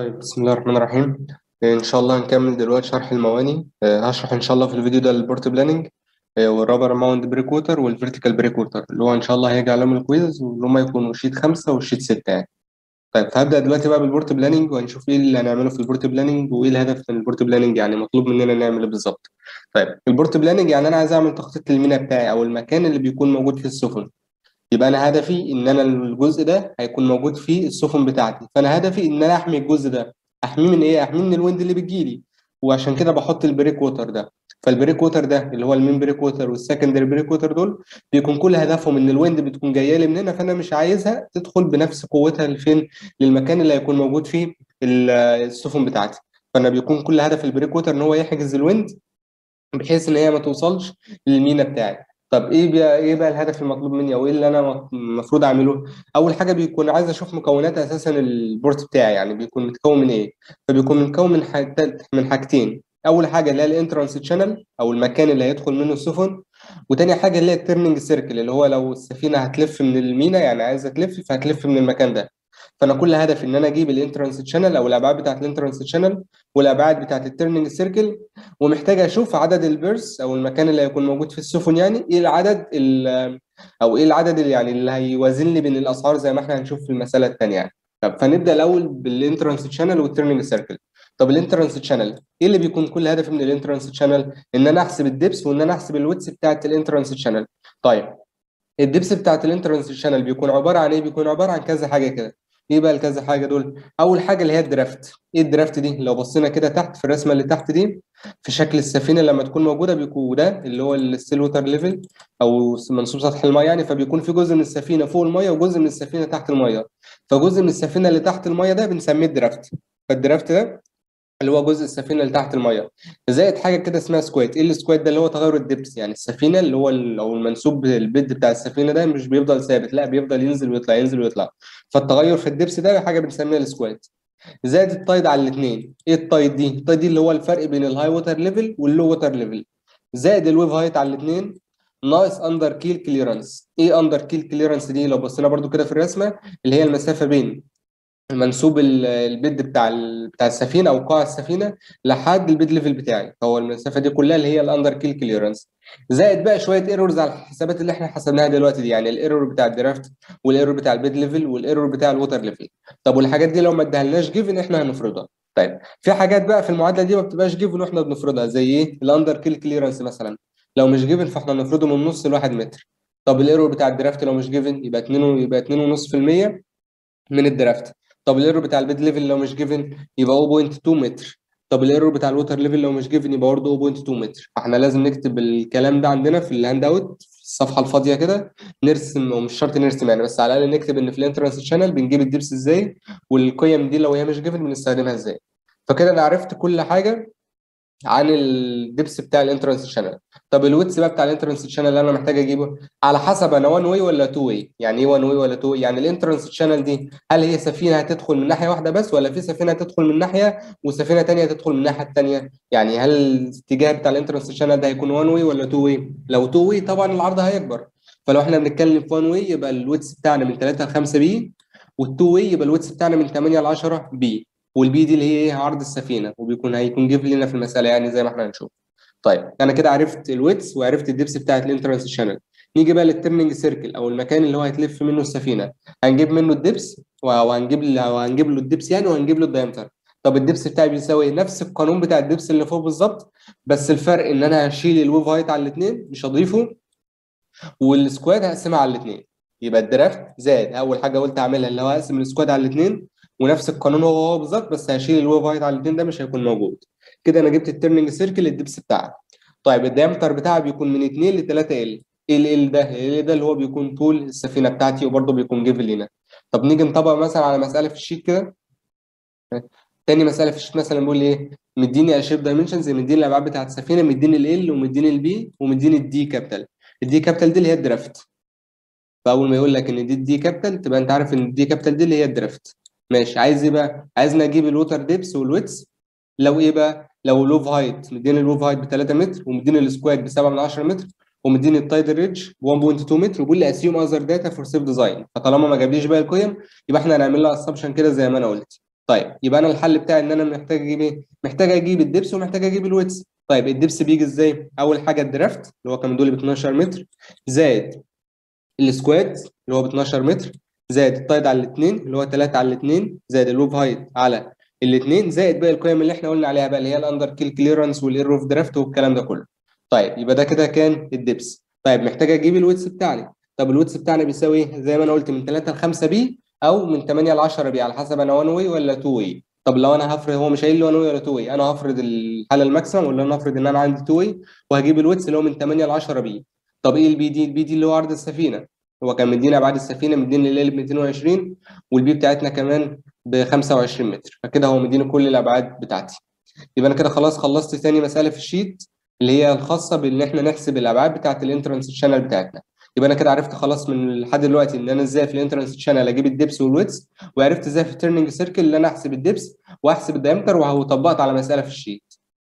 طيب بسم الله الرحمن الرحيم إن شاء الله هنكمل دلوقتي شرح المواني آه، هشرح إن شاء الله في الفيديو ده البورت بلاننج آه، والرابر ماوند بريك ووتر والفيرتيكال بريك ووتر اللي هو إن شاء الله هيجي عليهم الكويز واللي هم يكونوا شيت خمسة والشيت ستة يعني طيب فهبدأ دلوقتي بقى بالبورت بلاننج وهنشوف إيه اللي هنعمله في البورت بلاننج وإيه الهدف من البورت بلاننج يعني مطلوب مننا نعمل إيه بالظبط طيب البورت بلاننج يعني أنا عايز أعمل تخطيط للمينا بتاعي أو المكان اللي بيكون موجود فيه السفن يبقى انا هدفي ان انا الجزء ده هيكون موجود فيه السفن بتاعتي فانا هدفي ان انا احمي الجزء ده احميه من ايه احميه من الويند اللي بتجيلي وعشان كده بحط البريك ووتر ده فالبريك ووتر ده اللي هو المين بريك ووتر والسكندري بريك ووتر دول بيكون كل هدفهم ان الويند بتكون جايه لي من هنا فانا مش عايزها تدخل بنفس قوتها لفين للمكان اللي هيكون موجود فيه ال- السفن بتاعتي فانا بيكون كل هدف البريك ووتر ان هو يحجز الويند بحيث ان هي ما توصلش للمينا بتاعي طب ايه بقى ايه بقى الهدف المطلوب مني او ايه اللي انا المفروض اعمله اول حاجه بيكون عايز اشوف مكونات اساسا البورت بتاعي يعني بيكون متكون من ايه فبيكون متكون من حاجتين من حاجتين اول حاجه اللي هي الانترانس تشانل او المكان اللي هيدخل منه السفن وتاني حاجه اللي هي التيرنينج سيركل اللي هو لو السفينه هتلف من المينا يعني عايزه تلف فهتلف من المكان ده فانا كل هدفي ان انا اجيب الانترانس تشانل او الابعاد بتاعت الانترانس تشانل والابعاد بتاعت التيرنينج سيركل ومحتاج اشوف عدد البيرس او المكان اللي هيكون موجود في السفن يعني ايه العدد ال- او ايه العدد اللي يعني اللي هيوازن لي بين الاسعار زي ما احنا هنشوف في المساله الثانيه يعني طب فنبدا الاول بالانترانس تشانل والتيرنينج سيركل طب الانترانس تشانل ايه اللي بيكون كل هدفي من الانترانس تشانل ان انا احسب الدبس وان انا احسب الويتس بتاعت الانترانس تشانل طيب الدبس بتاعت الانترانس شانل بيكون عباره عن ايه بيكون عباره عن كذا حاجه كده ايه بقى الكذا حاجه دول اول حاجه اللي هي الدرافت ايه الدرافت دي لو بصينا كده تحت في الرسمه اللي تحت دي في شكل السفينه لما تكون موجوده بيكون ده اللي هو الستيل ووتر ليفل او منسوب سطح الميه يعني فبيكون في جزء من السفينه فوق الميه وجزء من السفينه تحت الميه فجزء من السفينه اللي تحت الميه ده بنسميه الدرافت فالدرافت ده اللي هو جزء السفينه اللي تحت الميه زائد حاجه كده اسمها سكوات ايه السكوات ده اللي هو تغير الدبس يعني السفينه اللي هو ال- او المنسوب البيد بتاع السفينه ده مش بيفضل ثابت لا بيفضل ينزل ويطلع ينزل ويطلع فالتغير في الدبس ده حاجه بنسميها السكوات زائد التايد على الاثنين ايه التايد دي التايد دي اللي هو الفرق بين الهاي ووتر ليفل واللو ووتر ليفل زائد الويف هايت على الاثنين ناقص اندر كيل كليرنس ايه اندر كيل كليرنس دي لو بصينا برضو كده في الرسمه اللي هي المسافه بين المنسوب ال- البيد بتاع ال- بتاع السفينه او قاع السفينه لحد البيد ليفل بتاعي فهو المسافه دي كلها اللي هي الاندر كيل كليرنس زائد بقى شويه ايرورز على الحسابات اللي احنا حسبناها دلوقتي دي يعني الايرور بتاع الدرافت والايرور بتاع البيد ليفل والايرور بتاع الووتر ليفل طب والحاجات دي لو ما ادهالناش جيفن احنا هنفرضها طيب في حاجات بقى في المعادله دي ما بتبقاش جيفن واحنا بنفرضها زي ايه الاندر كيل كليرنس مثلا لو مش جيفن فاحنا نفرضه من نص لواحد متر طب الايرور بتاع الدرافت لو مش جيفن يبقى 2 يبقى 2.5% من الدرافت طب الايرور بتاع البيد ليفل لو مش جيفن يبقى 0.2 متر طب الايرور بتاع الووتر ليفل لو مش جيفن يبقى برضه 0.2 متر فاحنا لازم نكتب الكلام ده عندنا في الهاند اوت في الصفحه الفاضيه كده نرسم ومش شرط نرسم يعني بس على الاقل نكتب ان في الانترنس شانل بنجيب الدبس ازاي والقيم دي لو هي مش جيفن بنستخدمها ازاي فكده انا عرفت كل حاجه عن الدبس بتاع الانترنس شانل طب الويتس بقى بتاع الانترنس شانل اللي انا محتاج اجيبه على حسب انا وان واي ولا تو واي يعني ايه وان واي ولا تو واي يعني الانترنس شانل دي هل هي سفينه هتدخل من ناحيه واحده بس ولا في سفينه هتدخل من ناحيه وسفينه ثانيه هتدخل من الناحيه الثانيه يعني هل الاتجاه بتاع الانترنس شانل ده هيكون وان واي ولا تو واي لو تو واي طبعا العرض هيكبر فلو احنا بنتكلم في وان واي يبقى الويتس بتاعنا من 3 ل 5 بي والتو واي يبقى الويتس بتاعنا من 8 ل 10 بي والبي دي اللي هي ايه عرض السفينه وبيكون هيكون جيف لنا في المساله يعني زي ما احنا هنشوف طيب انا كده عرفت الويتس وعرفت الدبس بتاعت الانترنس شانل نيجي بقى للترنينج سيركل او المكان اللي هو هيتلف منه السفينه هنجيب منه الدبس وهنجيب له وهنجيب له الدبس يعني وهنجيب له الدايمتر طب الدبس بتاعي بيساوي نفس القانون بتاع الدبس اللي فوق بالظبط بس الفرق ان انا هشيل الويف هايت على الاثنين مش هضيفه والسكواد هقسمها على الاثنين يبقى الدرافت زائد اول حاجه قلت اعملها اللي هو هقسم السكواد على الاثنين ونفس القانون هو هو بالظبط بس هشيل الويف هايت على الاثنين ده مش هيكون موجود كده انا جبت الترنينج سيركل الدبس بتاعها طيب الدايمتر بتاعها بيكون من 2 ل 3 ال ايه ال ده ال ده اللي هو بيكون طول السفينه بتاعتي وبرده بيكون جيف لينا طب نيجي نطبق مثلا على مساله في الشيت كده تاني مساله في الشيت مثلا بيقول ايه مديني اشيب دايمنشنز مديني الابعاد بتاعت السفينه مديني ال ومديني البي ومديني الدي كابيتال الدي كابيتال دي اللي هي الدرافت فاول ما يقول لك ان دي الدي كابيتال تبقى انت عارف ان الدي كابيتال دي اللي هي الدرافت ماشي عايز ايه بقى عايزنا اجيب الووتر ديبس والويتس لو ايه بقى لو اللوف هايت مديني اللوف هايت ب 3 متر ومديني السكواد ب 7 من 10 متر ومديني التايد ريدج 1.2 متر وبيقول لي اسيوم اذر داتا فور سيف ديزاين فطالما ما جابليش باقي القيم يبقى احنا هنعمل لها اسامبشن كده زي ما انا قلت طيب يبقى انا الحل بتاعي ان انا محتاج اجيب ايه محتاج اجيب الدبس ومحتاج اجيب الويتس طيب الدبس بيجي ازاي اول حاجه الدرافت اللي هو كان دول ب 12 متر زائد السكواد اللي هو ب 12 متر زائد التايد على الاثنين اللي هو 3 على الاثنين زائد الويف هايت على الاثنين زائد باقي القيم اللي احنا قلنا عليها بقى اللي هي الاندر كيل كليرنس والاير اوف درافت والكلام ده كله طيب يبقى ده كده كان الدبس طيب محتاج اجيب الويتس بتاعنا طب الويتس بتاعنا بيساوي ايه زي ما انا قلت من 3 ل 5 بي او من 8 ل 10 بي على حسب انا 1 واي ولا 2 واي طب لو انا هفرض هو مش قايل لي 1 واي ولا 2 واي انا هفرض الحاله الماكسيمم ولا انا هفرض ان انا عندي 2 واي وهجيب الويتس اللي هو من 8 ل 10 بي طب ايه البي دي البي دي اللي هو عرض السفينه هو كان مدينا ابعاد السفينه مدينا الليل ب 220 والبي بتاعتنا كمان ب 25 متر فكده هو مديني كل الابعاد بتاعتي يبقى انا كده خلاص خلصت ثاني مساله في الشيت اللي هي الخاصه بان احنا نحسب الابعاد بتاعت الانترنس شانل بتاعتنا يبقى انا كده عرفت خلاص من لحد دلوقتي ان انا ازاي في الانترنس شانل اجيب الدبس والويتس وعرفت ازاي في التيرنينج سيركل اللي انا احسب الدبس واحسب الدايمتر وطبقت على مساله في الشيت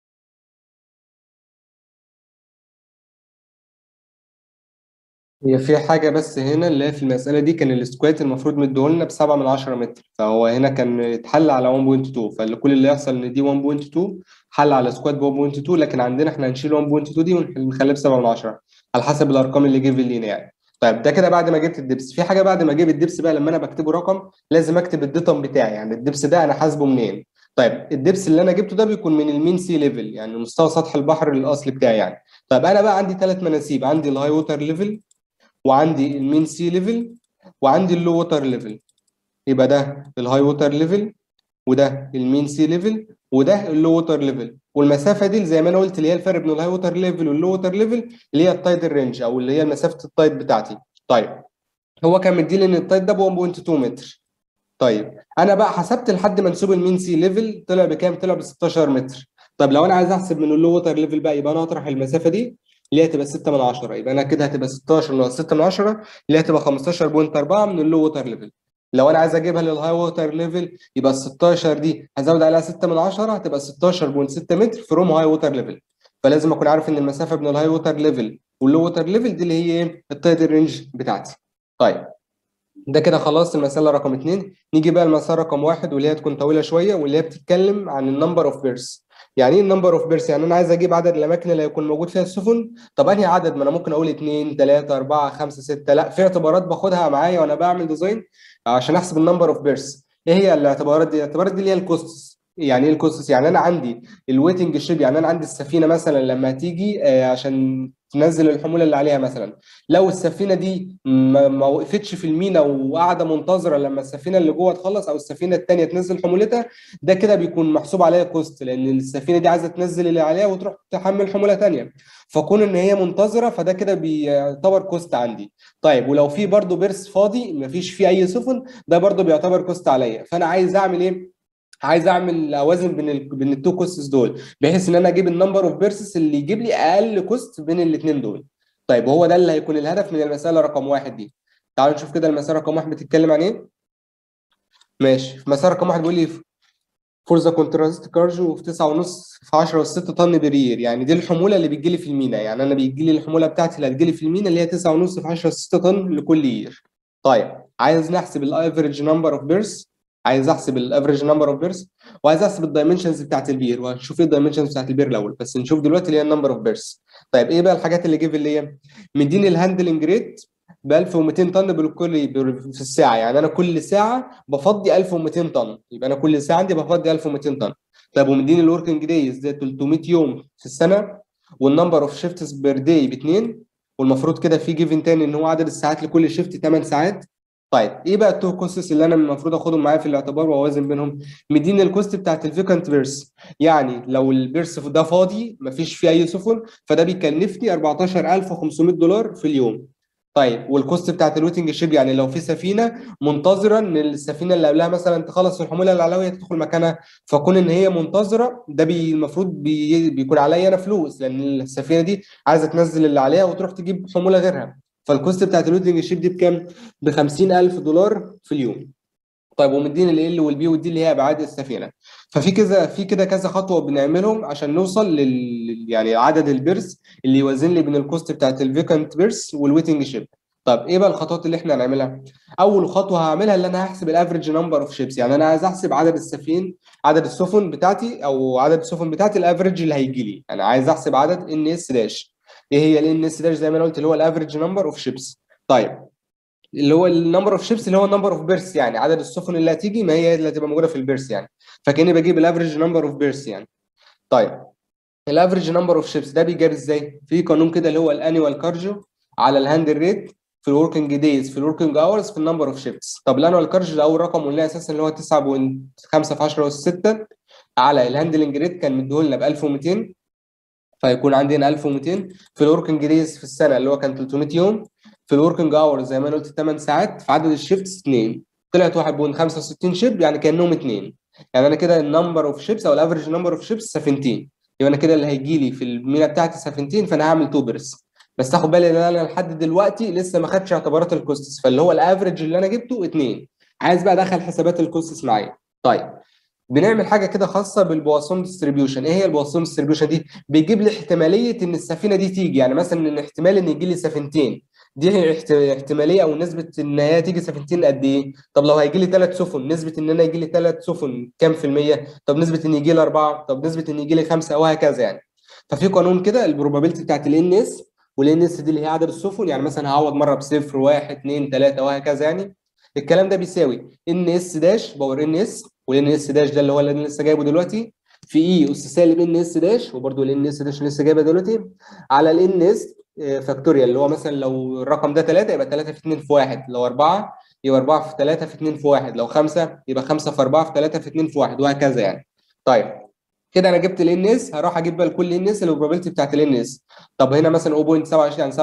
هي في حاجة بس هنا اللي هي في المسألة دي كان السكوات المفروض مديهولنا ب 7 من 10 متر فهو هنا كان اتحل على 1.2 فكل اللي يحصل ان دي 1.2 حل على سكوات ب 1.2 لكن عندنا احنا هنشيل 1.2 دي ونخليها ب 7 من 10 على حسب الارقام اللي جيف لينا يعني طيب ده كده بعد ما جبت الدبس في حاجة بعد ما اجيب الدبس بقى لما انا بكتبه رقم لازم اكتب الديتم بتاعي يعني الدبس ده انا حاسبه منين طيب الدبس اللي انا جبته ده بيكون من المين سي ليفل يعني مستوى سطح البحر الاصلي بتاعي يعني طيب انا بقى عندي ثلاث مناسيب عندي الهاي ووتر ليفل وعندي المين سي ليفل وعندي اللو ووتر ليفل يبقى ده الهاي ووتر ليفل وده المين سي ليفل وده اللو ووتر ليفل والمسافه دي زي ما انا قلت اللي هي الفرق بين الهاي ووتر ليفل واللو ووتر ليفل اللي هي التايد رينج او اللي هي مسافه التايد بتاعتي طيب هو كان مديلي ان التايد ده ب 1.2 متر طيب انا بقى حسبت لحد منسوب المين سي ليفل طلع بكام طلع ب 16 متر طب لو انا عايز احسب من اللو ووتر ليفل بقى يبقى انا اطرح المسافه دي اللي هي هتبقى 6 من 10 يبقى انا كده هتبقى 16 ناقص 6 من 10 اللي هي هتبقى 15.4 من اللو ووتر ليفل لو انا عايز اجيبها للهاي ووتر ليفل يبقى ال 16 دي هزود عليها 6 من 10 هتبقى 16.6 متر فروم هاي ووتر ليفل فلازم اكون عارف ان المسافه بين الهاي ووتر ليفل واللو ووتر ليفل دي اللي هي ايه التايد رينج بتاعتي طيب ده كده خلاص المساله رقم اثنين نيجي بقى المساله رقم واحد واللي هي تكون طويله شويه واللي هي بتتكلم عن النمبر اوف بيرس يعني ايه النمبر اوف بيرس يعني انا عايز اجيب عدد الاماكن اللي هيكون موجود فيها السفن طب انهي عدد ما انا ممكن اقول 2 3 4 5 6 لا في اعتبارات باخدها معايا وانا بعمل ديزاين عشان احسب النمبر اوف بيرس ايه هي الاعتبارات دي الاعتبارات دي اللي هي الكوستس يعني ايه الكوستس يعني انا عندي الويتنج شيب يعني انا عندي السفينه مثلا لما تيجي آه عشان تنزل الحموله اللي عليها مثلا لو السفينه دي ما, ما وقفتش في المينا وقاعده منتظره لما السفينه اللي جوه تخلص او السفينه الثانيه تنزل حمولتها ده كده بيكون محسوب عليها كوست لان السفينه دي عايزه تنزل اللي عليها وتروح تحمل حموله ثانيه فكون ان هي منتظره فده كده بيعتبر كوست عندي طيب ولو في برده بيرس فاضي ما فيش فيه اي سفن ده برده بيعتبر كوست عليا فانا عايز اعمل ايه عايز اعمل اوازن بين ال... بين التو كوستس دول بحيث ان انا اجيب النمبر اوف بيرسز اللي يجيب لي اقل كوست بين الاثنين دول طيب وهو ده اللي هيكون الهدف من المساله رقم واحد دي تعالوا نشوف كده المساله رقم واحد بتتكلم عن ايه ماشي في مساله رقم واحد بيقول لي فور ذا كونتراست كارجو في 9 ونص في 10 و 6 طن برير يعني دي الحموله اللي بتجي لي في المينا يعني انا بيجي لي الحموله بتاعتي اللي هتجي لي في المينا اللي هي 9 ونص في 10 و 6 طن لكل يير طيب عايز نحسب الافريج نمبر اوف بيرس عايز احسب الافريج نمبر اوف بيرس وعايز احسب الدايمنشنز بتاعت البير وهنشوف ايه الدايمنشنز بتاعت البير الاول بس نشوف دلوقتي اللي هي النمبر اوف بيرس طيب ايه بقى الحاجات اللي جيف اللي هي مديني الهاندلنج ريت ب 1200 طن بالكل في الساعه يعني انا كل ساعه بفضي 1200 طن يبقى انا كل ساعه عندي بفضي 1200 طن طيب ومديني الوركينج دايز ده 300 يوم في السنه والنمبر اوف شيفتس بير داي باثنين والمفروض كده في جيفن تاني ان هو عدد الساعات لكل شيفت 8 ساعات طيب ايه بقى التو كوستس اللي انا المفروض اخدهم معايا في الاعتبار واوازن بينهم مديني الكوست بتاعت الفيكانت بيرس يعني لو البيرس ده فاضي مفيش فيه اي سفن فده بيكلفني 14500 دولار في اليوم طيب والكوست بتاعت الويتنج شيب يعني لو في سفينه منتظره ان السفينه اللي قبلها مثلا تخلص الحموله اللي عليها وهي تدخل مكانها فكون ان هي منتظره ده بي المفروض بي بيكون عليا انا فلوس لان السفينه دي عايزه تنزل اللي عليها وتروح تجيب حموله غيرها فالكوست بتاعت الويتنج شيب دي بكام؟ ب 50000 دولار في اليوم. طيب ومدينا ال والبي والدي اللي هي ابعاد السفينه. ففي كذا في كده كذا خطوه بنعملهم عشان نوصل لل يعني عدد البيرس اللي يوازن لي بين الكوست بتاعت الفيكانت بيرس والويتنج شيب. طب ايه بقى الخطوات اللي احنا هنعملها اول خطوه هعملها اللي انا هحسب الافريج نمبر اوف شيبس يعني انا عايز احسب عدد السفين عدد السفن بتاعتي او عدد السفن بتاعتي الافريج اللي هيجي لي انا عايز احسب عدد ان اس داش ايه هي الان اس داش زي ما انا قلت اللي هو الافريج نمبر اوف شيبس طيب اللي هو النمبر اوف شيبس اللي هو النمبر اوف بيرس يعني عدد السفن اللي هتيجي ما هي اللي هتبقى موجوده في البيرس يعني فكاني بجيب الافريج نمبر اوف بيرس يعني طيب الافريج نمبر اوف شيبس ده بيجاب ازاي في قانون كده اللي هو الانيوال كارجو على الهاندل ريت في الوركينج دايز في الوركينج اورز في النمبر اوف شيبس طب الانوال كارج ده اول رقم قلنا اساسا اللي هو 9.5 في 10 اس 6 على الهاندلنج ريت كان مديهولنا ب 1200 فيكون عندنا 1200 في الوركينج دايز في السنه اللي هو كان 300 يوم في الوركينج اورز زي ما انا قلت 8 ساعات في عدد الشيفتس 2 طلعت 1.65 شيب يعني كانهم 2 يعني انا كده النمبر اوف شيبس او الافريج نمبر اوف شيبس 17 يبقى انا كده اللي هيجي لي في المينا بتاعتي 17 فانا هعمل 2 بيرس بس تاخد بالي ان انا لحد دلوقتي لسه ما خدتش اعتبارات الكوستس فاللي هو الافريج اللي انا جبته 2 عايز بقى ادخل حسابات الكوستس معايا طيب بنعمل حاجه كده خاصه بالبواسون ديستريبيوشن ايه هي البواسون ديستريبيوشن دي بيجيب لي احتماليه ان السفينه دي تيجي يعني مثلا ان احتمال ان يجي لي سفينتين دي احتماليه او نسبه ان هي تيجي سفينتين قد ايه طب لو هيجي لي ثلاث سفن نسبه ان انا يجي لي ثلاث سفن كام في الميه طب نسبه ان يجي لي اربعه طب نسبه ان يجي لي خمسه وهكذا يعني ففي قانون كده البروبابيلتي بتاعت الان اس والان اس دي اللي هي عدد السفن يعني مثلا هعوض مره بصفر واحد اثنين ثلاثه وهكذا يعني الكلام ده بيساوي ان اس داش باور ان اس والان اس داش ده اللي هو اللي انا لسه جايبه دلوقتي في اي اس سالب ان اس داش وبرده الان اس داش لسه جايبها دلوقتي على الان اس فاكتوريال اللي هو مثلا لو الرقم ده 3 يبقى 3 في 2 في 1 لو 4 يبقى 4 في 3 في 2 في 1 لو 5 يبقى 5 في 4 في 3 في 2 في 1 وهكذا يعني طيب كده انا جبت الان اس هروح اجيب بقى لكل ان اس البروبابيلتي بتاعت الان اس طب هنا مثلا 0.27 يعني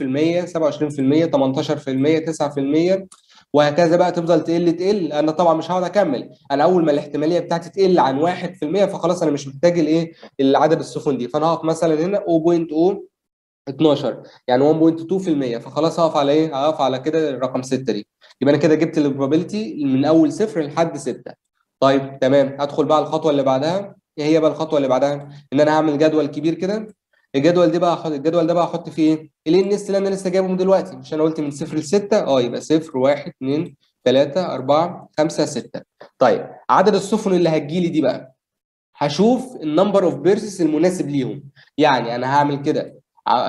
27% 27% 9% وهكذا بقى تفضل تقل تقل انا طبعا مش هقعد اكمل انا اول ما الاحتماليه بتاعتي تقل عن 1% فخلاص انا مش محتاج الايه العدد السفن دي فانا هقف مثلا هنا 0.0 12 يعني 1.2% فخلاص هقف على ايه؟ هقف على كده الرقم 6 دي يبقى انا كده جبت البروبابيلتي من اول صفر لحد 6 طيب تمام هدخل بقى على الخطوه اللي بعدها ايه هي بقى الخطوه اللي بعدها؟ ان انا هعمل جدول كبير كده الجدول ده بقى احط الجدول ده بقى احط فيه ايه؟ الان اس اللي انا لسه جايبه من دلوقتي مش انا قلت من صفر ل 6 اه يبقى 0 1 2 3 4 5 6 طيب عدد السفن اللي هتجيلي دي بقى هشوف النمبر اوف بيرسز المناسب ليهم يعني انا هعمل كده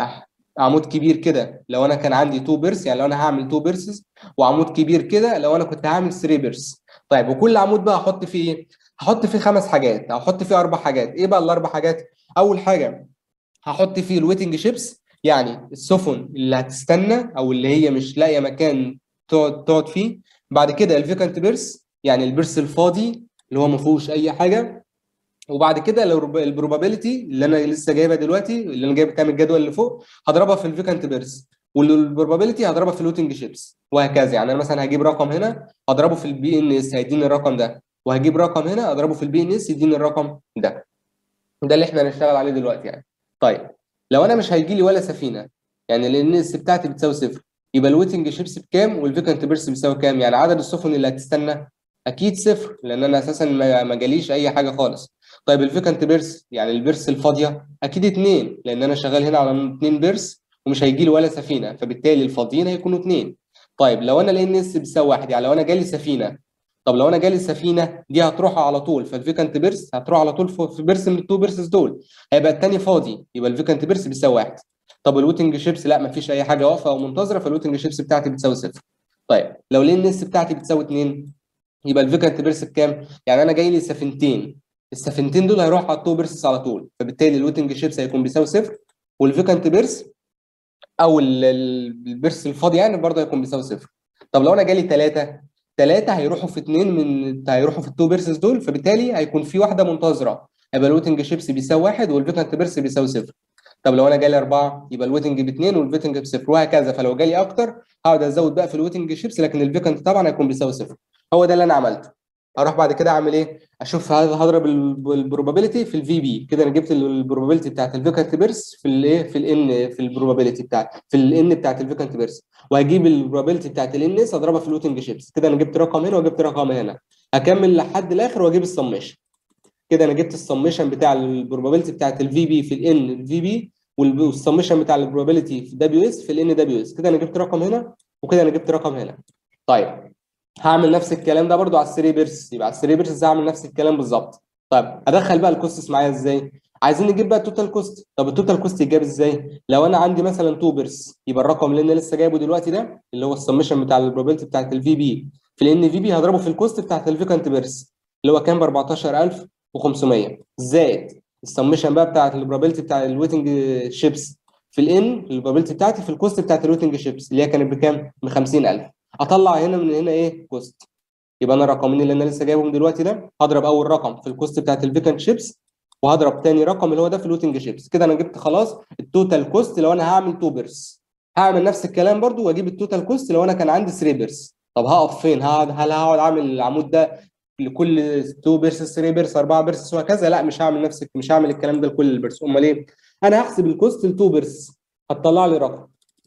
عمود كبير كده لو انا كان عندي 2 بيرس يعني لو انا هعمل 2 بيرسز وعمود كبير كده لو انا كنت هعمل 3 بيرس طيب وكل عمود بقى هحط فيه ايه هحط فيه خمس حاجات هحط فيه اربع حاجات ايه بقى الاربع حاجات اول حاجه هحط فيه الويتنج شيبس يعني السفن اللي هتستنى او اللي هي مش لاقيه مكان تقعد تقعد فيه بعد كده الفيكانت بيرس يعني البيرس الفاضي اللي هو ما فيهوش اي حاجه وبعد كده البروبابيلتي اللي انا لسه جايبها دلوقتي اللي انا جايب كام الجدول اللي فوق هضربها في الفيكانت بيرس والبروبابيلتي هضربها في الويتنج شيبس وهكذا يعني انا مثلا هجيب رقم هنا هضربه في البي ان اس هيديني الرقم ده وهجيب رقم هنا اضربه في البي ان اس يديني الرقم ده ده اللي احنا هنشتغل عليه دلوقتي يعني طيب لو انا مش هيجي لي ولا سفينه يعني الان اس بتاعتي بتساوي صفر يبقى الويتنج شيبس بكام والفيكانت بيرس بيساوي كام يعني عدد السفن اللي هتستنى اكيد صفر لان انا اساسا ما جاليش اي حاجه خالص طيب الفيكانت بيرس يعني البيرس الفاضيه اكيد اثنين لان انا شغال هنا على اثنين بيرس ومش هيجي لي ولا سفينه فبالتالي الفاضيين هيكونوا اثنين طيب لو انا الان اس بيساوي واحد يعني لو انا جالي سفينه طب لو انا جالي سفينه دي هتروح على طول فالفيكانت بيرس هتروح على طول في بيرس من التو بيرسز دول هيبقى الثاني فاضي يبقى الفيكانت بيرس بيساوي واحد طب الويتنج شيبس لا مفيش اي حاجه واقفه او منتظره فالويتنج شيبس بتاعتي بتساوي صفر طيب لو الان اس بتاعتي بتساوي 2 يبقى الفيكانت بيرس بكام؟ يعني انا جاي لي سفينتين السفينتين دول هيروحوا على التو بيرسز على طول فبالتالي الويتنج شيبس هيكون بيساوي صفر والفيكانت بيرس او البيرس الفاضي يعني برضه هيكون بيساوي صفر طب لو انا جالي ثلاثه ثلاثه هيروحوا في اثنين من هيروحوا في التو بيرسز دول فبالتالي هيكون في واحده منتظره يبقى الويتنج شيبس بيساوي واحد والفيكانت بيرس بيساوي صفر طب لو انا جالي اربعه يبقى الويتنج باثنين والفيتنج بصفر وهكذا فلو جالي اكتر هقعد ازود بقى في الويتنج شيبس لكن الفيكانت طبعا هيكون بيساوي صفر هو ده اللي انا عملته اروح بعد كده اعمل ايه اشوف هضرب البروبابيلتي في الفي بي كده انا جبت البروبابيلتي بتاعت الفيكانت بيرس في الايه في الان في البروبابيلتي بتاعت في الان بتاعت الفيكانت بيرس وهجيب البروبابيلتي بتاعت الان اس اضربها في الويتنج شيبس كده انا جبت رقم هنا وجبت رقم هنا هكمل لحد الاخر واجيب السميشن كده انا جبت السميشن بتاع البروبابيلتي بتاعت الفي بي في الان الفي بي والسمشن بتاع البروبابيلتي في دبليو اس في الان دبليو اس كده انا جبت رقم هنا وكده انا جبت رقم هنا طيب هعمل نفس الكلام ده برضو على الثري بيرس يبقى على الثري بيرس هعمل نفس الكلام بالظبط طيب ادخل بقى الكوستس معايا ازاي عايزين نجيب بقى التوتال كوست طب التوتال كوست يتجاب ازاي لو انا عندي مثلا 2 بيرس يبقى الرقم اللي انا لسه جايبه دلوقتي ده اللي هو السمشن بتاع البروبابيلتي بتاعت الفي بي في الان في بي هضربه في الكوست بتاعت الفيكانت بيرس اللي هو كان ب 14500 زائد السمشن بقى بتاعت البروبابيلتي بتاع الويتنج شيبس في الان البروبابيلتي بتاعتي في الكوست بتاعت الويتنج شيبس اللي هي كانت بكام؟ ب 50000 اطلع هنا من هنا ايه؟ كوست يبقى انا الرقمين اللي انا لسه جايبهم دلوقتي ده هضرب اول رقم في الكوست بتاعت الفيكانت شيبس وهضرب تاني رقم اللي هو ده في الويتنج شيبس كده انا جبت خلاص التوتال كوست لو انا هعمل 2 بيرس هعمل نفس الكلام برضو واجيب التوتال كوست لو انا كان عندي 3 بيرس طب هقف فين؟ هقعد هل هقعد اعمل العمود ده لكل 2 بيرس 3 بيرس 4 بيرس وهكذا لا مش هعمل نفس مش هعمل الكلام ده لكل البيرس امال ايه؟ انا هحسب الكوست ل 2 بيرس هتطلع لي رقم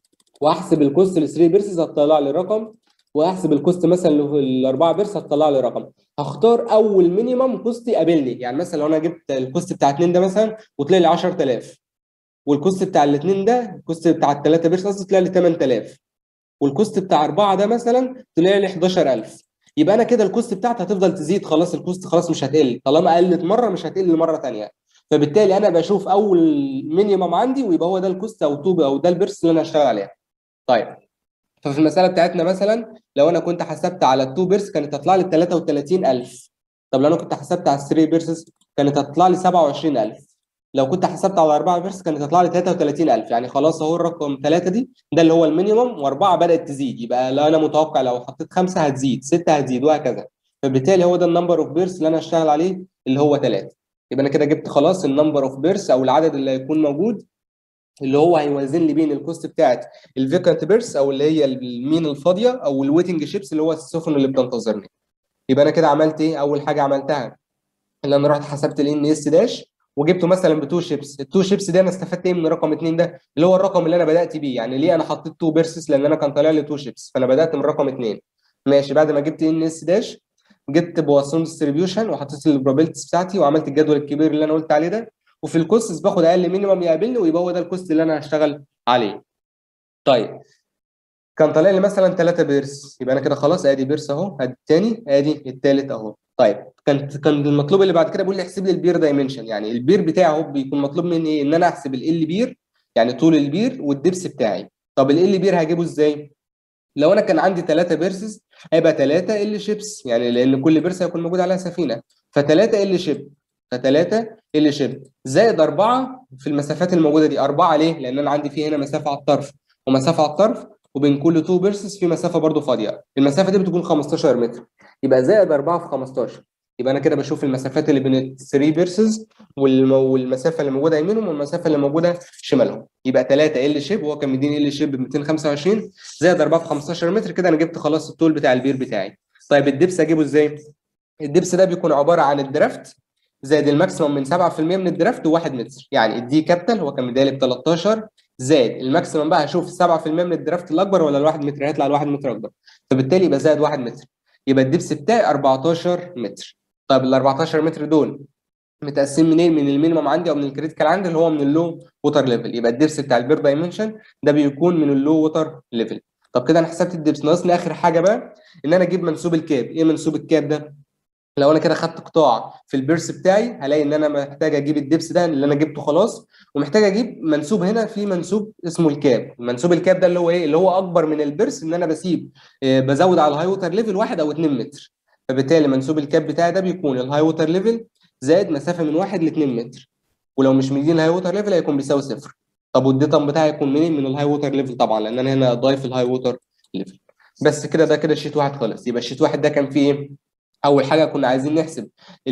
واحسب الكوست ل 3 بيرسز هتطلع لي رقم واحسب الكوست مثلا الاربعه بيرس هتطلع لي رقم هختار اول مينيمم كوست يقابلني يعني مثلا لو انا جبت الكوست بتاع اثنين ده مثلا وطلع لي 10000 والكوست بتاع الاثنين ده الكوست بتاع الثلاثه بيرس قصدي طلع لي 8000 والكوست بتاع اربعه ده مثلا طلع لي 11000 يبقى انا كده الكوست بتاعتي هتفضل تزيد خلاص الكوست خلاص مش هتقل طالما قلت مره مش هتقل مره ثانيه فبالتالي انا بشوف اول مينيمم عندي ويبقى هو ده الكوست او توب او ده البيرس اللي انا هشتغل عليها طيب ففي المساله بتاعتنا مثلا لو انا كنت حسبت على التو بيرس كانت هتطلع لي 33000 طب لو انا كنت حسبت على الثري بيرسز كانت هتطلع لي 27000 لو كنت حسبت على اربعه بيرس كانت هتطلع لي 33000 يعني خلاص اهو الرقم 3 دي ده اللي هو المينيمم واربعه بدات تزيد يبقى لو انا متوقع لو حطيت خمسه هتزيد سته هتزيد وهكذا فبالتالي هو ده النمبر اوف بيرس اللي انا هشتغل عليه اللي هو 3 يبقى انا كده جبت خلاص النمبر اوف بيرس او العدد اللي هيكون موجود اللي هو هيوازن لي بين الكوست بتاعت الفيكانت بيرس او اللي هي المين الفاضيه او الويتنج شيبس اللي هو السفن اللي بتنتظرني يبقى انا كده عملت ايه اول حاجه عملتها اللي انا رحت حسبت الان اس داش وجبته مثلا بتو شيبس التو شيبس ده انا استفدت ايه من رقم 2 ده اللي هو الرقم اللي انا بدات بيه يعني ليه انا حطيت تو بيرسس لان انا كان طالع لي تو شيبس فانا بدات من رقم 2 ماشي بعد ما جبت ان اس داش جبت بواسون ديستريبيوشن وحطيت البروبابيلتيز بتاعتي وعملت الجدول الكبير اللي انا قلت عليه ده وفي الكوستس باخد اقل مينيمم يقابلني ويبقى هو ده الكوست اللي انا هشتغل عليه طيب كان طالع لي مثلا 3 بيرس يبقى انا كده خلاص ادي بيرس اهو ادي الثاني ادي الثالث اهو طيب كان كان المطلوب اللي بعد كده بيقول لي احسب لي البير دايمنشن يعني البير بتاعه بيكون مطلوب مني ايه ان انا احسب ال بير يعني طول البير والدبس بتاعي طب ال بير هجيبه ازاي لو انا كان عندي 3 بيرسز هيبقى 3 ال شيبس يعني لان كل بيرس هيكون موجود عليها سفينه ف3 ال شيب ف3 ال شيب زائد 4 في المسافات الموجوده دي 4 ليه لان انا عندي في هنا مسافه على الطرف ومسافه على الطرف وبين كل تو بيرسز في مسافه برضو فاضيه المسافه دي بتكون 15 متر يبقى زائد 4 في 15 يبقى انا كده بشوف المسافات اللي بين ال 3 بيرسز والمسافه اللي موجوده يمينهم والمسافه اللي موجوده شمالهم يبقى 3 ال شيب وهو كان مديني ال شيب ب 225 زائد 4 في 15 متر كده انا جبت خلاص الطول بتاع البير بتاعي طيب الدبس اجيبه ازاي الدبس ده بيكون عباره عن الدرافت زائد الماكسيموم من 7% من الدرافت و1 متر يعني الدي كابيتال هو كان مديالي ب 13 زائد الماكسيموم بقى هشوف 7% من الدرافت الاكبر ولا الواحد متر هيطلع الواحد متر اكبر فبالتالي يبقى زائد 1 متر يبقى الدبس بتاعي 14 متر طيب ال 14 متر دول متقسم منين من المينيمم عندي او من الكريتيكال عندي اللي هو من اللو ووتر ليفل يبقى الدبس بتاع البير دايمنشن ده بيكون من اللو ووتر ليفل طب كده انا حسبت الدبس ناقصني اخر حاجه بقى ان انا اجيب منسوب الكاب ايه منسوب الكاب ده لو انا كده خدت قطاع في البيرس بتاعي هلاقي ان انا محتاج اجيب الدبس ده اللي انا جبته خلاص ومحتاج اجيب منسوب هنا في منسوب اسمه الكاب منسوب الكاب ده اللي هو ايه اللي هو اكبر من البيرس ان انا بسيب آه بزود على الهاي ووتر ليفل 1 او 2 متر فبالتالي منسوب الكاب بتاعي ده بيكون الهاي ووتر ليفل زائد مسافه من 1 ل 2 متر ولو مش مدين الهاي ووتر ليفل هيكون بيساوي صفر طب والديتم بتاعي هيكون منين من الهاي ووتر ليفل طبعا لان انا هنا ضايف الهاي ووتر ليفل بس كده ده كده شيت واحد خلص يبقى الشيت واحد ده كان فيه ايه اول حاجه كنا عايزين نحسب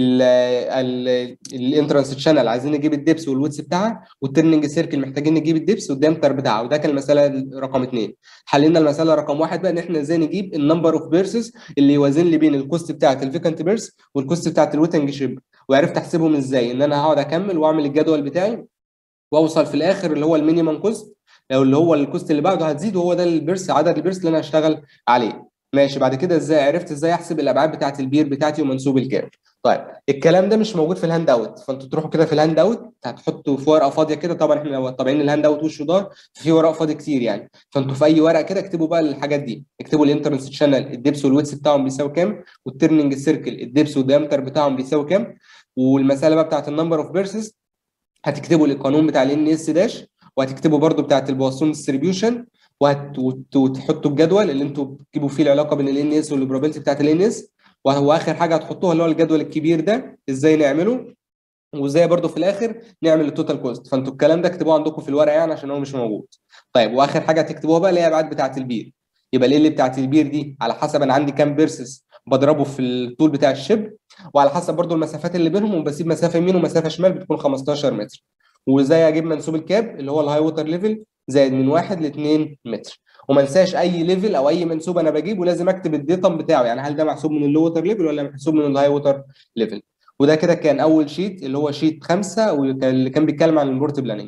الانترنس تشانل عايزين نجيب الدبس والويتس بتاعها والترننج سيركل محتاجين نجيب الدبس والدامتر بتاعها وده كان المساله رقم اثنين حلينا المساله رقم واحد بقى ان احنا ازاي نجيب النمبر اوف بيرسز اللي يوازن لي بين الكوست بتاعت الفيكانت بيرس والكوست بتاعت الويتنج شيب وعرفت احسبهم ازاي ان انا هقعد اكمل واعمل الجدول بتاعي واوصل في الاخر اللي هو المينيمم كوست او اللي هو الكوست اللي بعده هتزيد وهو ده البيرس عدد البيرس اللي انا هشتغل عليه ماشي بعد كده ازاي عرفت ازاي احسب الابعاد بتاعت البير بتاعتي ومنسوب الكام طيب الكلام ده مش موجود في الهاند اوت فانتوا تروحوا كده في الهاند اوت هتحطه في ورقه فاضيه كده طبعا احنا لو طابعين الهاند اوت وش ودار ففي ورق فاضي كتير يعني فانتوا في اي ورقه كده اكتبوا بقى الحاجات دي اكتبوا الانترنس شانل الدبس والويتس بتاعهم بيساوي كام والترننج سيركل الدبس والديامتر بتاعهم بيساوي كام والمساله بقى بتاعت النمبر اوف بيرسز هتكتبوا القانون بتاع الان اس داش وهتكتبوا برده بتاعت البواسون ديستريبيوشن وتحطوا الجدول اللي انتوا بتجيبوا فيه العلاقه بين الان اس والبروبابيلتي بتاعت الان اس واخر حاجه هتحطوها اللي هو الجدول الكبير ده ازاي نعمله وازاي برده في الاخر نعمل التوتال كوست فانتوا الكلام ده اكتبوه عندكم في الورقه يعني عشان هو مش موجود طيب واخر حاجه هتكتبوها بقى اللي هي الابعاد بتاعت البير يبقى ايه اللي بتاعت البير دي على حسب انا عندي كام بيرسس بضربه في الطول بتاع الشب وعلى حسب برده المسافات اللي بينهم وبسيب مسافه يمين ومسافه شمال بتكون 15 متر وازاي اجيب منسوب الكاب اللي هو الهاي ووتر ليفل زائد من 1 ل 2 متر وما انساش اي ليفل او اي منسوب انا بجيبه لازم اكتب الديتم بتاعه يعني هل ده محسوب من اللو ووتر ليفل ولا محسوب من الهاي ووتر ليفل وده كده كان اول شيت اللي هو شيت خمسة واللي كان بيتكلم عن البورت بلاننج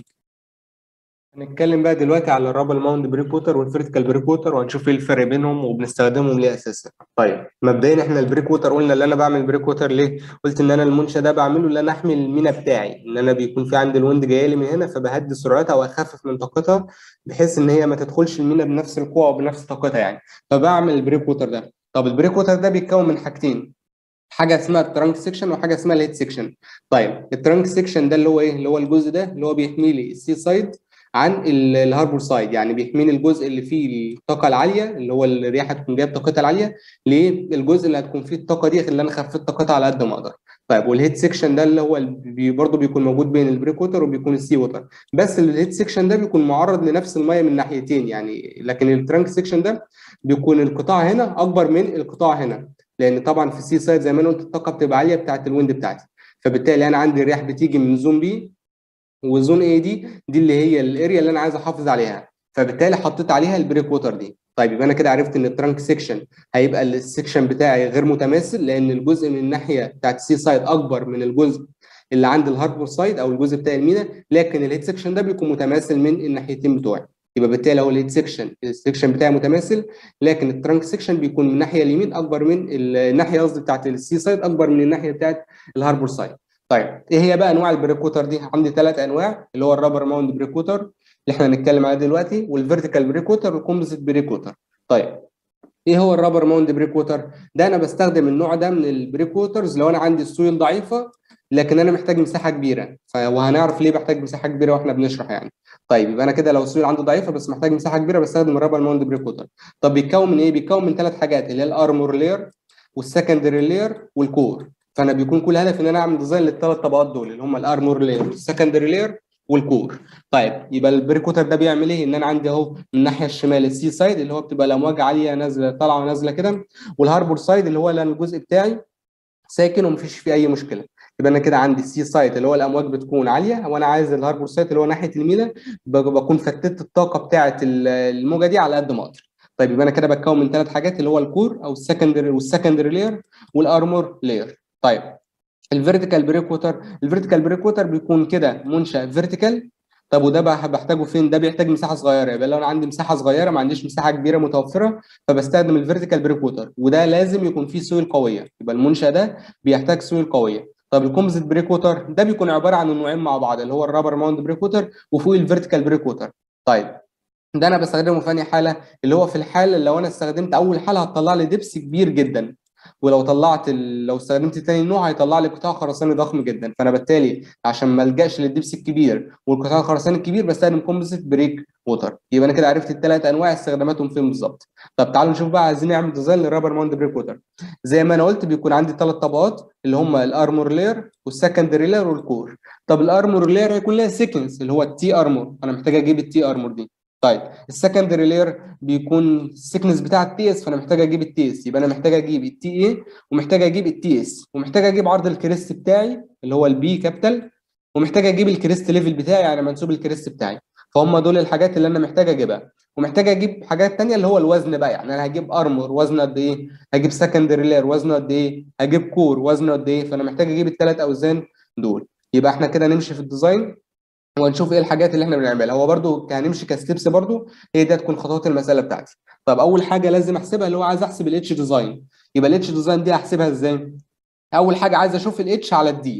هنتكلم بقى دلوقتي على الرابل ماوند بريك ووتر والفيرتيكال بريك ووتر وهنشوف ايه الفرق بينهم وبنستخدمهم ليه اساسا. طيب مبدئيا احنا البريك ووتر قلنا اللي انا بعمل بريك ووتر ليه؟ قلت ان انا المنشا ده بعمله اللي انا احمي المينا بتاعي ان انا بيكون في عندي الويند جايه لي من هنا فبهدي سرعتها واخفف من طاقتها بحيث ان هي ما تدخلش المينا بنفس القوه وبنفس طاقتها يعني فبعمل البريك ووتر ده. طب البريك ووتر ده بيتكون من حاجتين حاجه اسمها الترانك سيكشن وحاجه اسمها الهيد سيكشن. طيب الترانك سيكشن ده اللي هو ايه؟ اللي هو الجزء ده اللي هو بيحمي لي السي سايد عن الهاربور سايد يعني بيحميني الجزء اللي فيه الطاقه العاليه اللي هو الرياح هتكون جايب طاقتها العاليه للجزء اللي هتكون فيه الطاقه دي اللي انا خفيت طاقتها على قد ما اقدر طيب والهيد سيكشن ده اللي هو بي برضه بيكون موجود بين البريك ووتر وبيكون السي ووتر بس الهيد سيكشن ده بيكون معرض لنفس الميه من ناحيتين يعني لكن الترانك سيكشن ده بيكون القطاع هنا اكبر من القطاع هنا لان طبعا في السي سايد زي ما انا قلت الطاقه بتبقى عاليه بتاعت الويند بتاعتي فبالتالي انا عندي الرياح بتيجي من زون بي والزون اي دي دي اللي هي الاريا اللي انا عايز احافظ عليها فبالتالي حطيت عليها البريك ووتر دي طيب يبقى انا كده عرفت ان الترانك سيكشن هيبقى السيكشن بتاعي غير متماثل لان الجزء من الناحيه بتاعت السي سايد اكبر من الجزء اللي عند الهاربور سايد او الجزء بتاع المينا لكن الهيد سيكشن ده بيكون متماثل من الناحيتين بتوعي يبقى بالتالي هو الهيد سيكشن السيكشن بتاعي متماثل لكن الترانك سيكشن بيكون من الناحيه اليمين اكبر من الناحيه قصدي بتاعت السي سايد اكبر من الناحيه بتاعت الهاربور سايد طيب ايه هي بقى انواع البريكوتر دي عندي ثلاث انواع اللي هو الرابر ماوند بريكوتر اللي احنا هنتكلم عليه دلوقتي والفيرتيكال بريكوتر والكومبوزيت بريكوتر طيب ايه هو الرابر ماوند بريكوتر ده انا بستخدم النوع ده من البريكوترز لو انا عندي السويل ضعيفه لكن انا محتاج مساحه كبيره وهنعرف ليه بحتاج مساحه كبيره واحنا بنشرح يعني طيب يبقى انا كده لو السويل عندي ضعيفه بس محتاج مساحه كبيره بستخدم الرابر ماوند بريكوتر طب بيتكون من ايه بيتكون من ثلاث حاجات اللي هي الارمور لاير والسكندري لاير والكور فانا بيكون كل هدفي ان انا اعمل ديزاين للثلاث طبقات دول اللي هم الارمور لاير والسكندري لاير والكور طيب يبقى البريكوتر ده بيعمل ايه ان انا عندي اهو من الناحيه الشمال السي سايد اللي هو بتبقى الامواج عاليه نازله طالعه ونازله كده والهاربور سايد اللي هو اللي الجزء بتاعي ساكن ومفيش فيه اي مشكله يبقى انا كده عندي السي سايت اللي هو الامواج بتكون عاليه وانا عايز الهاربور سايت اللي هو ناحيه المينا بكون فتت الطاقه بتاعه الموجه دي على قد ما اقدر طيب يبقى انا كده بتكون من ثلاث حاجات اللي هو الكور او السكندري والسكندري لاير والارمور لاير طيب الفيرتيكال بريك ووتر الفيرتيكال بريك ووتر بيكون كده منشا فيرتيكال طب وده بقى بحتاجه فين ده بيحتاج مساحه صغيره يبقى لو انا عندي مساحه صغيره ما عنديش مساحه كبيره متوفره فبستخدم الفيرتيكال بريك ووتر وده لازم يكون فيه سويل قويه يبقى المنشا ده بيحتاج سويل قويه طب الكومبوزيت بريك ووتر ده بيكون عباره عن النوعين مع بعض اللي هو الرابر ماوند بريك ووتر وفوق الفيرتيكال بريك ووتر طيب ده انا بستخدمه في انهي حاله اللي هو في الحاله لو انا استخدمت اول حاله هتطلع لي دبس كبير جدا ولو طلعت ال... لو استخدمت تاني نوع هيطلع لي قطاع خرساني ضخم جدا فانا بالتالي عشان ما الجاش للدبس الكبير والقطاع الخرساني الكبير بستخدم كومبوزيت بريك ووتر يبقى انا كده عرفت الثلاث انواع استخداماتهم فين بالظبط طب تعالوا نشوف بقى عايزين نعمل ديزاين للرابر ماوند بريك ووتر زي ما انا قلت بيكون عندي ثلاث طبقات اللي هم الارمور لاير والسكندري لاير والكور طب الارمور لاير هيكون لها سيكنس اللي هو التي ارمور انا محتاج اجيب التي ارمور دي طيب السكندري لاير بيكون السكنس بتاع التي اس فانا محتاج اجيب التي اس يبقى انا محتاج اجيب التي اي ومحتاج اجيب التي اس ومحتاج اجيب عرض الكريست بتاعي اللي هو البي كابيتال ومحتاج اجيب الكريست ليفل بتاعي يعني منسوب الكريست بتاعي فهم دول الحاجات اللي انا محتاج اجيبها ومحتاج اجيب حاجات تانية اللي هو الوزن بقى يعني انا هجيب ارمور وزنه قد ايه هجيب سكندري لاير وزنه قد ايه هجيب كور وزنه قد ايه فانا محتاج اجيب الثلاث اوزان دول يبقى احنا كده نمشي في الديزاين ونشوف ايه الحاجات اللي احنا بنعملها هو برده هنمشي كستبس برده هي دي هتكون خطوات المساله بتاعتي طب اول حاجه لازم احسبها اللي هو عايز احسب الاتش ديزاين يبقى الاتش ديزاين دي هحسبها ازاي اول حاجه عايز اشوف الاتش على الدي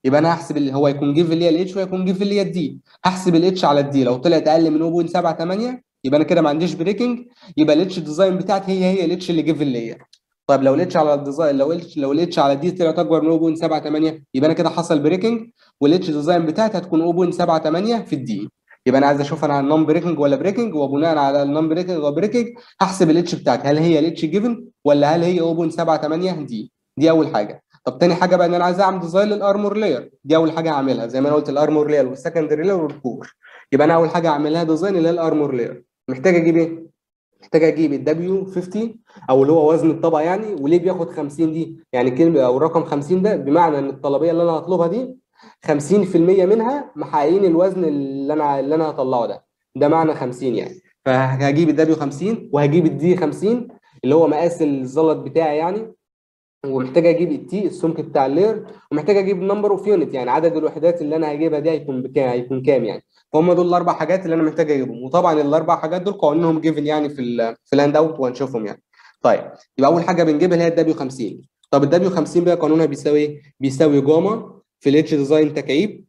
يبقى انا هحسب اللي هو يكون جيف اللي هي الاتش ويكون جيف اللي هي الدي هحسب الاتش على الدي لو طلعت اقل من 0.78 يبقى انا كده ما عنديش بريكنج يبقى الاتش ديزاين بتاعتي هي هي الاتش اللي جيف اللي هي طيب لو الاتش على الديزاين لو الاتش لو الاتش على الدي طلعت اكبر من 0.78 يبقى انا كده حصل بريكنج والاتش ديزاين بتاعتي هتكون 0.78 في الدي يبقى انا عايز اشوف انا نون بريكنج ولا بريكنج وبناء على النون بريكنج ولا بريكنج هحسب الاتش بتاعتي هل هي الاتش جيفن ولا هل هي 0.78 دي دي اول حاجه طب تاني حاجه بقى ان انا عايز اعمل ديزاين للارمور لاير دي اول حاجه هعملها زي ما انا قلت الارمور لاير والسكندري لاير والكور يبقى انا اول حاجه هعملها ديزاين اللي هي الارمور لاير محتاج اجيب ايه محتاج اجيب الدبليو 50 او اللي هو وزن الطبقه يعني وليه بياخد 50 دي يعني كلمه او رقم 50 ده بمعنى ان الطلبيه اللي انا هطلبها دي 50% منها محققين الوزن اللي انا اللي انا هطلعه ده ده معنى 50 يعني فهجيب الدبليو 50 وهجيب الدي 50 اللي هو مقاس الزلط بتاعي يعني ومحتاج اجيب التي السمك بتاع اللير ومحتاج اجيب نمبر اوف يونت يعني عدد الوحدات اللي انا هجيبها دي هيكون بكام هيكون كام يعني فهم دول الاربع حاجات اللي انا محتاج اجيبهم وطبعا الاربع حاجات دول قوانينهم جيفن يعني في ال في الهاند اوت وهنشوفهم يعني طيب يبقى اول حاجه بنجيبها اللي هي الدبليو 50 طب الدبليو 50 بقى قانونها بيساوي ايه؟ بيساوي جاما في الاتش ديزاين تكعيب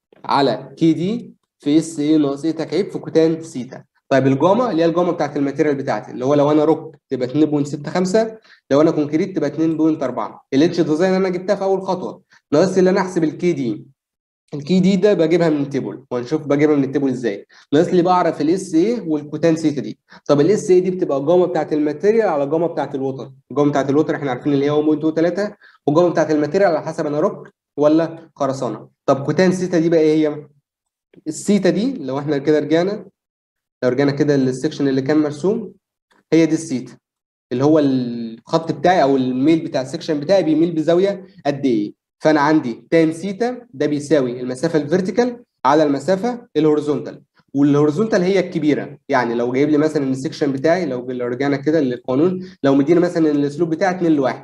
على كي دي في اس اي ناقص اي تكعيب في كوتان سيتا طيب الجاما اللي هي الجاما بتاعت الماتيريال بتاعتي اللي هو لو انا روك تبقى 2.65 لو انا كونكريت تبقى 2.4 الاتش ديزاين انا جبتها في اول خطوه ناقص اللي انا احسب الكي دي الكي دي ده بجيبها من التيبل وهنشوف بجيبها من التيبل ازاي ناقص لي بعرف الاس اي والكوتان سيتا دي طب الاس اي دي بتبقى الجاما بتاعت الماتيريال على الجاما بتاعت الوتر الجاما بتاعت الوتر احنا عارفين اللي هي 1.3 والجاما بتاعت الماتيريال على حسب انا روك ولا خرسانه طب كوتان سيتا دي بقى ايه هي السيتا دي لو احنا كده رجعنا لو رجعنا كده للسكشن اللي كان مرسوم هي دي السيتا اللي هو الخط بتاعي او الميل بتاع السكشن بتاعي بيميل بزاويه قد ايه فانا عندي تان سيتا ده بيساوي المسافه الفيرتيكال على المسافه الهوريزونتال والهوريزونتال هي الكبيره يعني لو جايب لي مثلا السكشن بتاعي لو رجعنا كده للقانون لو مدينا مثلا الاسلوب بتاعي 2 لواحد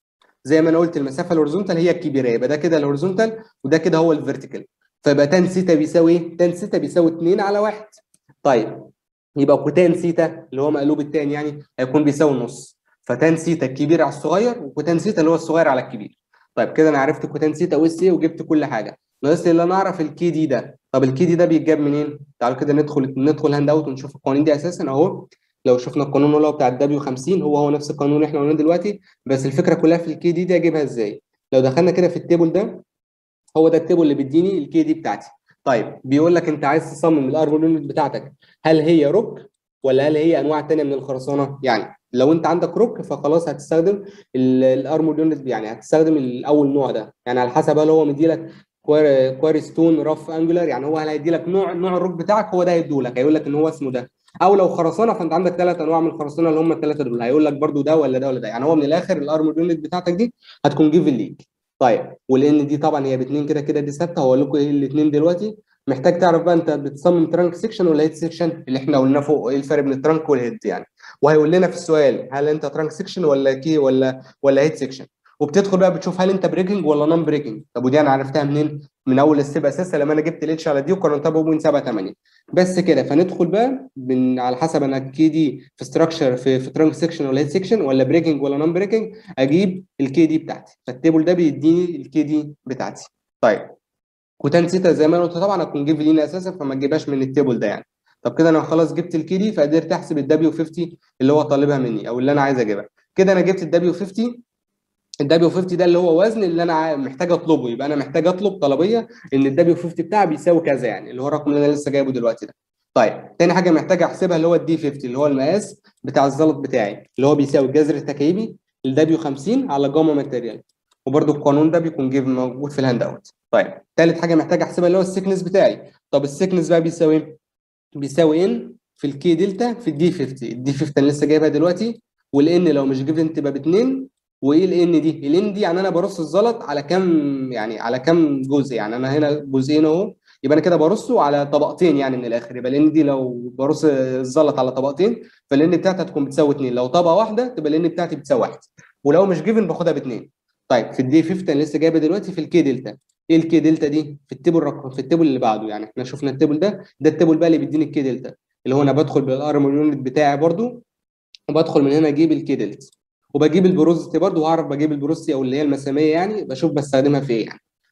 زي ما انا قلت المسافه الهوريزونتال هي الكبيره يبقى ده كده الهوريزونتال وده كده هو الفيرتيكال فيبقى تان سيتا بيساوي ايه؟ تان سيتا بيساوي 2 على 1 طيب يبقى كوتان سيتا اللي هو مقلوب التاني يعني هيكون بيساوي النص فتان سيتا الكبير على الصغير وكوتان سيتا اللي هو الصغير على الكبير طيب كده انا عرفت كوتان سيتا واس ايه وجبت كل حاجه ناقص لي ان انا اعرف الكي دي ده طب الكي دي ده بيتجاب منين تعالوا كده ندخل ندخل هاند اوت ونشوف القوانين دي اساسا اهو لو شفنا القانون اللي هو بتاع الدبليو 50 هو هو نفس القانون اللي احنا قلناه دلوقتي بس الفكره كلها في الكي دي دي اجيبها ازاي لو دخلنا كده في التيبل ده هو ده التيبل اللي بيديني الكي دي بتاعتي طيب بيقول لك انت عايز تصمم الارمور يونت بتاعتك هل هي روك ولا هل هي انواع ثانيه من الخرسانه يعني لو انت عندك روك فخلاص هتستخدم الارمور يونت يعني هتستخدم الاول نوع ده يعني على حسب هل هو مديلك كواري ستون راف انجولار يعني هو هل هيدي لك نوع نوع الروك بتاعك هو ده هيديهولك هيقول لك ان هو اسمه ده او لو خرسانه فانت عندك ثلاث انواع من الخرسانه اللي هم الثلاثه دول هيقول لك برده ده ولا ده ولا ده يعني هو من الاخر الارمور يونت بتاعتك دي هتكون جيفن ليك طيب ولان دي طبعا هي باثنين كده كده دي ثابته هقول لكم ايه الاثنين دلوقتي محتاج تعرف بقى انت بتصمم ترانك سيكشن ولا هيد سيكشن اللي احنا قلنا فوق ايه الفرق بين الترانك والهيد يعني وهيقول لنا في السؤال هل انت ترانك سيكشن ولا كي ولا ولا هيد سيكشن وبتدخل بقى بتشوف هل انت بريكنج ولا نون بريكنج طب ودي انا عرفتها منين من اول الستيب اساسا لما انا جبت الاتش على دي وقارنتها ب 0.78 بس كده فندخل بقى من على حسب انا كي دي في ستراكشر في في ترانك سيكشن ولا هيد سيكشن ولا بريكنج ولا نون بريكنج اجيب الكي دي بتاعتي فالتيبل ده بيديني الكي دي بتاعتي طيب كوتان سيتا زي ما انا قلت طبعا هتكون جيف لينا اساسا فما تجيبهاش من التيبل ده يعني طب كده انا خلاص جبت الكي دي فقدرت احسب الدبليو 50 اللي هو طالبها مني او اللي انا عايز اجيبها كده انا جبت الدبليو 50 الدبليو 50 ده اللي هو وزن اللي انا محتاج اطلبه يبقى انا محتاج اطلب طلبيه ان الدبليو 50 بتاعي بيساوي كذا يعني اللي هو الرقم اللي انا لسه جايبه دلوقتي ده طيب تاني حاجه محتاج احسبها اللي هو الدي 50 اللي هو المقاس بتاع الزلط بتاعي اللي هو بيساوي الجذر التكعيبي الدبليو 50 على جاما ماتيريال وبرده القانون ده بيكون جيف موجود في الهاند اوت طيب ثالث حاجه محتاج احسبها اللي هو السيكنس بتاعي طب السيكنس بقى بيساوي بيساوي ان في الكي دلتا في الدي 50 الدي 50 انا لسه جايبها دلوقتي والان لو مش جيفن تبقى باثنين وايه الان دي الان دي يعني انا برص الزلط على كام يعني على كام جزء يعني انا هنا جزئين اهو يبقى انا كده برصه على طبقتين يعني من الاخر يبقى الان دي لو برص الزلط على طبقتين فالان بتاعتي هتكون بتساوي 2 لو طبقه واحده تبقى الان بتاعتي بتساوي 1 ولو مش جيفن باخدها باثنين طيب في الدي 50 انا لسه جايبها دلوقتي في الكي دلتا ايه الكي دلتا دي في التيبل رقم في التيبل اللي بعده يعني احنا شفنا التيبل ده ده التيبل بقى اللي بيديني الكي دلتا اللي هو انا بدخل بالارم يونت بتاعي برده وبدخل من هنا اجيب الكي دلتا وبجيب البروزتي برده وهعرف بجيب البروزتي او اللي هي المساميه يعني بشوف بستخدمها في ايه يعني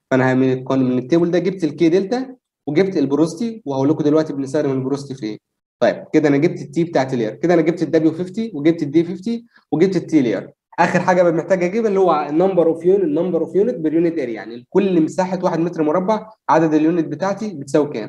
فانا من القانون من التيبل ده جبت الكي دلتا وجبت البروستي وهقول لكم دلوقتي بنستخدم البروستي في ايه طيب كده انا جبت التي بتاعت اللير كده انا جبت الدبليو 50 وجبت الدي 50 وجبت التي لير اخر حاجه بقى محتاج اجيبها اللي هو النمبر اوف يونت النمبر اوف يونت باليونت اريا يعني كل مساحه 1 متر مربع عدد اليونت بتاعتي بتساوي كام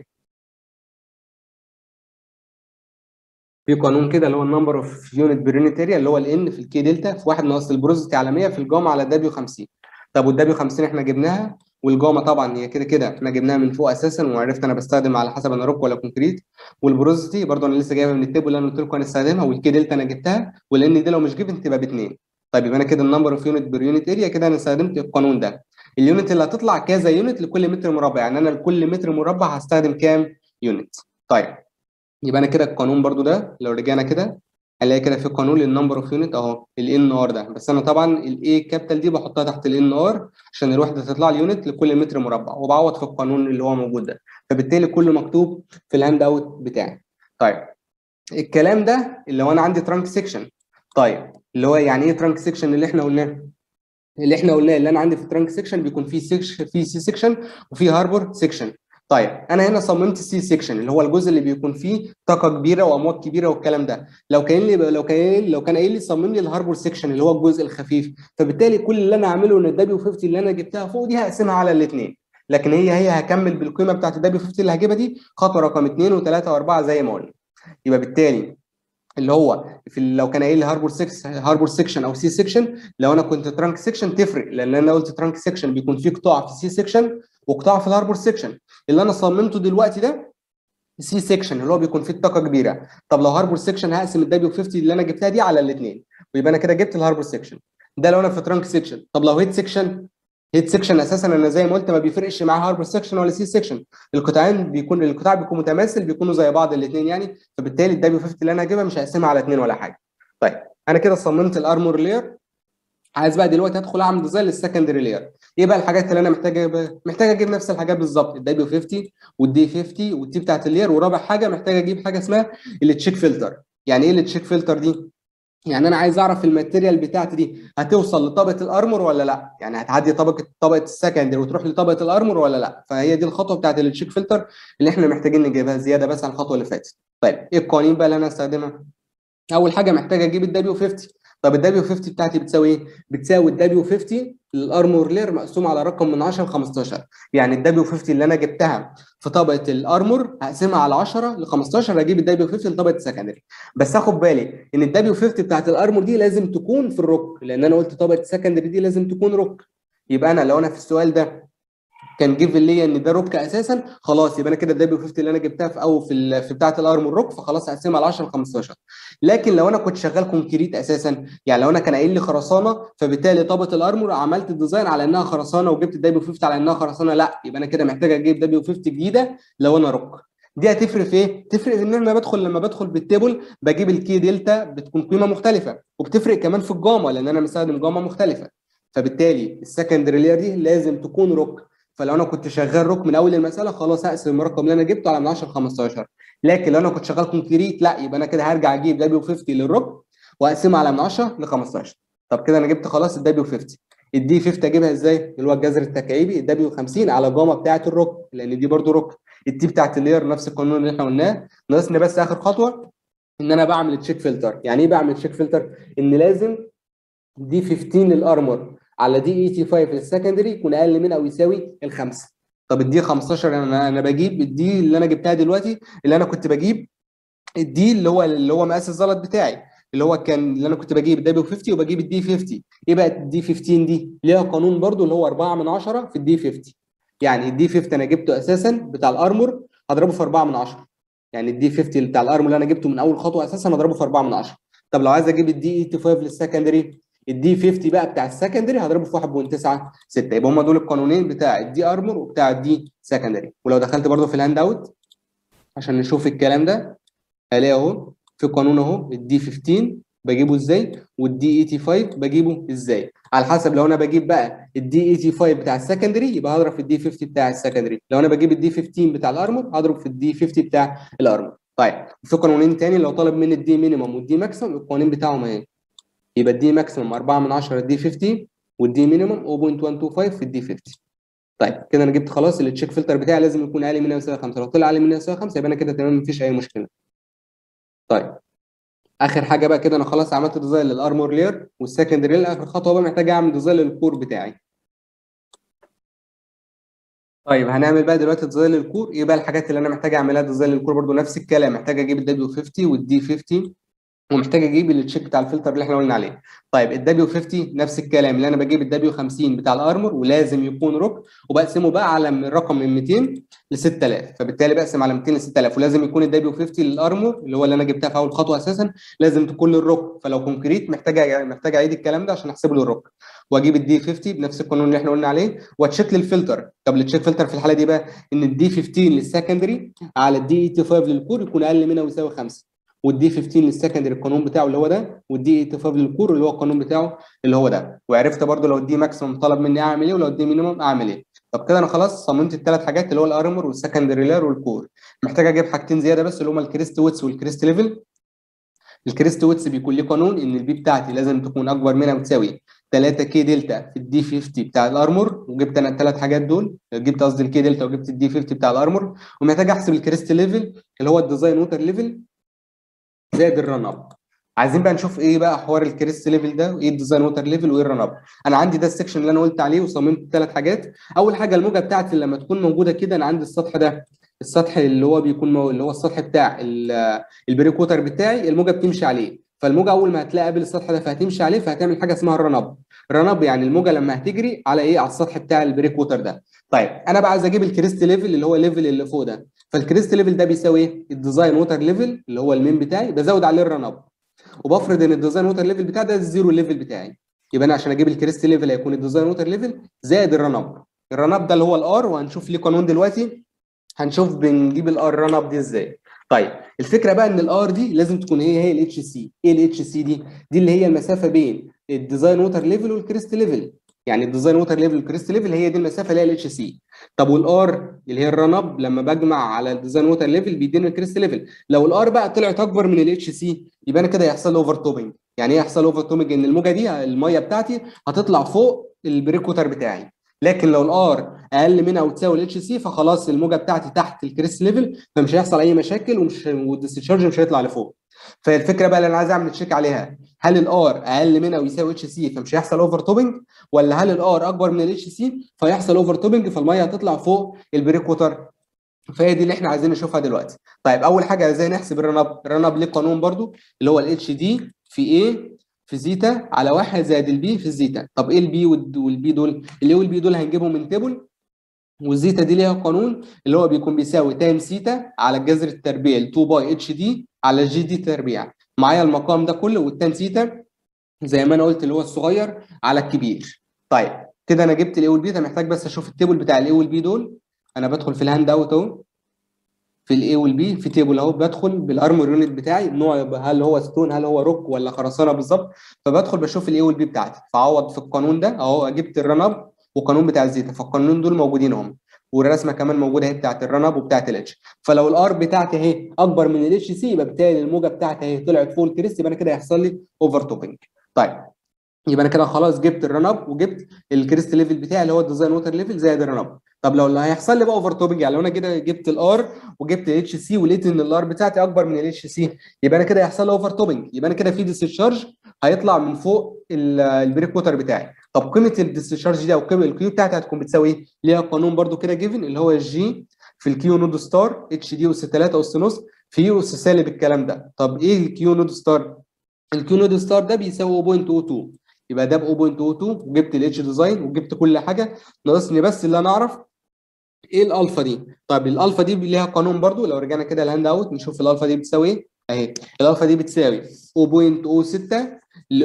في قانون كده اللي هو النمبر اوف يونت باليونت اريا اللي هو الان في الكي دلتا في 1 ناقص البروزيتي على 100 في الجاما على دبليو 50 طب والدبليو 50 احنا جبناها والجاما طبعا هي كده كده احنا جبناها من فوق اساسا وعرفت انا بستخدم على حسب انا روك ولا كونكريت والبروزيتي برضه انا لسه جايبها من التيبل اللي انا قلت لكم هنستخدمها والكي دلتا انا جبتها والان دي لو مش جبت تبقى باثنين طيب يبقى انا كده النمبر اوف يونت بير يونت اريا كده انا استخدمت القانون ده اليونت اللي هتطلع كذا يونت لكل متر مربع يعني انا لكل متر مربع هستخدم كام يونت طيب يبقى انا كده القانون برضو ده لو رجعنا كده هنلاقي كده في قانون للنمبر اوف يونت اهو الان ار ده بس انا طبعا الاي كابيتال دي بحطها تحت الان ار عشان الوحده تطلع لي يونت لكل متر مربع وبعوض في القانون اللي هو موجود ده فبالتالي كله مكتوب في الهاند اوت بتاعي طيب الكلام ده اللي هو انا عندي ترانك سيكشن طيب اللي هو يعني ايه ترانك سيكشن اللي احنا قلناه اللي احنا قلناه اللي انا عندي في الترانك سيكشن بيكون فيه سيكشن في سي سيكشن وفي هاربور سيكشن طيب انا هنا صممت السي سيكشن اللي هو الجزء اللي بيكون فيه طاقه كبيره وامواج كبيره والكلام ده لو كان لي لو كان لو كان قايل لي صمم لي الهاربور سيكشن اللي هو الجزء الخفيف فبالتالي كل اللي انا اعمله ان الدبليو 50 اللي انا جبتها فوق دي هقسمها على الاثنين لكن هي هي هكمل بالقيمه بتاعت الدبليو 50 اللي هجيبها دي خطوه رقم 2 و3 و4 زي ما قلنا يبقى بالتالي اللي هو في لو كان قايل لي هاربور 6 هاربور سيكشن او سي سيكشن لو انا كنت ترانك سيكشن تفرق لان انا قلت ترانك سيكشن بيكون فيه قطاع في سي سيكشن وقطاع في الهاربور سيكشن اللي انا صممته دلوقتي ده سي سيكشن اللي هو بيكون فيه الطاقه كبيره طب لو هاربور سيكشن هقسم الدبليو 50 اللي انا جبتها دي على الاثنين ويبقى انا كده جبت الهاربور سيكشن ده لو انا في ترانك سيكشن طب لو هيد سيكشن هيد سيكشن اساسا انا زي ما قلت ما بيفرقش معاه هاربور سيكشن ولا سي سيكشن القطاعين بيكون القطاع بيكون متماثل بيكونوا زي بعض الاثنين يعني فبالتالي الدبليو 50 اللي انا هجيبها مش هقسمها على اثنين ولا حاجه طيب انا كده صممت الارمور لير عايز بقى دلوقتي ادخل اعمل ديزاين للسكندري لير ايه بقى الحاجات اللي انا محتاج اجيبها محتاج اجيب نفس الحاجات بالظبط الدبليو 50 والدي 50 والتي بتاعت اللير ورابع حاجه محتاج اجيب حاجه اسمها التشيك فلتر يعني ايه التشيك فلتر دي يعني انا عايز اعرف الماتيريال بتاعتي دي هتوصل لطبقه الارمور ولا لا يعني هتعدي طبقه طبقه السكندري وتروح لطبقه الارمور ولا لا فهي دي الخطوه بتاعت التشيك فلتر اللي احنا محتاجين نجيبها زياده بس عن الخطوه اللي فاتت طيب ايه القوانين بقى اللي انا هستخدمها اول حاجه محتاج اجيب الدبليو 50 طب الدبليو 50 بتاعتي بتساوي ايه بتساوي الدبليو 50 للارمور لير مقسوم على رقم من 10 ل 15 يعني الدبليو 50 اللي انا جبتها في طبقه الارمور هقسمها على 10 ل 15 اجيب الدبليو 50 لطبقه السكندري بس اخد بالي ان الدبليو 50 بتاعت الارمور دي لازم تكون في الروك لان انا قلت طبقه السكندري دي لازم تكون روك يبقى انا لو انا في السؤال ده كان جيف ليا ان ده روك اساسا خلاص يبقى انا كده الدبليو 50 اللي انا جبتها في او في في بتاعه الارمور روك فخلاص هقسمها على 10 ل 15 لكن لو انا كنت شغال كونكريت اساسا يعني لو انا كان قايل لي خرسانه فبالتالي طبقه الارمور عملت الديزاين على انها خرسانه وجبت الدبليو 50 على انها خرسانه لا يبقى انا كده محتاج اجيب دبليو 50 جديده لو انا روك دي هتفرق في ايه؟ تفرق في ان انا بدخل لما بدخل بالتيبل بجيب الكي دلتا بتكون قيمه مختلفه وبتفرق كمان في الجاما لان انا مستخدم جاما مختلفه فبالتالي السكندري لير دي لازم تكون روك فلو انا كنت شغال روك من اول المساله خلاص هقسم الرقم اللي انا جبته على من 10 ل 15 لكن لو انا كنت شغال كونكريت لا يبقى انا كده هرجع اجيب دبليو 50 للروك واقسمها على من 10 ل 15 طب كده انا جبت خلاص الدبليو 50 الدي 50 اجيبها ازاي؟ اللي هو الجذر التكعيبي الدبليو 50 على جاما بتاعه الروك لان دي برده روك التي بتاعت اللير نفس القانون اللي احنا قلناه ناقصني بس اخر خطوه ان انا بعمل تشيك فلتر يعني ايه بعمل تشيك فلتر؟ ان لازم دي 15 للارمر على دي اي تي 5 للسكندري يكون اقل من او يساوي الخمسه طب الدي 15 انا انا بجيب الدي اللي انا جبتها دلوقتي اللي انا كنت بجيب الدي اللي هو اللي هو مقاس الزلط بتاعي اللي هو كان اللي انا كنت بجيب الدبليو 50 وبجيب الدي 50 ايه بقى الدي 15 دي ليها قانون برضو اللي هو 4 من 10 في الدي 50 يعني الدي 50 انا جبته اساسا بتاع الارمور هضربه في 4 من 10 يعني الدي 50 بتاع الارمور اللي انا جبته من اول خطوه اساسا هضربه في 4 من 10 طب لو عايز اجيب الدي 85 للسكندري الدي 50 بقى بتاع السكندري هضربه في 1.96 يبقى هم دول القانونين بتاع الدي ارمور وبتاع الدي سكندري ولو دخلت برده في الهاند اوت عشان نشوف الكلام ده هلاقي اهو في قانون اهو الدي 15 بجيبه ازاي والدي 85 بجيبه ازاي على حسب لو انا بجيب بقى الدي 85 بتاع السكندري يبقى هضرب في الدي 50 بتاع السكندري لو انا بجيب الدي 15 بتاع الارمور هضرب في الدي 50 بتاع الارمور طيب في قانونين تاني لو طالب مني الدي مينيمم والدي ماكسيمم القوانين بتاعهم اهي يبقى الدي ماكسيمم 4 من 10 الدي 50 والدي مينيمم 0.125 في الدي 50 طيب كده انا جبت خلاص التشيك فلتر بتاعي لازم يكون اقل من يساوي 5 لو طلع اقل من يساوي 5 يبقى انا كده تمام مفيش اي مشكله طيب اخر حاجه بقى كده انا خلاص عملت ديزاين للارمور لير والسكندري لير اخر خطوه بقى محتاج اعمل ديزاين للكور بتاعي طيب هنعمل بقى دلوقتي ديزاين للكور ايه بقى الحاجات اللي انا محتاج اعملها ديزاين للكور برضو نفس الكلام محتاج اجيب الدبليو 50 والدي 50 ومحتاج اجيب التشيك بتاع الفلتر اللي احنا قلنا عليه طيب الدبليو 50 نفس الكلام اللي انا بجيب الدبليو 50 بتاع الارمور ولازم يكون روك وبقسمه بقى على الرقم من 200 ل 6000 فبالتالي بقسم على 200 ل 6000 ولازم يكون الدبليو 50 للارمور اللي هو اللي انا جبتها في اول خطوه اساسا لازم تكون للروك فلو كونكريت محتاج محتاج اعيد الكلام ده عشان احسبه للروك واجيب الدي 50 بنفس القانون اللي احنا قلنا عليه واتشيك للفلتر طب التشيك فلتر في الحاله دي بقى ان الدي 15 للسكندري على الدي 85 للكور يكون اقل منها ويساوي 5 والدي 15 للسكندري القانون بتاعه اللي هو ده والدي 85 للكور اللي هو القانون بتاعه اللي هو ده وعرفت برده لو الدي ماكسيمم طلب مني اعمل ايه ولو الدي مينيمم اعمل ايه طب كده انا خلاص صممت الثلاث حاجات اللي هو الارمور والسكندري لير والكور محتاج اجيب حاجتين زياده بس اللي هما الكريست ويتس والكريست ليفل الكريست ويتس بيكون ليه قانون ان البي بتاعتي لازم تكون اكبر منها وتساوي 3 كي دلتا في الدي 50 بتاع الارمور وجبت انا الثلاث حاجات دول جبت قصدي الكي دلتا وجبت الدي 50 بتاع الارمور ومحتاج احسب الكريست ليفل اللي هو الديزاين ووتر ليفل زائد الرن اب عايزين بقى نشوف ايه بقى حوار الكريست ليفل ده وايه الديزاين ووتر ليفل وايه الرن اب انا عندي ده السكشن اللي انا قلت عليه وصممت ثلاث حاجات اول حاجه الموجه بتاعتي لما تكون موجوده كده انا عندي السطح ده السطح اللي هو بيكون مو... اللي هو السطح بتاع البريك ووتر بتاعي الموجه بتمشي عليه فالموجه اول ما هتلاقي قبل السطح ده فهتمشي عليه فهتعمل حاجه اسمها الرن اب الرن اب يعني الموجه لما هتجري على ايه على السطح بتاع البريك ووتر ده طيب انا بقى عايز اجيب الكريست ليفل اللي هو الليفل اللي فوق ده فالكريست ليفل ده بيساوي ايه الديزاين ووتر ليفل اللي هو المين بتاعي بزود عليه الرن اب وبفرض ان الديزاين ووتر ليفل بتاعي ده الزيرو ليفل بتاعي يبقى انا عشان اجيب الكريست ليفل هيكون الديزاين ووتر ليفل زائد الرن اب الرن اب ده اللي هو الار وهنشوف ليه قانون دلوقتي هنشوف بنجيب الار رن اب دي ازاي طيب الفكره بقى ان الار دي لازم تكون هي هي الاتش سي ايه الاتش سي دي دي اللي هي المسافه بين الديزاين ووتر ليفل والكريست ليفل يعني الديزاين ووتر ليفل والكريست ليفل هي دي المسافه اللي هي الاتش سي طب والار اللي هي الرن اب لما بجمع على الديزاين ووتر ليفل بيديني الكريست ليفل لو الار بقى طلعت اكبر من الاتش سي يبقى انا كده هيحصل لي اوفر توبنج يعني ايه يحصل اوفر توبنج ان الموجه دي الميه بتاعتي هتطلع فوق البريك ووتر بتاعي لكن لو الار اقل منها او تساوي الاتش سي فخلاص الموجه بتاعتي تحت الكريست ليفل فمش هيحصل اي مشاكل ومش والديسشارج مش هيطلع لفوق فالفكره بقى اللي انا عايز اعمل تشيك عليها هل الار اقل منها ويساوي اتش سي فمش هيحصل اوفر توبنج ولا هل الار اكبر من الاتش سي فيحصل اوفر توبنج فالميه هتطلع فوق البريك ووتر فهي دي اللي احنا عايزين نشوفها دلوقتي طيب اول حاجه ازاي نحسب الرن اب الرن اب ليه قانون برضو اللي هو الاتش دي في ايه في زيتا على واحد زائد البي في الزيتا طب ايه البي والبي دول الاي والبي دول هنجيبهم من تيبل والزيتا دي ليها قانون اللي هو بيكون بيساوي تايم سيتا على الجذر التربيع 2 باي اتش دي على الجي دي تربيع معايا المقام ده كله والتان سيتا زي ما انا قلت اللي هو الصغير على الكبير طيب كده انا جبت الاي والبي ده محتاج بس اشوف التيبل بتاع الاي والبي دول انا بدخل في الهاند اوت اهو في الاي والبي في تيبل اهو بدخل بالارمور يونت بتاعي النوع هل هو ستون هل هو روك ولا خرسانه بالظبط فبدخل بشوف الاي والبي بتاعتي فاعوض في القانون ده اهو جبت الرن اب والقانون بتاع الزيتا فالقانونين دول موجودين اهم والرسمه كمان موجوده اهي بتاعت الرن اب وبتاعت الاتش فلو الار بتاعتي اهي اكبر من الاتش سي يبقى بالتالي الموجه بتاعتي اهي طلعت فوق الكريست يبقى انا كده هيحصل لي اوفر توبنج طيب يبقى انا كده خلاص جبت الرن اب وجبت الكريست ليفل بتاعي اللي هو الديزاين ووتر ليفل زائد الرن اب طب لو اللي هيحصل لي بقى اوفر توبنج يعني لو انا كده جبت الار وجبت الاتش سي ولقيت ان الار بتاعتي اكبر من الاتش سي يبقى انا كده هيحصل لي اوفر توبنج يبقى انا كده في ديسشارج هيطلع من فوق البريك ووتر بتاعي طب قيمه الديسشارج دي او قيمه الكيو بتاعتي هتكون بتساوي ايه؟ ليها قانون برده كده جيفن اللي هو الجي في الكيو نود ستار اتش دي اس 3 اس نص في اس سالب الكلام ده طب ايه الكيو نود ستار؟ الكيو نود ستار ده بيساوي 0.02 يبقى ده ب 0.02 وجبت الاتش ديزاين وجبت كل حاجه ناقصني بس اللي انا اعرف ايه الالفا دي طيب الالفا دي ليها قانون برضو لو رجعنا كده الهاند اوت نشوف الالفا دي بتساوي ايه اهي الالفا دي بتساوي 0.06 ل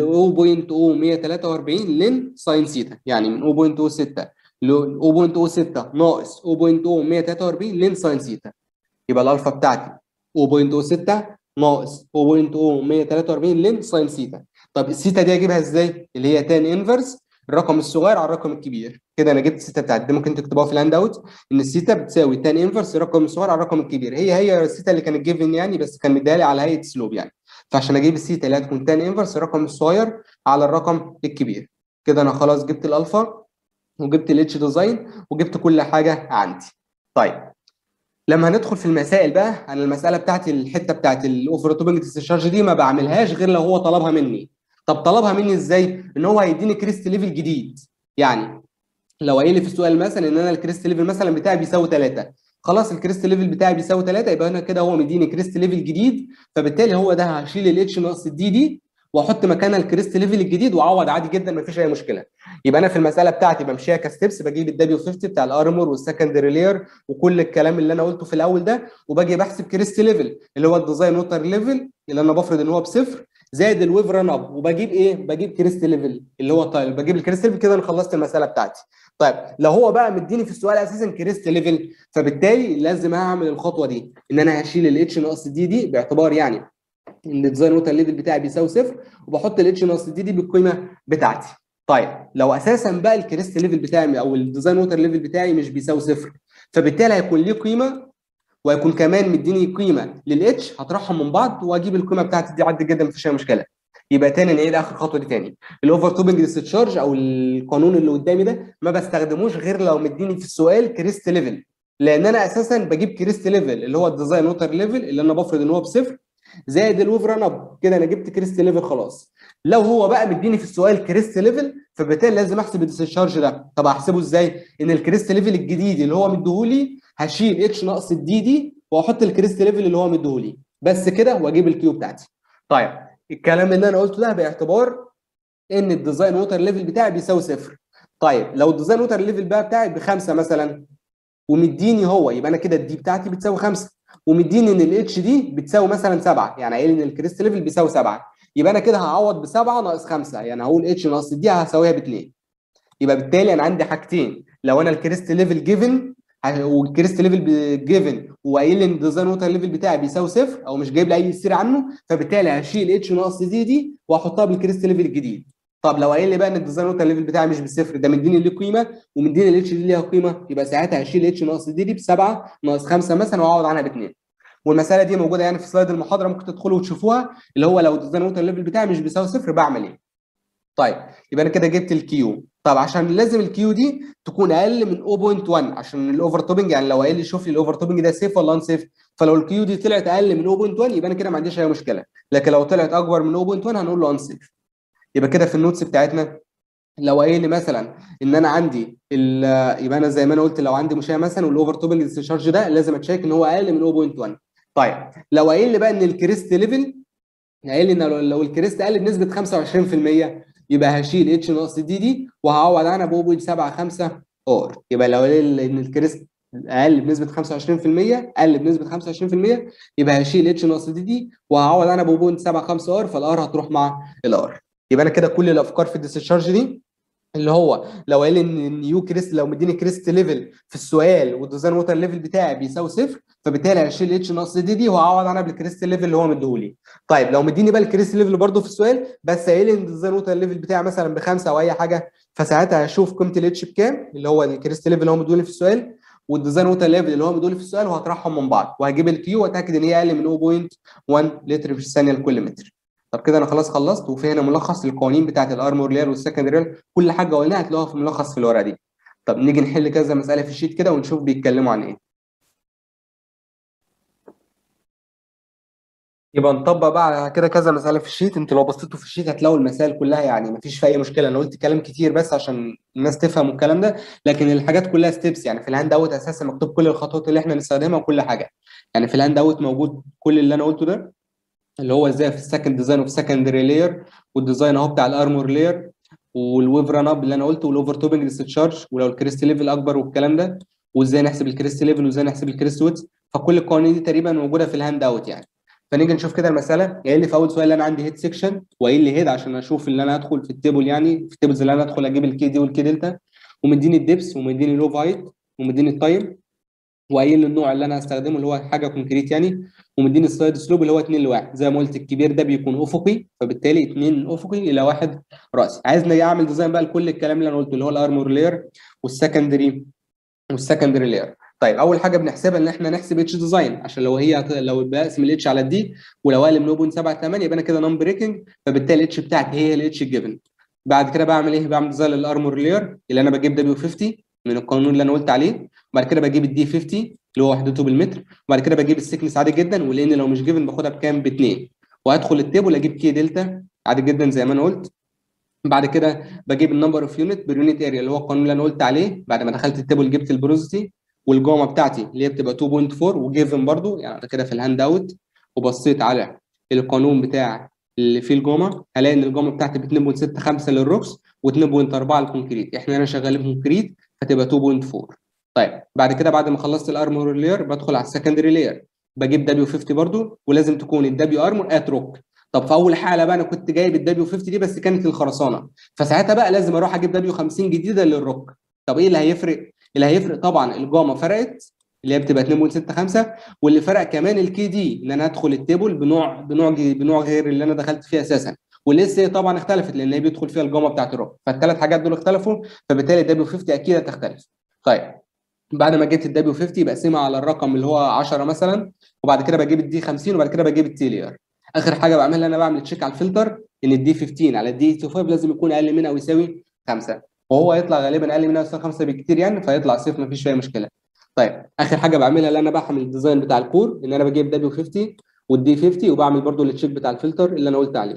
0.143 لن ساين سيتا يعني من 0.06 ل 0.06 ناقص 0.143 لن ساين سيتا يبقى الالفا بتاعتي 0.06 ناقص 0.143 لن ساين سيتا طب السيتا دي اجيبها ازاي اللي هي تان انفرس الرقم الصغير على الرقم الكبير كده انا جبت السيتا بتاعتي دي ممكن تكتبوها في الهاند اوت ان السيتا بتساوي تان انفرس الرقم الصغير على الرقم الكبير هي هي السيتا اللي كانت جيفن يعني بس كان مديها لي على هيئه سلوب يعني فعشان اجيب السيتا اللي هتكون تان انفرس الرقم الصغير على الرقم الكبير كده انا خلاص جبت الالفا وجبت الاتش ديزاين وجبت كل حاجه عندي طيب لما هندخل في المسائل بقى انا المساله بتاعتي الحته بتاعت الاوفر توبنج ديسشارج دي ما بعملهاش غير لو هو طلبها مني طب طلبها مني ازاي ان هو هيديني كريست ليفل جديد يعني لو قايل لي في السؤال مثلا ان انا الكريست ليفل مثلا بتاعي بيساوي 3 خلاص الكريست ليفل بتاعي بيساوي 3 يبقى انا كده هو مديني كريست ليفل جديد فبالتالي هو ده هشيل الاتش ناقص الدي دي واحط مكانها الكريست ليفل الجديد واعوض عادي جدا مفيش اي مشكله يبقى انا في المساله بتاعتي بمشيها كستبس بجيب الدبليو 50 بتاع الارمور والسكندري لير وكل الكلام اللي انا قلته في الاول ده وباجي بحسب كريست ليفل اللي هو الديزاين ووتر ليفل اللي انا بفرض ان هو بصفر زائد الويف ران اب وبجيب ايه؟ بجيب كريست ليفل اللي هو طيب بجيب الكريست ليفل كده انا خلصت المساله بتاعتي. طيب لو هو بقى مديني في السؤال اساسا كريست ليفل فبالتالي لازم اعمل الخطوه دي ان انا هشيل الاتش ناقص دي دي باعتبار يعني ان الديزاين ووتر ليفل بتاعي بيساوي صفر وبحط الاتش ناقص دي دي بالقيمه بتاعتي. طيب لو اساسا بقى الكريست ليفل بتاعي او الديزاين ووتر ليفل بتاعي مش بيساوي صفر فبالتالي هيكون ليه قيمه وهيكون كمان مديني قيمه للاتش هطرحهم من بعض واجيب القيمه بتاعتي دي عادي جدا مفيش اي مشكله. يبقى تاني نعيد اخر خطوه دي تاني الاوفر توبنج ديستشارج او القانون اللي قدامي ده ما بستخدموش غير لو مديني في السؤال كريست ليفل لان انا اساسا بجيب كريست ليفل اللي هو الديزاين ووتر ليفل اللي انا بفرض ان هو بصفر زائد الويف ران اب كده انا جبت كريست ليفل خلاص لو هو بقى مديني في السؤال كريست ليفل فبالتالي لازم احسب الديسشارج ده طب احسبه ازاي ان الكريست ليفل الجديد اللي هو مديهولي هشيل اتش ناقص الدي دي واحط الكريست ليفل اللي هو مديهولي بس كده واجيب الكيو بتاعتي طيب الكلام اللي انا قلته ده باعتبار ان الديزاين ووتر ليفل بتاعي بيساوي صفر طيب لو الديزاين ووتر ليفل بقى بتاعي بخمسه مثلا ومديني هو يبقى انا كده الدي بتاعتي بتساوي خمسه ومديني ان الاتش دي بتساوي مثلا سبعه يعني قايل ان الكريست ليفل بيساوي سبعه يبقى انا كده هعوض بسبعه ناقص خمسه يعني هقول اتش ناقص دي هساويها باثنين يبقى بالتالي انا عندي حاجتين لو انا الكريست ليفل جيفن والكريست ليفل جيفن وقايل لي ان الديزاين ووتر ليفل بتاعي بيساوي صفر او مش جايب لي اي سير عنه فبالتالي هشيل اتش ناقص دي دي واحطها بالكريست ليفل الجديد طب لو قايل لي بقى ان الديزاين ووتر ليفل بتاعي مش بالصفر ده مديني ليه قيمه ومديني الاتش دي ليها قيمه يبقى ساعتها هشيل اتش ناقص دي دي بسبعه ناقص خمسه مثلا واعوض عنها باثنين والمساله دي موجوده يعني في سلايد المحاضره ممكن تدخلوا وتشوفوها اللي هو لو الديزاين ووتر ليفل بتاعي مش بيساوي صفر بعمل ايه طيب يبقى انا كده جبت الكيو طب عشان لازم الكيو دي تكون اقل من 0.1 عشان الاوفر توبنج يعني لو قال لي شوف لي الاوفر توبنج ده سيف ولا ان سيف فلو الكيو دي طلعت اقل من 0.1 يبقى انا كده ما عنديش اي مشكله لكن لو طلعت اكبر من 0.1 هنقول له ان سيف يبقى كده في النوتس بتاعتنا لو قايل لي مثلا ان انا عندي يبقى انا زي ما انا قلت لو عندي مشاه مثلا والاوفر توبنج ديسشارج ده لازم اتشيك ان هو اقل من 0.1 طيب لو قايل لي بقى ان الكريست ليفل قايل لي ان لو الكريست قل بنسبه 25% يبقى هشيل اتش ناقص دي دي وهعوض عنها ب 0.75 ار يبقى لو قال ان الكريست اقل بنسبه 25% اقل بنسبه 25% يبقى هشيل اتش ناقص دي دي وهعوض عنها ب 0.75 ار فالار هتروح مع الار يبقى انا كده كل الافكار في الديسشارج دي اللي هو لو قال ان النيو كريست لو مديني كريست ليفل في السؤال والديزاين ووتر ليفل بتاعي بيساوي صفر فبالتالي هشيل اتش ناقص دي دي وهعوض عنها بالكريست ليفل اللي هو مديهولي طيب لو مديني بقى الكريست ليفل برده في السؤال بس قايل ان الديزاين ووتر ليفل بتاعي مثلا بخمسه او اي حاجه فساعتها هشوف قيمه الاتش بكام اللي هو الكريست ليفل اللي هو مديهولي في السؤال والديزاين ووتر ليفل اللي هو مديهولي في السؤال وهطرحهم من بعض وهجيب الكيو واتاكد ان هي اقل من 0.1 لتر في الثانيه لكل متر طب كده انا خلاص خلصت وفي هنا ملخص للقوانين بتاعت الارمور لير والسكندري كل حاجه قلناها هتلاقوها في ملخص في الورقه دي طب نيجي نحل كذا مساله في الشيت كده ونشوف بيتكلموا عن ايه يبقى نطبق بقى على كده كذا مساله في الشيت انتوا لو بصيتوا في الشيت هتلاقوا المسائل كلها يعني مفيش فيها اي مشكله انا قلت كلام كتير بس عشان الناس تفهم الكلام ده لكن الحاجات كلها ستيبس يعني في الهاند اوت اساسا مكتوب كل الخطوات اللي احنا نستخدمها وكل حاجه يعني في الهاند اوت موجود كل اللي انا قلته ده اللي هو ازاي في السكند ديزاين وفي سكندري لاير والديزاين اهو بتاع الارمور لاير والويف ران اب اللي انا قلته والاوفر توبنج ديستشارج ولو الكريست ليفل اكبر والكلام ده وازاي نحسب الكريست ليفل وازاي نحسب الكريست ويتس فكل القوانين دي تقريبا موجوده في الهاند اوت يعني فنيجي نشوف كده المساله قايل لي في اول سؤال اللي انا عندي هيد سيكشن وقايل لي هيد عشان اشوف اللي انا ادخل في التيبل يعني في التيبلز اللي انا ادخل اجيب الكي دي والكي دلتا ومديني الدبس ومديني اللو هايت ومديني التايم وقايل لي النوع اللي انا هستخدمه اللي هو حاجه كونكريت يعني ومديني السلايد سلوب اللي هو 2 لواحد زي ما قلت الكبير ده بيكون افقي فبالتالي 2 افقي الى واحد راسي عايزني اعمل ديزاين بقى لكل الكلام اللي انا قلته اللي هو الارمور لاير والسكندري والسكندري لاير طيب اول حاجه بنحسبها ان احنا نحسب اتش ديزاين عشان لو هي لو بقسم الاتش على الدي ولو اقل من 0.78 يبقى انا كده نون بريكنج فبالتالي الاتش بتاعتي هي الاتش الجيفن بعد كده بعمل ايه بعمل ديزاين للارمور لاير اللي انا بجيب دبليو 50 من القانون اللي انا قلت عليه وبعد كده بجيب الدي 50 اللي هو وحدته بالمتر وبعد كده بجيب السكنس عادي جدا ولان لو مش جيفن باخدها بكام باثنين وهدخل التيبل اجيب كي دلتا عادي جدا زي ما انا قلت بعد كده بجيب النمبر اوف يونت باليونت اريا اللي هو القانون اللي انا قلت عليه بعد ما دخلت التيبل جبت البروزيتي والجومه بتاعتي اللي هي بتبقى 2.4 وجيفن برضو يعني كده في الهاند اوت وبصيت على القانون بتاع اللي فيه الجومه هلاقي ان الجومه بتاعتي ب 2.65 للروكس و2.4 للكونكريت احنا هنا شغالين كونكريت فتبقى 2.4 طيب بعد كده بعد ما خلصت الارمور لاير بدخل على السكندري لاير بجيب دبليو 50 برضو ولازم تكون الدبليو ارمور ات روك طب في اول حاله بقى انا كنت جايب الدبليو 50 دي بس كانت الخرسانه فساعتها بقى لازم اروح اجيب دبليو 50 جديده للروك طب ايه اللي هيفرق اللي هيفرق طبعا الجاما فرقت اللي هي بتبقى 2.65 واللي فرق كمان الكي دي ان انا ادخل التيبل بنوع بنوع بنوع غير اللي انا دخلت فيه اساسا والاس اي طبعا اختلفت لان هي بيدخل فيها الجاما بتاعت الروك فالثلاث حاجات دول اختلفوا فبالتالي الدبليو 50 اكيد هتختلف طيب بعد ما جبت الدبليو 50 بقسمها على الرقم اللي هو 10 مثلا وبعد كده بجيب الدي 50 وبعد كده بجيب التيلير اخر حاجه بعملها انا بعمل تشيك على الفلتر ان الدي 15 على الدي 85 لازم يكون اقل من او يساوي 5 وهو يطلع غالبا اقل من او يساوي 5 بكتير يعني فيطلع صفر مفيش فيها مشكله طيب اخر حاجه بعملها اللي انا بعمل الديزاين بتاع الكور ان انا بجيب دبليو 50 والدي 50 وبعمل برده التشيك بتاع الفلتر اللي انا قلت عليه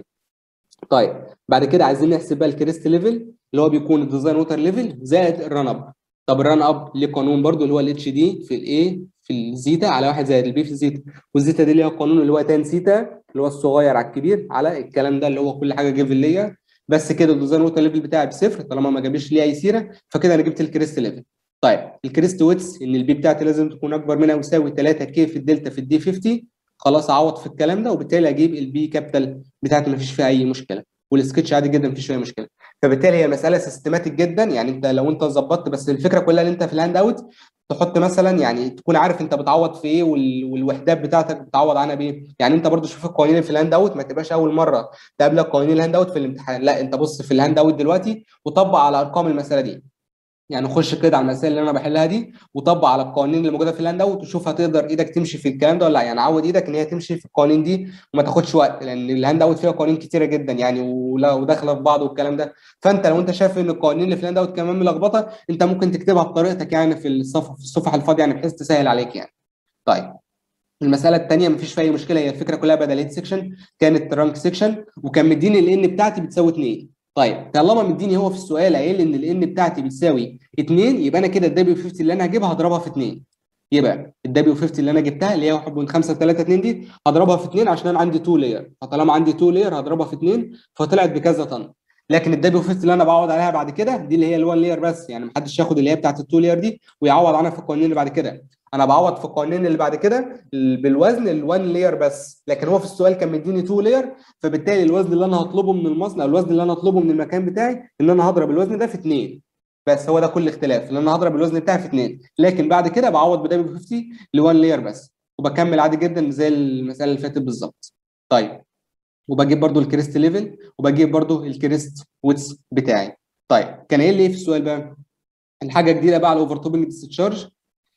طيب بعد كده عايزين نحسب بقى الكريست ليفل اللي هو بيكون الديزاين ووتر ليفل زائد الران اب طب الران اب ليه قانون برده اللي هو الاتش دي في الاي في الزيتا على واحد زائد البي في الزيتا والزيتا دي اللي هو القانون اللي هو تان سيتا اللي هو الصغير على الكبير على الكلام ده اللي هو كل حاجه جيفن ليا بس كده الديزاين ووتر ليفل بتاعي بصفر طالما ما جابش لي اي سيره فكده انا جبت الكريست ليفل طيب الكريست ويتس ان البي بتاعتي لازم تكون اكبر من او يساوي 3 كي في الدلتا في الدي 50 خلاص اعوض في الكلام ده وبالتالي اجيب البي كابيتال بتاعتي ما فيش فيها اي مشكله والسكتش عادي جدا مفيش فيها مشكله فبالتالي هي مساله سيستماتيك جدا يعني انت لو انت ظبطت بس الفكره كلها ان انت في الهاند اوت تحط مثلا يعني تكون عارف انت بتعوض في ايه والوحدات بتاعتك بتعوض عنها بايه يعني انت برضو شوف القوانين في الهاند اوت ما تبقاش اول مره تقابلك قوانين الهاند اوت في الامتحان لا انت بص في الهاند اوت دلوقتي وطبق على ارقام المساله دي يعني خش كده على المسائل اللي انا بحلها دي وطبق على القوانين اللي موجوده في الهاند اوت وشوف هتقدر ايدك تمشي في الكلام ده ولا لا يعني عود ايدك ان هي تمشي في القوانين دي وما تاخدش وقت لان الهاند اوت فيها قوانين كتيره جدا يعني وداخله في بعض والكلام ده فانت لو انت شايف ان القوانين اللي في الهاند اوت كمان ملخبطه انت ممكن تكتبها بطريقتك يعني في الصفحه في الصفحه الفاضيه يعني بحيث تسهل عليك يعني طيب المساله الثانيه مفيش فيها اي مشكله هي الفكره كلها بدل سيكشن كانت رانك سيكشن وكان مديني الان بتاعتي بتساوي 2 طيب طالما مديني هو في السؤال قايل ان الان بتاعتي بتساوي 2 يبقى انا كده الدبليو 50 اللي انا هجيبها هضربها في 2 يبقى الدبليو 50 اللي انا جبتها اللي هي 1.532 دي هضربها في 2 عشان انا عندي 2 لاير فطالما عندي 2 لاير هضربها في 2 فطلعت بكذا طن لكن الدبليو 50 اللي انا بعوض عليها بعد كده دي اللي هي ال1 لاير بس يعني محدش ياخد اللي هي بتاعت ال2 لاير دي ويعوض عنها في القوانين اللي بعد كده انا بعوض في القوانين اللي بعد كده بالوزن ال1 لاير بس لكن هو في السؤال كان مديني 2 لاير فبالتالي الوزن اللي انا هطلبه من المصنع الوزن اللي انا هطلبه من المكان بتاعي ان انا هضرب الوزن ده في 2 بس هو ده كل اختلاف ان انا هضرب الوزن بتاعي في 2 لكن بعد كده بعوض بدبليو 50 ل1 لاير بس وبكمل عادي جدا زي المساله اللي فاتت بالظبط طيب وبجيب برده الكريست ليفل وبجيب برده الكريست ويتس بتاعي طيب كان قايل لي ايه في السؤال بقى الحاجه الجديده بقى على الاوفر توبنج ديسشارج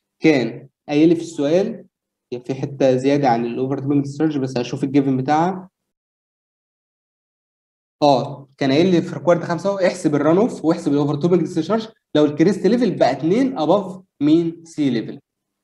كان قايل لي في السؤال في حته زياده عن الاوفر توبنج ديسشارج بس هشوف الجيفن بتاعها اه كان قايل لي في ريكوارد 5 اهو احسب الران اوف واحسب الاوفر توبنج ديسشارج لو الكريست ليفل بقى 2 اباف مين سي ليفل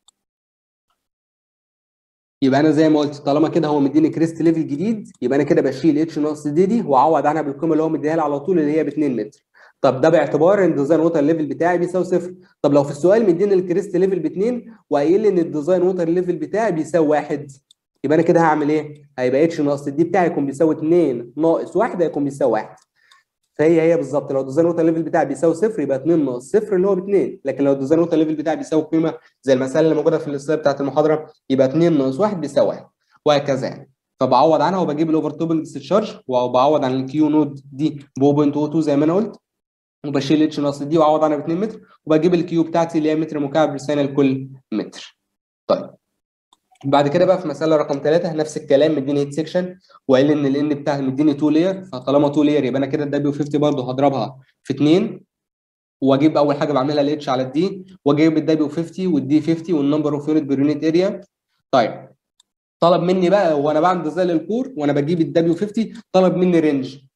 يبقى انا زي ما قلت طالما كده هو مديني كريست ليفل جديد يبقى انا كده بشيل اتش ناقص دي دي واعوض عنها بالقيمه اللي هو مديها لي على طول اللي هي ب 2 متر طب ده باعتبار ان الديزاين ووتر ليفل بتاعي بيساوي صفر طب لو في السؤال مديني الكريست ليفل ب 2 وقايل لي ان الديزاين ووتر ليفل بتاعي بيساوي 1 يبقى انا كده هعمل ايه؟ هيبقى اتش ناقص دي بتاعي يكون بيساوي 2 ناقص 1 هيكون بيساوي 1 فهي هي بالظبط لو الديزاين ووتر ليفل بتاعي بيساوي صفر يبقى 2 ناقص صفر اللي هو ب 2 لكن لو الديزاين ووتر ليفل بتاعي بيساوي قيمه زي المساله اللي موجوده في السلايد بتاعت المحاضره يبقى 2 ناقص 1 بيساوي 1 وهكذا يعني فبعوض عنها وبجيب الاوفر توبنج ديسشارج وبعوض عن الكيو نود دي ب 0.02 زي ما انا قلت وبشيل اتش ناقص دي واعوض عنها ب 2 متر وبجيب الكيو بتاعتي اللي هي متر مكعب لثانيه لكل متر. طيب بعد كده بقى في مساله رقم 3 نفس الكلام مديني هيت سيكشن وقال لي ان الان بتاعي مديني 2 لاير فطالما 2 لاير يبقى انا كده الدبليو 50 برضه هضربها في 2 واجيب اول حاجه بعملها الاتش على الدي واجيب الدبليو 50 والدي 50 والنمبر اوف يونت بير يونت اريا طيب طلب مني بقى وانا بعمل ديزاين للكور وانا بجيب الدبليو 50 طلب مني رينج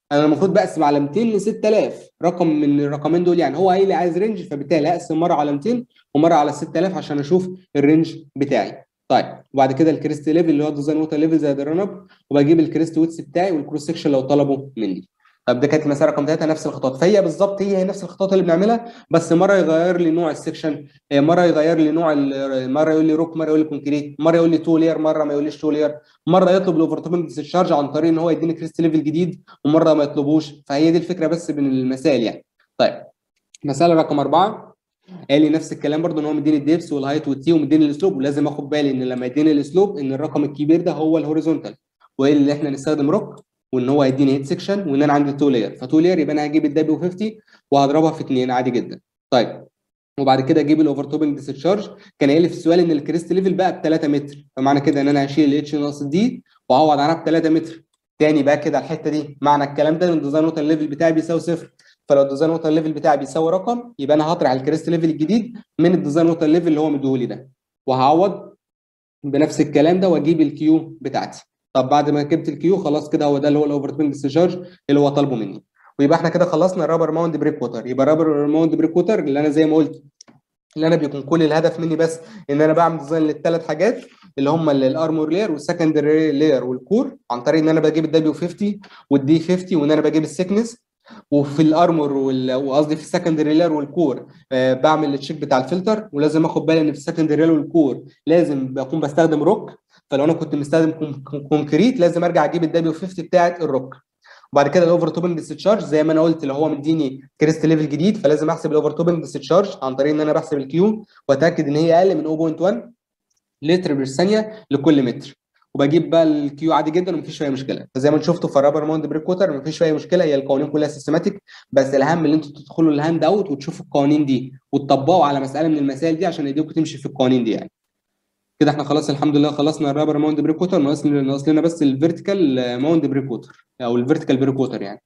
انا المفروض بقسم على 200 ل 6000 رقم من الرقمين دول يعني هو قايل لي عايز رينج فبالتالي هقسم مره على 200 ومره على 6000 عشان اشوف الرينج بتاعي طيب وبعد كده الكريست ليفل اللي هو ديزاين ووتر ليفل زي الرن اب وبجيب الكريست ويتس بتاعي والكروس سكشن لو طلبوا مني طب ده كانت المساله رقم ثلاثه نفس الخطوات فهي بالظبط هي هي نفس الخطوات اللي بنعملها بس مره يغير لي نوع السكشن مره يغير لي نوع مره يقول لي روك مره يقول لي كونكريت مره يقول لي تو لير مره ما يقوليش تو لير مره يطلب الاوفر توبنج ديسشارج عن طريق ان هو يديني كريست ليفل جديد ومره ما يطلبوش فهي دي الفكره بس من المثال يعني طيب مساله رقم اربعه قال لي نفس الكلام برضه ان هو مديني الديبس والهايت والتي ومديني الاسلوب ولازم اخد بالي ان لما يديني الاسلوب ان الرقم الكبير ده هو الهوريزونتال وايه اللي احنا نستخدم روك وان هو هيديني هيت سكشن وان انا عندي تو لاير فتو لاير يبقى انا هجيب الدبليو 50 وهضربها في 2 عادي جدا طيب وبعد كده اجيب الاوفر توبنج ديسشارج كان قايل لي في السؤال ان الكريست ليفل بقى ب 3 متر فمعنى كده ان انا هشيل الاتش ناقص دي واعوض عنها ب 3 متر تاني بقى كده الحته دي معنى الكلام ده ان الديزاين ووتر ليفل بتاعي بيساوي صفر فلو الديزاين ووتر ليفل بتاعي بيساوي رقم يبقى انا هطرح الكريست ليفل الجديد من الديزاين ووتر ليفل اللي هو مديهولي ده وهعوض بنفس الكلام ده واجيب الكيو بتاعتي طب بعد ما جبت الكيو خلاص كده هو ده اللي هو الاوفر توبنج ديسشارج اللي هو طالبه مني ويبقى احنا كده خلصنا الرابر ماوند بريك ووتر يبقى رابر ماوند بريك ووتر اللي انا زي ما قلت اللي انا بيكون كل الهدف مني بس ان انا بعمل ديزاين للثلاث حاجات اللي هم الارمور لاير والسكندري لاير والكور عن طريق ان انا بجيب الدبليو 50 والدي 50 وان انا بجيب السكنس وفي الارمور وقصدي في السكندري لاير والكور آه بعمل التشيك بتاع الفلتر ولازم اخد بالي ان في السكندري لاير والكور لازم بكون بستخدم روك فلو انا كنت مستخدم كونكريت لازم ارجع اجيب الدبليو 50 بتاعت الروك وبعد كده الاوفر توبنج ديسشارج زي ما انا قلت اللي هو مديني كريست ليفل جديد فلازم احسب الاوفر توبنج ديسشارج عن طريق ان انا بحسب الكيو واتاكد ان هي اقل من 0.1 لتر بالثانيه لكل متر وبجيب بقى الكيو عادي جدا ومفيش فيها مشكله فزي ما انتم شفتوا في الرابر ماوند بريك ووتر مفيش فيها مشكله هي القوانين كلها سيستماتيك بس الاهم ان انتوا تدخلوا الهاند اوت وتشوفوا القوانين دي وتطبقوا على مساله من المسائل دي عشان ايديكم تمشي في القوانين دي يعني كده احنا خلاص الحمد لله خلصنا الرابر ماوند بريك ووتر ناقص ناقص لنا بس الفيرتيكال ماوند بريك ووتر او الفيرتيكال بريك ووتر يعني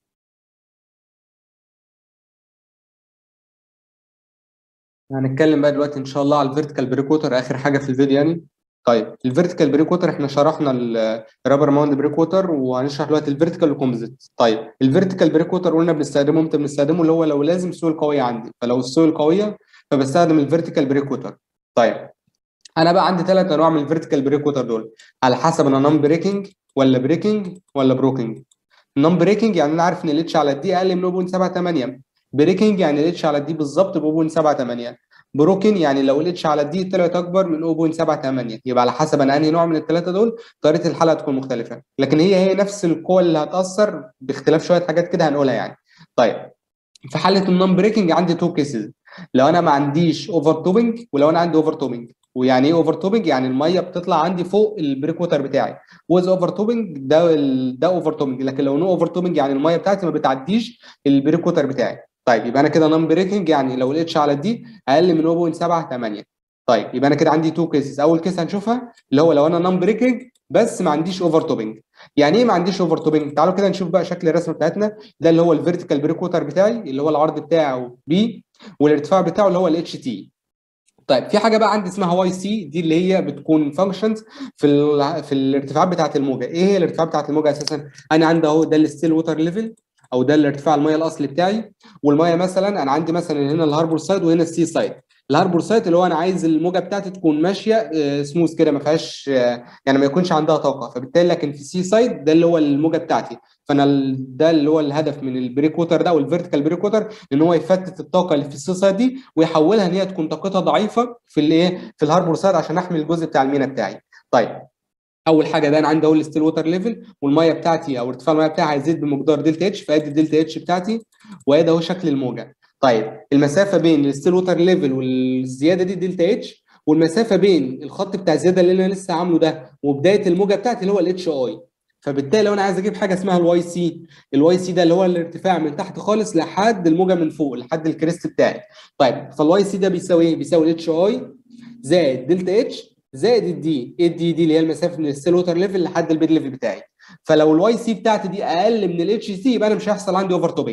هنتكلم بقى دلوقتي ان شاء الله على الفيرتيكال بريك ووتر اخر حاجه في الفيديو يعني طيب الفيرتيكال بريك ووتر احنا شرحنا الرابر ماوند بريك ووتر وهنشرح دلوقتي الفيرتيكال والكومبوزيت طيب الفيرتيكال بريك ووتر قلنا بنستخدمه امتى بنستخدمه اللي هو لو لازم السويل قويه عندي فلو السويل قويه فبستخدم الفيرتيكال بريك ووتر طيب انا بقى عندي ثلاث انواع من الفيرتيكال بريك ووتر دول على حسب انا نون بريكنج ولا بريكنج ولا بروكنج نون بريكنج يعني انا عارف ان الاتش على الدي اقل من 0.78 بريكنج يعني الاتش على الدي بالظبط ب 0.78 بروكن يعني لو الاتش على الدي طلعت اكبر من 0.78 يبقى على حسب انا انهي نوع من الثلاثه دول طريقه الحل هتكون مختلفه لكن هي هي نفس القوه اللي هتاثر باختلاف شويه حاجات كده هنقولها يعني طيب في حاله النون بريكنج عندي تو كيسز لو انا ما عنديش اوفر توبنج ولو انا عندي اوفر توبنج ويعني ايه اوفر توبنج يعني الميه بتطلع عندي فوق البريك ووتر بتاعي ويز اوفر توبنج ده ال... ده اوفر توبنج لكن لو نو اوفر توبنج يعني الميه بتاعتي ما بتعديش البريك ووتر بتاعي طيب يبقى انا كده نون بريكنج يعني لو الاتش على الدي اقل من 0.78 طيب يبقى انا كده عندي تو كيسز اول كيس هنشوفها اللي هو لو انا نون بريكنج بس ما عنديش اوفر توبنج يعني ايه ما عنديش اوفر توبنج تعالوا كده نشوف بقى شكل الرسمه بتاعتنا ده اللي هو الفيرتيكال بريك ووتر بتاعي اللي هو العرض بتاعه بي والارتفاع بتاعه اللي هو الاتش تي طيب في حاجه بقى عندي اسمها واي سي دي اللي هي بتكون فانكشنز في ال في الارتفاعات بتاعه الموجه ايه هي الارتفاع بتاعه الموجه اساسا انا عندي اهو ده الستيل ووتر ليفل او ده الارتفاع الميه الاصلي بتاعي والميه مثلا انا عندي مثلا هنا الهاربور سايد وهنا السي سايد الهاربور سايت اللي هو انا عايز الموجه بتاعتي تكون ماشيه سموث كده ما فيهاش يعني ما يكونش عندها طاقه فبالتالي لكن في السي سايد ده اللي هو الموجه بتاعتي فانا ده اللي هو الهدف من البريك ووتر ده او الفيرتيكال بريك ووتر ان هو يفتت الطاقه اللي في السي سايد دي ويحولها ان هي تكون طاقتها ضعيفه في الايه في الهاربور سايد عشان احمي الجزء بتاع المينا بتاعي طيب اول حاجه ده انا عندي اهو الستيل ووتر ليفل والميه بتاعتي او ارتفاع الميه بتاعي هيزيد بمقدار دلتا اتش فادي الدلتا اتش بتاعتي وادي اهو شكل الموجه طيب المسافه بين الستيل ووتر ليفل والزياده دي دلتا اتش والمسافه بين الخط بتاع الزياده اللي انا لسه عامله ده وبدايه الموجه بتاعتي اللي هو الاتش اي فبالتالي لو انا عايز اجيب حاجه اسمها الواي سي الواي سي ده اللي هو الارتفاع من تحت خالص لحد الموجه من فوق لحد الكريست بتاعي طيب فالواي سي ده بيساوي ايه بيساوي الاتش اي زائد دلتا اتش زائد الدي ايه الدي دي اللي هي المسافه من السيل ووتر ليفل لحد البيد ليفل بتاعي فلو الواي سي بتاعتي دي اقل من الاتش سي يبقى انا مش هيحصل عندي اوفر توبنج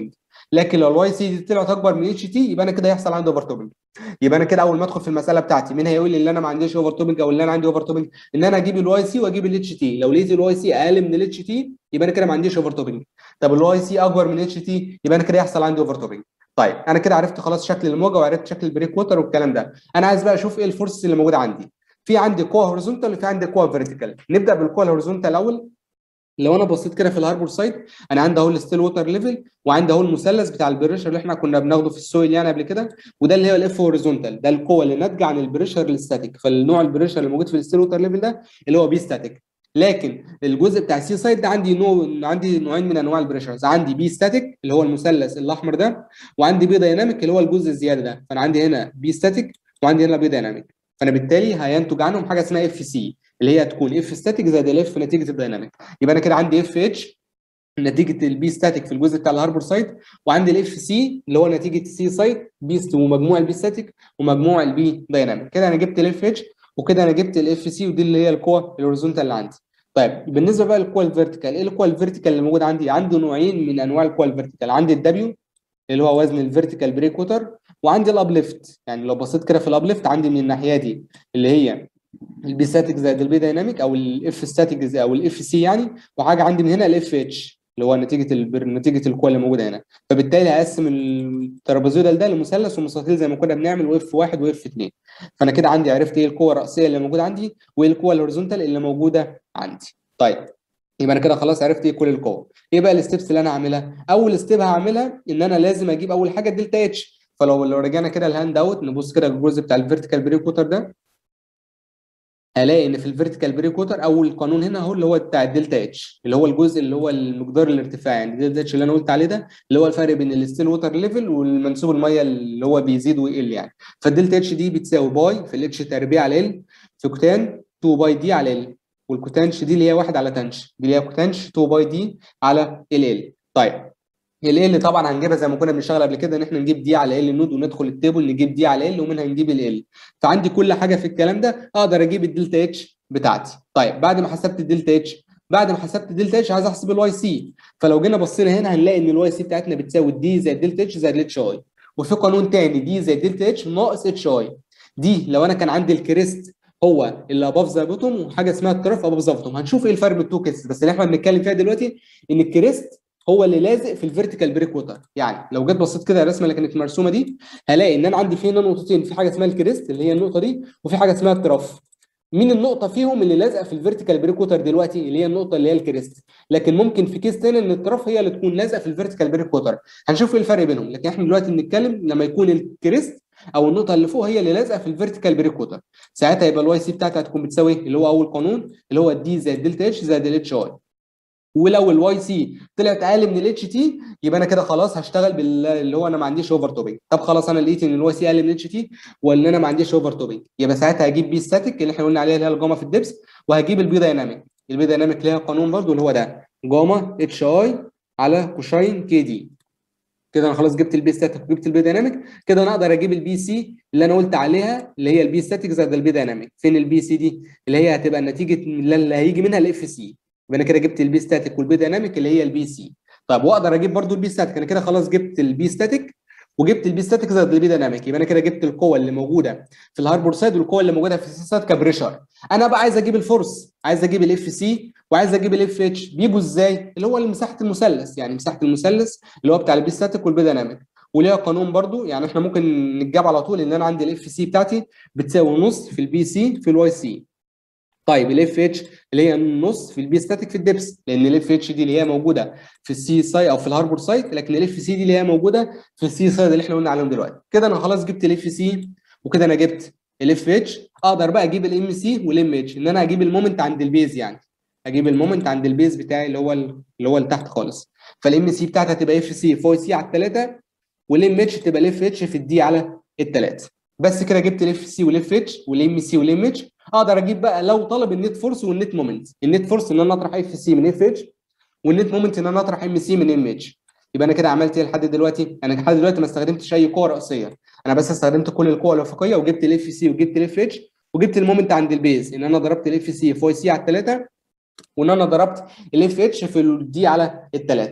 لكن لو الواي سي دي طلعت اكبر من اتش تي يبقى انا كده هيحصل عندي اوفر توبنج يبقى انا كده اول ما ادخل في المساله بتاعتي مين هيقول لي ان انا ما عنديش اوفر توبنج او ان انا عندي اوفر توبنج ان انا اجيب الواي سي واجيب الاتش تي لو لقيت الواي سي اقل من الاتش تي يبقى انا كده ما عنديش اوفر توبنج طب الواي سي اكبر من الاتش تي يبقى انا كده يحصل عندي اوفر توبنج طيب انا كده عرفت خلاص شكل الموجه وعرفت شكل البريك ووتر والكلام ده انا عايز بقى اشوف ايه الفورسز اللي موجوده عندي في عندي قوه هوريزونتال وفي عندي قوه فيرتيكال نبدا بالقوه الهوريزونتال الاول لو انا بصيت كده في الهاربور سايت انا عندي اهو الستيل ووتر ليفل وعندي اهو المثلث بتاع البريشر اللي احنا كنا بناخده في السويل يعني قبل كده وده اللي هو الاف هوريزونتال ده القوه اللي ناتجه عن البريشر الستاتيك فالنوع البريشر اللي موجود في الستيل ووتر ليفل ده اللي هو بي ستاتيك لكن الجزء بتاع السي سايد ده عندي نوع عندي نوعين من انواع البريشرز عندي بي ستاتيك اللي هو المثلث الاحمر ده وعندي بي دايناميك اللي هو الجزء الزياده ده فانا عندي هنا بي ستاتيك وعندي هنا بي دايناميك فانا بالتالي هينتج عنهم حاجه اسمها اف سي اللي هي هتكون اف ستاتيك زائد الاف نتيجه الدايناميك يبقى انا كده عندي اف اتش نتيجه البي ستاتيك في الجزء بتاع الهاربور سايت وعندي الاف سي اللي هو نتيجه السي سايت بي ومجموع البي ستاتيك ومجموع البي دايناميك كده انا جبت الاف اتش وكده انا جبت الاف سي ودي اللي هي القوه الهوريزونتال اللي عندي طيب بالنسبه بقى للقوه الفيرتيكال ايه القوه الفيرتيكال اللي موجوده عندي عندي نوعين من انواع القوه الفيرتيكال عندي الدبليو اللي هو وزن الفيرتيكال بريك ووتر وعندي الابليفت يعني لو بصيت كده في الابليفت عندي من الناحيه دي اللي هي البي ستاتيك زائد البي دايناميك او الاف ستاتيك او الاف سي يعني وحاجه عندي من هنا الاف اتش اللي هو نتيجه البر... نتيجه القوه اللي موجوده هنا فبالتالي هقسم الترابيزويدال ده لمثلث ومستطيل زي ما كنا بنعمل واف واحد واف اثنين فانا كده عندي عرفت ايه القوه الرئيسيه اللي موجوده عندي وايه القوه الهوريزونتال اللي موجوده عندي طيب يبقى انا كده خلاص عرفت ايه كل القوه ايه بقى الستبس اللي انا هعملها اول ستيب هعملها ان انا لازم اجيب اول حاجه الدلتا اتش فلو لو رجعنا كده الهاند اوت نبص كده الجزء بتاع الفيرتيكال بريك ووتر ده هلاقي ان في الفيرتيكال بريك ووتر اول قانون هنا هو اللي هو بتاع الدلتا اتش اللي هو الجزء اللي هو المقدار الارتفاع يعني الدلتا اتش اللي انا قلت عليه ده اللي هو الفرق بين الستيل ووتر ليفل والمنسوب الميه اللي هو بيزيد ويقل يعني فالدلتا اتش دي بتساوي باي في الاتش تربيع على ال في كوتان 2 باي دي على ال والكوتانش دي اللي هي 1 على تنش دي اللي هي كوتانش 2 باي دي على ال ال طيب ال ال طبعا هنجيبها زي ما كنا بنشتغل قبل كده ان احنا نجيب دي على ال نود وندخل التيبل نجيب دي على ال ومنها نجيب ال ال فعندي كل حاجه في الكلام ده اقدر اجيب الدلتا اتش بتاعتي طيب بعد ما حسبت الدلتا اتش بعد ما حسبت الدلتا اتش عايز احسب الواي سي فلو جينا بصينا هنا هنلاقي ان الواي سي بتاعتنا بتساوي دي زائد دلتا اتش زائد الاتش اي وفي قانون تاني دي زائد دلتا اتش ناقص اتش اي دي لو انا كان عندي الكريست هو اللي اباف ذا بوتوم وحاجه اسمها التراف اباف ذا بوتوم هنشوف ايه الفرق بين التو كيسز بس اللي احنا بنتكلم فيها دلوقتي ان الكريست هو اللي لازق في الفيرتيكال بريك ووتر يعني لو جيت بصيت كده الرسمه اللي كانت مرسومه دي هلاقي ان انا عندي في هنا نقطتين في حاجه اسمها الكريست اللي هي النقطه دي وفي حاجه اسمها التراف مين النقطه فيهم اللي لازقه في الفيرتيكال بريك ووتر دلوقتي اللي هي النقطه اللي هي الكريست لكن ممكن في كيس تاني ان التراف هي اللي تكون لازقه في الفيرتيكال بريك ووتر هنشوف ايه الفرق بينهم لكن احنا دلوقتي بنتكلم لما يكون الكريست او النقطه اللي فوق هي اللي لازقه في الفيرتيكال بريك ووتر ساعتها يبقى الواي سي بتاعتها هتكون بتساوي اللي هو اول قانون اللي هو الدي زائد دلتا اتش زائد الاتش اي ولو الواي سي طلعت اقل من الاتش تي يبقى انا كده خلاص هشتغل باللي هو انا ما عنديش اوفر توبنج طب خلاص انا لقيت ان الواي سي اقل من الاتش تي ولا انا ما عنديش اوفر توبنج يبقى ساعتها هجيب بي ستاتيك اللي احنا قلنا عليها اللي هي الجاما في الدبس وهجيب البي دايناميك البي دايناميك ليها قانون برضو اللي هو ده جاما اتش اي على كوشاين كي دي كده انا خلاص جبت البي ستاتيك وجبت البي دايناميك كده انا اقدر اجيب البي سي اللي انا قلت عليها اللي هي البي ستاتيك زائد البي دايناميك فين البي سي دي اللي هي هتبقى النتيجه اللي هيجي منها الاف سي يبقى انا كده جبت البي ستاتيك والبي دايناميك اللي هي البي سي طيب واقدر اجيب برضو البي ستاتيك انا كده خلاص جبت البي ستاتيك وجبت البي ستاتيك زائد البي دايناميك يبقى انا كده جبت القوه اللي موجوده في الهاربور سايد والقوه اللي موجوده في السي سايد كبريشر انا بقى عايز اجيب الفورس عايز اجيب الاف سي وعايز اجيب الاف اتش بيجوا ازاي اللي هو مساحه المثلث يعني مساحه المثلث اللي هو بتاع البي ستاتيك والبي دايناميك وليها قانون برضو يعني احنا ممكن نتجاب على طول ان انا عندي الاف سي بتاعتي بتساوي نص في البي سي في الواي سي طيب الاف اتش اللي هي النص في البي ستاتيك في الدبس لان الاف اتش دي اللي هي موجوده في السي ساي او في الهاربور سايت لكن الاف سي دي اللي هي موجوده في السي سايد اللي احنا قلنا عليهم دلوقتي كده انا خلاص جبت الاف سي وكده انا جبت الاف اتش اقدر بقى اجيب الام سي والام اتش ان انا اجيب المومنت عند البيز يعني اجيب المومنت عند البيز بتاعي اللي هو اللي هو اللي تحت خالص فالام سي بتاعتي هتبقى اف سي فوق سي على الثلاثه والام اتش تبقى الاف اتش في الدي على الثلاثه بس كده جبت الاف سي والاف اتش والام سي والام اتش اقدر اجيب بقى لو طلب النت فورس والنت مومنت النت فورس ان انا اطرح اف سي من اف اتش والنت مومنت ان انا اطرح ام سي من ام اتش يبقى انا كده عملت ايه لحد دلوقتي انا لحد دلوقتي ما استخدمتش اي قوه رئيسيه انا بس استخدمت كل القوى الافقيه وجبت الاف سي وجبت الاف اتش وجبت المومنت عند البيز ان انا ضربت الاف سي فوق سي على الثلاثه وان انا ضربت الاف اتش في الدي على الثلاثه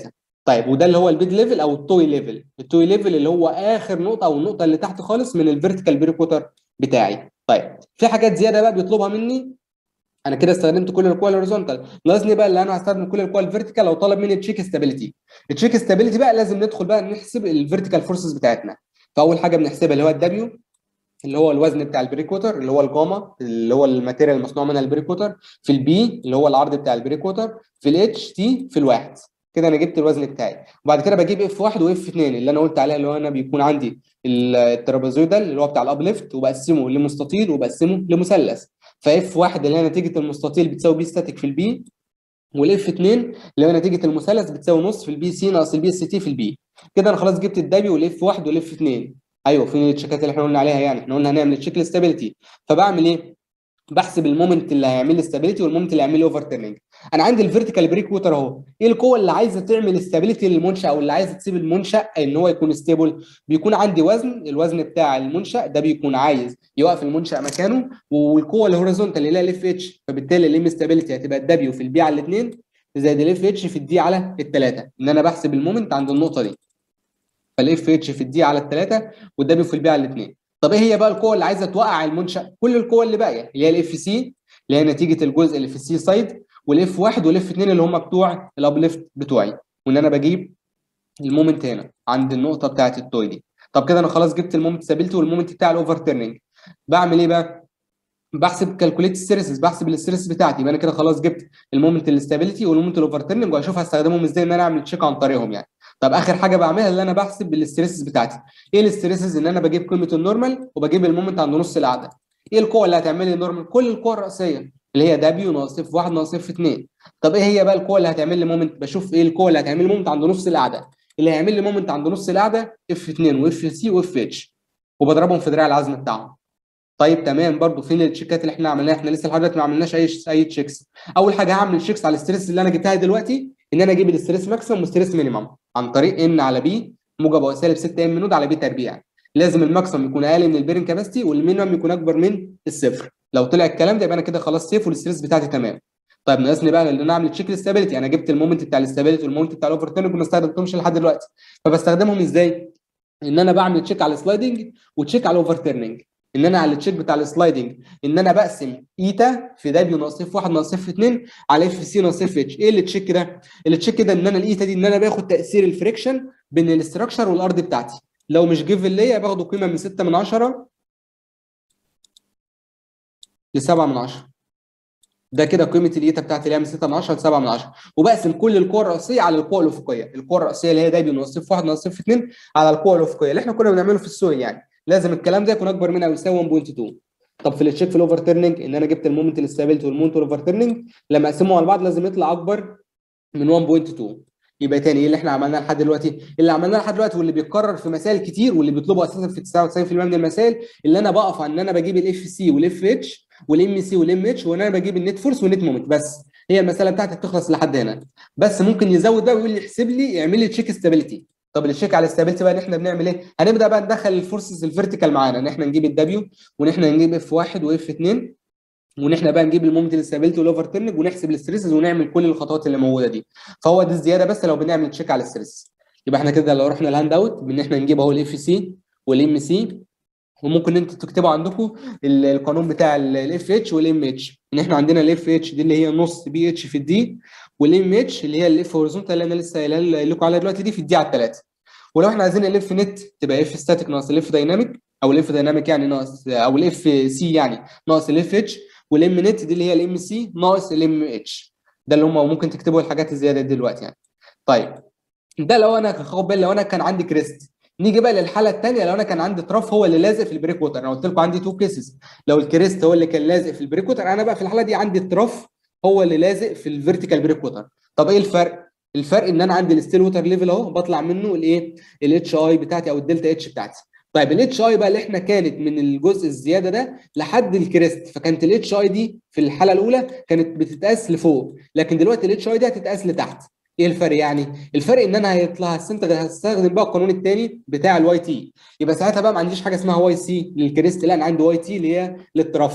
طيب وده اللي هو البيد ليفل او التوي ليفل التوي ليفل اللي هو اخر نقطه او النقطه اللي تحت خالص من الفيرتيكال بريكوتر بتاعي طيب في حاجات زياده بقى بيطلبها مني انا كده استخدمت كل الكوال هوريزونتال ناقصني بقى اللي انا هستخدم كل الكوال فيرتيكال لو طلب مني تشيك ستابيليتي التشيك ستابيليتي بقى لازم ندخل بقى نحسب الفيرتيكال فورسز بتاعتنا فاول حاجه بنحسبها اللي هو الدبليو اللي هو الوزن بتاع البريكوتر اللي هو الجاما اللي هو الماتيريال المصنوع منها البريكوتر في البي اللي هو العرض بتاع البريكوتر في الاتش تي في الواحد كده انا جبت الوزن بتاعي وبعد كده بجيب اف 1 واف 2 اللي انا قلت عليها اللي هو انا بيكون عندي الترابيزويدال اللي هو بتاع الاب ليفت وبقسمه لمستطيل وبقسمه لمثلث فاف 1 اللي هي نتيجه المستطيل بتساوي بي ستاتيك في البي والاف 2 اللي هو نتيجه المثلث بتساوي نص في البي سي ناقص البي اس تي في البي كده انا خلاص جبت الدبي والاف 1 والاف 2 ايوه فين التشيكات اللي احنا قلنا عليها يعني احنا قلنا هنعمل تشيك الاستابيليتي فبعمل ايه بحسب المومنت اللي هيعمل لي استابيليتي والمومنت اللي هيعمل لي اوفر تيرنينج انا عندي الفيرتيكال بريك ووتر اهو ايه القوه اللي عايزه تعمل استابيليتي للمنشا او اللي عايزه تسيب المنشا ان هو يكون ستيبل بيكون عندي وزن الوزن بتاع المنشا ده بيكون عايز يوقف المنشا مكانه والقوه الهوريزونتال اللي هي الاف اتش فبالتالي الام استابيليتي هتبقى الدبليو في البي على الاثنين زائد الاف اتش في الدي على الثلاثه ان انا بحسب المومنت عند النقطه دي فالاف اتش في الدي على الثلاثه والدبليو في البي على الاثنين طب ايه هي بقى القوه اللي عايزه توقع المنشا كل القوه اللي باقيه اللي هي الاف سي اللي هي نتيجه الجزء اللي في السي سايد والاف 1 والاف 2 اللي هم بتوع الابليفت بتوعي وان انا بجيب المومنت هنا عند النقطه بتاعه التوي دي طب كده انا خلاص جبت المومنت ستابيلتي والمومنت بتاع الاوفر تيرنينج بعمل ايه بقى بحسب كالكوليت ستريسز بحسب الاستريس بتاعتي يبقى انا كده خلاص جبت المومنت الاستابيليتي والمومنت الاوفر تيرنينج وهشوف هستخدمهم ازاي ان انا اعمل تشيك عن طريقهم يعني طب اخر حاجه بعملها اللي انا بحسب الاستريسز بتاعتي ايه الاستريسز ان انا بجيب قيمه النورمال وبجيب المومنت عند نص القعده ايه القوه اللي هتعمل لي النورمال كل القوى الرئيسيه اللي هي دبليو ناقص اف 1 ناقص اف 2 طب ايه هي بقى القوه اللي هتعمل لي مومنت بشوف ايه القوه اللي هتعمل لي مومنت عند نص القعده اللي هيعمل لي مومنت عند نص القعده اف 2 واف سي واف اتش وبضربهم في دراع العزم بتاعهم طيب تمام برضو فين التشيكات اللي احنا عملناها احنا لسه لحد دلوقتي ما عملناش اي اي تشيكس اول حاجه هعمل تشيكس على الستريس اللي انا جبتها دلوقتي ان انا اجيب الاستريس ماكسيمم والستريس مينيمم عن طريق ان على بي موجب او سالب 6 ام نود على بي تربيع لازم الماكسيمم يكون اقل من البيرن كاباسيتي والمينيمم يكون اكبر من الصفر لو طلع الكلام ده يبقى انا كده خلاص سيف والستريس بتاعتي تمام طيب ناقصني بقى ان انا اعمل تشيك الاستابيليتي انا جبت المومنت بتاع الاستابيليتي والمومنت بتاع الاوفر تيرنج وما استخدمتهمش لحد دلوقتي فبستخدمهم ازاي؟ ان انا بعمل تشيك على السلايدنج وتشيك على الاوفر تيرنج ان انا على التشيك بتاع السلايدنج ان انا بقسم ايتا في دبليو ناقص اف 1 ناقص اف 2 على اف سي ناقص اف اتش ايه اللي تشيك ده؟ اللي تشيك ده ان انا الايتا دي ان انا باخد تاثير الفريكشن بين الاستراكشر والارض بتاعتي لو مش جيفن ليا باخده قيمه من 6 من 10 ل 7 من 10 ده كده قيمه الايتا بتاعتي اللي هي من 6 من 10 ل 7 من 10 وبقسم كل القوى الرئيسيه على القوى الافقيه القوى الرئيسيه اللي هي دبليو ناقص اف 1 ناقص اف 2 على القوى الافقيه اللي احنا كنا بنعمله في السوق يعني لازم الكلام ده يكون اكبر من او يساوي 1.2 طب في التشيك في الاوفر تيرنينج ان انا جبت المومنت الاستابيلتي والمومنت الاوفر تيرنينج لما اقسمهم على بعض لازم يطلع اكبر من 1.2 يبقى تاني ايه اللي احنا عملناه لحد دلوقتي؟ اللي عملناه لحد دلوقتي واللي بيتكرر في مسائل كتير واللي بيطلبوا اساسا في 99% من المسائل اللي انا بقف على ان انا بجيب الاف سي والاف اتش والام سي والام اتش وان انا بجيب النت فورس والنت مومنت بس هي المساله بتاعتي بتخلص لحد هنا بس ممكن يزود بقى ويقول لي احسب لي يعمل لي تشيك استابيليتي طب التشيك على الاستابيليتي بقى ان احنا بنعمل ايه؟ هنبدا بقى ندخل الفورسز الفيرتيكال معانا ان احنا نجيب الدبليو وان احنا نجيب اف 1 واف 2 وان احنا بقى نجيب المومنت الاستابيلتي والاوفر تيرنج ونحسب الاستريسز ونعمل كل الخطوات اللي موجوده دي فهو دي الزياده بس لو بنعمل تشيك على الاستريس يبقى احنا كده لو رحنا الهاند اوت بان احنا نجيب اهو الاف سي والام سي وممكن انتوا تكتبوا عندكم القانون بتاع الاف اتش والام اتش ان احنا عندنا الاف اتش دي اللي هي نص بي اتش في الدي والام اتش اللي هي الاف هوريزونتال اللي انا لسه قايل لكم عليها دلوقتي دي في الدي على الثلاثه ولو احنا عايزين الاف نت تبقى اف ستاتيك ناقص الاف دايناميك او الاف دايناميك يعني ناقص او الاف سي يعني ناقص الاف اتش والام نت دي اللي هي الام سي ناقص الام اتش ده اللي هم ممكن تكتبوا الحاجات الزياده دلوقتي يعني طيب ده لو انا خد بالي لو انا كان عندي كريست نيجي بقى للحاله الثانيه لو انا كان عندي تراف هو اللي لازق في البريك ووتر انا قلت لكم عندي تو كيسز لو الكريست هو اللي كان لازق في البريك ووتر انا بقى في الحاله دي عندي التراف هو اللي لازق في الفيرتيكال بريك ووتر طب ايه الفرق الفرق ان انا عندي الستيل ووتر ليفل اهو بطلع منه الايه الاتش اي بتاعتي او الدلتا اتش بتاعتي طيب الاتش اي بقى اللي احنا كانت من الجزء الزياده ده لحد الكريست فكانت الاتش اي دي في الحاله الاولى كانت بتتقاس لفوق لكن دلوقتي الاتش اي دي هتتقاس لتحت ايه الفرق يعني؟ الفرق ان انا هيطلع هستخدم بقى القانون الثاني بتاع الواي تي يبقى ساعتها بقى ما عنديش حاجه اسمها واي سي للكريست لا انا عندي واي تي اللي هي للترف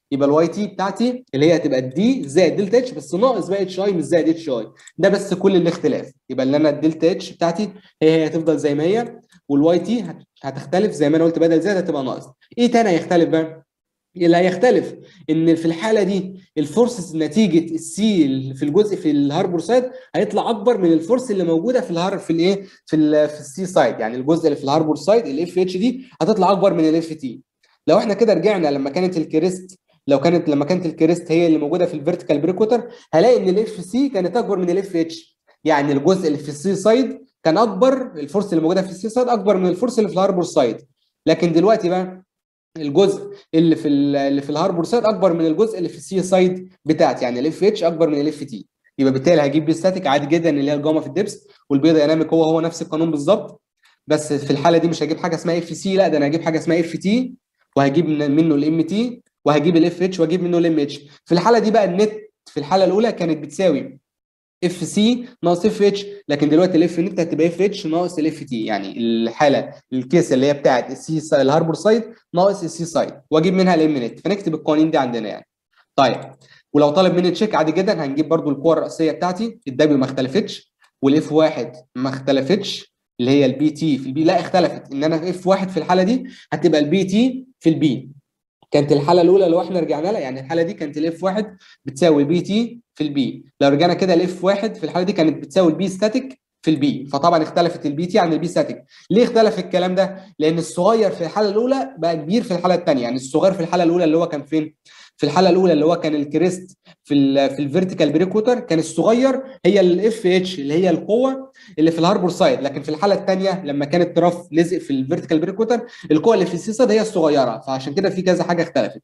يبقى الواي تي بتاعتي اللي هي هتبقى الدي زائد دلتا اتش بس ناقص بقى اتش اي مش زائد اتش اي ده بس كل الاختلاف يبقى اللي انا الدلتا اتش بتاعتي هي هي هتفضل زي ما هي والواي تي هتختلف زي ما انا قلت بدل زائد هتبقى ناقص ايه تاني هيختلف بقى اللي هيختلف ان في الحاله دي الفورسز نتيجه السي في الجزء في الهاربور سايد هيطلع اكبر من الفورس اللي موجوده في الهار في الايه في ال في السي سايد يعني الجزء اللي في الهاربور سايد الاف اتش دي هتطلع اكبر من الاف تي لو احنا كده رجعنا لما كانت الكريست لو كانت لما كانت الكريست هي اللي موجوده في الفيرتيكال بريكوتر هلاقي ان الاف سي كانت اكبر من الاف اتش يعني الجزء اللي في السي سايد كان اكبر الفورس اللي موجوده في السي سايد اكبر من الفورس اللي في الهاربور سايد لكن دلوقتي بقى الجزء اللي في اللي في الهاربور سايد اكبر من الجزء اللي في السي سايد بتاعتي يعني الاف اتش اكبر من الاف تي يبقى بالتالي هجيب بي ستاتيك عادي جدا اللي هي الجاما في الدبس والبي دايناميك هو هو نفس القانون بالظبط بس في الحاله دي مش هجيب حاجه اسمها اف سي لا ده انا هجيب حاجه اسمها اف تي وهجيب منه الام تي وهجيب الاف اتش واجيب منه الام اتش في الحاله دي بقى النت في الحاله الاولى كانت بتساوي اف سي ناقص اف اتش لكن دلوقتي الاف نت هتبقى اف اتش ناقص الاف تي يعني الحاله الكيس اللي هي بتاعت السي الهاربور سايد ناقص السي سايد واجيب منها الام نت فنكتب القوانين دي عندنا يعني طيب ولو طالب مني تشيك عادي جدا هنجيب برده القوه الرئيسيه بتاعتي الدبليو ما اختلفتش والاف واحد ما اختلفتش اللي هي البي تي في البي لا اختلفت ان انا في اف واحد في الحاله دي هتبقى البي تي في البي كانت الحاله الاولى لو احنا رجعنا لها يعني الحاله دي كانت الاف واحد بتساوي البي تي في البي لو رجعنا كده الاف واحد في الحاله دي كانت بتساوي البي ستاتيك في البي فطبعا اختلفت البي تي عن البي ستاتيك ليه اختلف الكلام ده لان الصغير في الحاله الاولى بقى كبير في الحاله الثانيه يعني الصغير في الحاله الاولى اللي هو كان فين في الحاله الاولى اللي هو كان الكريست في ال في الفيرتيكال بريكوتر كان الصغير هي الاف اتش اللي هي القوه اللي في الهاربور سايد لكن في الحاله الثانيه لما كان التراف لزق في الفيرتيكال بريكوتر القوه اللي في السي سايد هي الصغيره فعشان كده في كذا حاجه اختلفت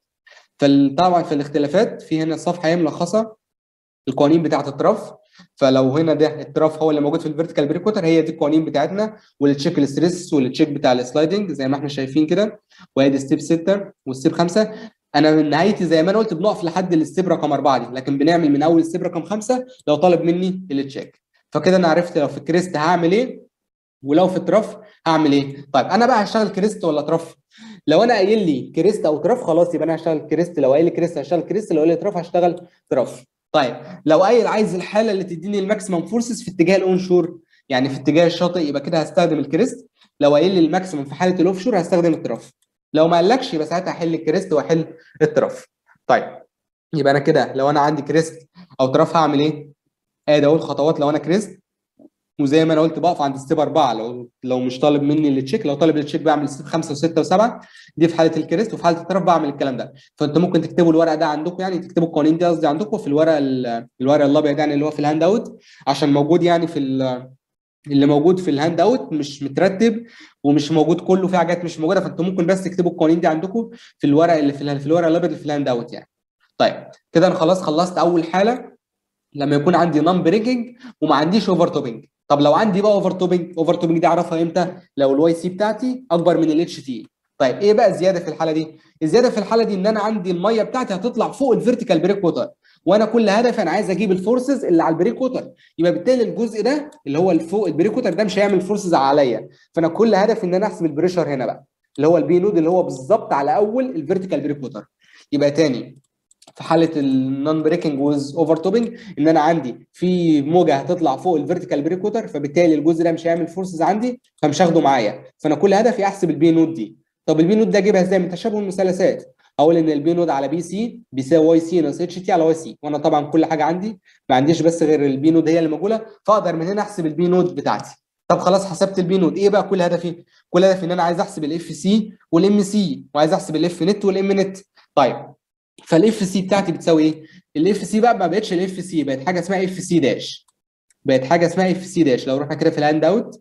فطبعا في الاختلافات في هنا الصفحه هي ملخصه القوانين بتاعه التراف فلو هنا ده التراف هو اللي موجود في الفيرتيكال بريكوتر هي دي القوانين بتاعتنا والتشيك الستريس والتشيك بتاع السلايدنج زي ما احنا شايفين كده وادي ستيب 6 والستيب 5 انا من نهايتي زي ما انا قلت بنقف لحد الستيب رقم 4 دي لكن بنعمل من اول ستيب رقم 5 لو طالب مني التشيك فكده انا عرفت لو في كريست هعمل ايه ولو في تراف هعمل ايه طيب انا بقى هشتغل كريست ولا تراف لو انا قايل لي كريست او تراف خلاص يبقى انا هشتغل كريست لو قايل لي كريست هشتغل كريست لو قايل لي تراف هشتغل تراف طيب لو قايل عايز الحاله اللي تديني الماكسيمم فورسز في اتجاه الاون شور يعني في اتجاه الشاطئ يبقى كده هستخدم الكريست لو قايل لي الماكسيمم في حاله الاوف شور هستخدم التراف لو ما قالكش يبقى ساعتها هحل الكريست واحل التراف طيب يبقى انا كده لو انا عندي كريست او تراف هعمل ايه ادي اول خطوات لو انا كريست وزي ما انا قلت بقف عند ستيب 4 لو لو مش طالب مني التشيك لو طالب التشيك بعمل ستيب 5 و6 و7 دي في حاله الكريست وفي حاله التراف بعمل الكلام ده فانتوا ممكن تكتبوا الورق ده عندكم يعني تكتبوا القوانين دي قصدي عندكم في الورق الورق الابيض يعني اللي هو في الهاند اوت عشان موجود يعني في اللي موجود في الهاند اوت مش مترتب ومش موجود كله في حاجات مش موجوده فانتوا ممكن بس تكتبوا القوانين دي عندكم في الورق اللي في, في الورق الابيض اللي في الهاند اوت يعني طيب كده انا خلاص خلصت اول حاله لما يكون عندي نون بريكنج وما عنديش اوفر توبنج طب لو عندي بقى اوفر توبنج اوفر توبنج دي اعرفها امتى لو الواي سي بتاعتي اكبر من الاتش تي طيب ايه بقى الزياده في الحاله دي الزياده في الحاله دي ان انا عندي الميه بتاعتي هتطلع فوق الفيرتيكال بريك ووتر وانا كل هدفي انا عايز اجيب الفورسز اللي على البريك ووتر يبقى بالتالي الجزء ده اللي هو فوق البريك ووتر ده مش هيعمل فورسز عليا فانا كل هدفي ان انا احسب البريشر هنا بقى اللي هو البي نود اللي هو بالظبط على اول الفيرتيكال بريك ووتر يبقى تاني في حاله النون بريكنج ويز اوفر توبنج ان انا عندي في موجه هتطلع فوق الفيرتيكال بريك ووتر فبالتالي الجزء ده مش هيعمل فورسز عندي فمش هاخده معايا فانا كل هدفي احسب البي نود دي طب البي نود ده اجيبها ازاي من تشابه المثلثات اقول ان البي نود على بي سي بيساوي واي سي ناقص اتش تي على واي سي وانا طبعا كل حاجه عندي ما عنديش بس غير البي نود هي اللي موجوده فاقدر من هنا احسب البي نود بتاعتي طب خلاص حسبت البي نود ايه بقى كل هدفي كل هدفي ان انا عايز احسب الاف سي والام سي وعايز احسب الاف نت والام نت طيب فالاف سي بتاعتي بتساوي ايه الاف سي بقى ما بقتش الاف سي بقت حاجه اسمها اف سي داش بقت حاجه اسمها اف سي داش لو رحنا كده في الهاند اوت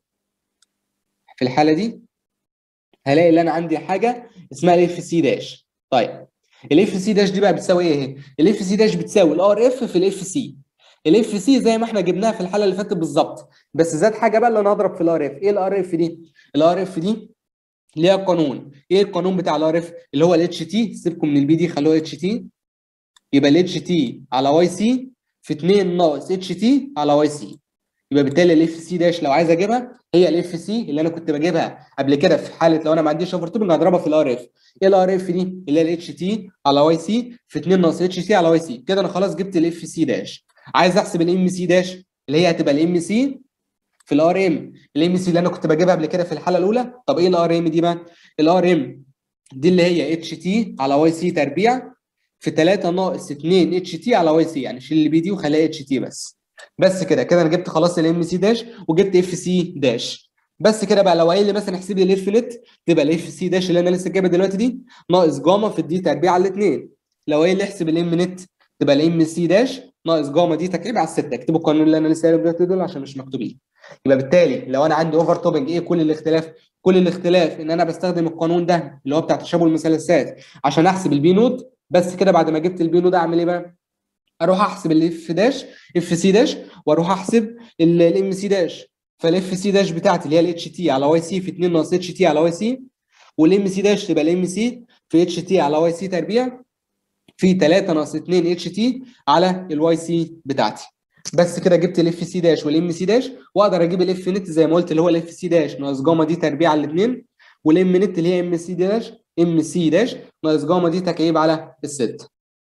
في الحاله دي هلاقي ان انا عندي حاجه اسمها الاف سي داش طيب الاف سي داش دي بقى بتساوي ايه الاف سي داش بتساوي الار اف في الاف سي الاف سي زي ما احنا جبناها في الحاله اللي فاتت بالظبط بس زاد حاجه بقى اللي انا هضرب في الار اف ايه الار اف دي الار اف دي ليها قانون ايه القانون بتاع الار اف اللي هو الاتش تي سيبكم من البي دي خلوها اتش تي يبقى الاتش تي على واي سي في 2 ناقص اتش تي على واي سي يبقى بالتالي الاف سي داش لو عايز اجيبها هي الاف سي اللي انا كنت بجيبها قبل كده في حاله لو انا ما عنديش اوفر توبنج هضربها في الار اف ايه الار اف دي اللي هي الاتش تي على واي سي في 2 ناقص اتش تي على واي سي كده انا خلاص جبت الاف سي داش عايز احسب الام سي داش اللي هي هتبقى الام سي في الار ام الام سي اللي انا كنت بجيبها قبل كده في الحاله الاولى طب ايه الار ام دي بقى الار ام دي اللي هي اتش تي على واي سي تربيع في 3 ناقص 2 اتش تي على واي سي يعني شيل اللي بي دي وخليها اتش تي بس بس كده كده انا جبت خلاص الام سي داش وجبت اف سي داش بس كده بقى لو قايل لي مثلا احسب لي الاف نت تبقى الاف سي داش اللي انا لسه جايبها دلوقتي دي ناقص جاما في الدي تربيع على الاثنين لو قايل لي احسب الام نت تبقى الام سي داش ناقص جاما دي تكعيب على السته اكتبوا القانون اللي انا لسه قايله دلوقتي دول عشان مش مكتوبين يبقى بالتالي لو انا عندي اوفر توبنج ايه كل الاختلاف كل الاختلاف ان انا بستخدم القانون ده اللي هو بتاع تشابه المثلثات عشان احسب البي نود بس كده بعد ما جبت البي نود اعمل ايه بقى اروح احسب الاف داش اف سي داش واروح احسب الام سي داش فالاف سي داش بتاعتي اللي هي الاتش تي على واي سي في 2 ناقص اتش تي على واي سي والام سي داش تبقى الام سي في اتش تي على واي سي تربيع في 3 ناقص 2 اتش تي على الواي سي بتاعتي بس كده جبت الاف سي داش والام سي داش واقدر اجيب الاف نت زي ما قلت اللي هو الاف سي داش ناقص جاما دي تربيع على الاثنين والام نت اللي هي ام سي داش ام سي داش ناقص جاما دي تكعيب على الست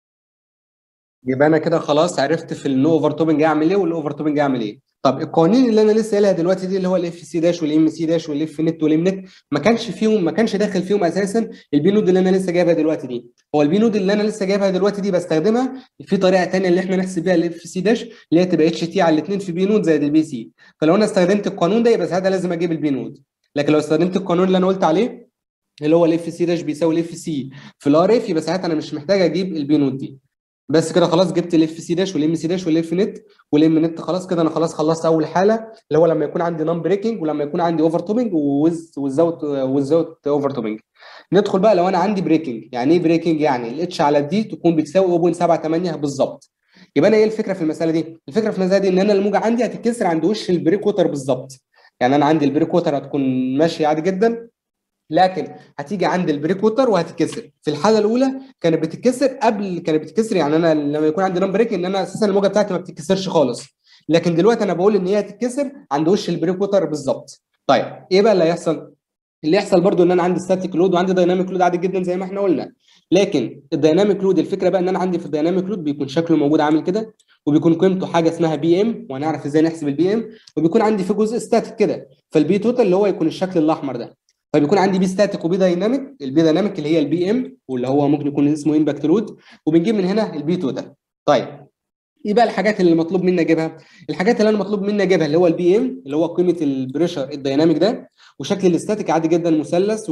يبقى انا كده خلاص عرفت في النو اوفر توبنج اعمل ايه والاوفر توبنج اعمل ايه طب القوانين اللي انا لسه قايلها دلوقتي دي اللي هو الاف سي داش والام سي داش والاف نت والام نت ما كانش فيهم ما كانش داخل فيهم اساسا البي نود اللي انا لسه جايبها دلوقتي دي هو البي نود اللي انا لسه جايبها دلوقتي دي بستخدمها في طريقه ثانيه اللي احنا نحسب بيها الاف سي داش اللي هي تبقى اتش تي على الاثنين في بي نود زائد البي سي فلو انا استخدمت القانون ده يبقى ساعتها لازم اجيب البي نود لكن لو استخدمت القانون اللي انا قلت عليه اللي هو الاف سي داش بيساوي الاف سي في الار اف يبقى ساعتها انا مش محتاج اجيب البي نود دي بس كده خلاص جبت الاف سي داش والام سي داش والاف نت والام نت خلاص كده انا خلاص خلصت اول حاله اللي هو لما يكون عندي نون بريكنج ولما يكون عندي اوفر توبنج وزاوت وزاوت اوفر توبنج ندخل بقى لو انا عندي بريكنج يعني ايه بريكنج يعني الاتش على الدي تكون بتساوي 0.78 بالظبط يبقى انا ايه الفكره في المساله دي الفكره في المساله دي ان انا الموجه عندي هتتكسر عند وش البريك ووتر بالظبط يعني انا عندي البريك ووتر هتكون ماشيه عادي جدا لكن هتيجي عند البريك ووتر وهتتكسر في الحاله الاولى كانت بتتكسر قبل كانت بتتكسر يعني انا لما يكون عندي نون بريك ان انا اساسا الموجه بتاعتي ما بتتكسرش خالص لكن دلوقتي انا بقول ان هي هتتكسر عند وش البريك ووتر بالظبط طيب ايه بقى اللي هيحصل اللي يحصل برضو ان انا عندي ستاتيك لود وعندي دايناميك لود عادي جدا زي ما احنا قلنا لكن الدايناميك لود الفكره بقى ان انا عندي في الدايناميك لود بيكون شكله موجود عامل كده وبيكون قيمته حاجه اسمها بي ام وهنعرف ازاي نحسب البي ام وبيكون عندي في جزء ستاتيك كده فالبي توتال اللي هو يكون الشكل الاحمر ده فبيكون عندي بي ستاتيك وبي دايناميك البي دايناميك اللي هي البي ام واللي هو ممكن يكون اسمه امباكت لود وبنجيب من هنا البي توتال طيب ايه بقى الحاجات اللي مطلوب مني اجيبها الحاجات اللي انا مطلوب مني اجيبها اللي هو البي ام اللي هو قيمه البريشر الدايناميك ده وشكل الاستاتيك عادي جدا مثلث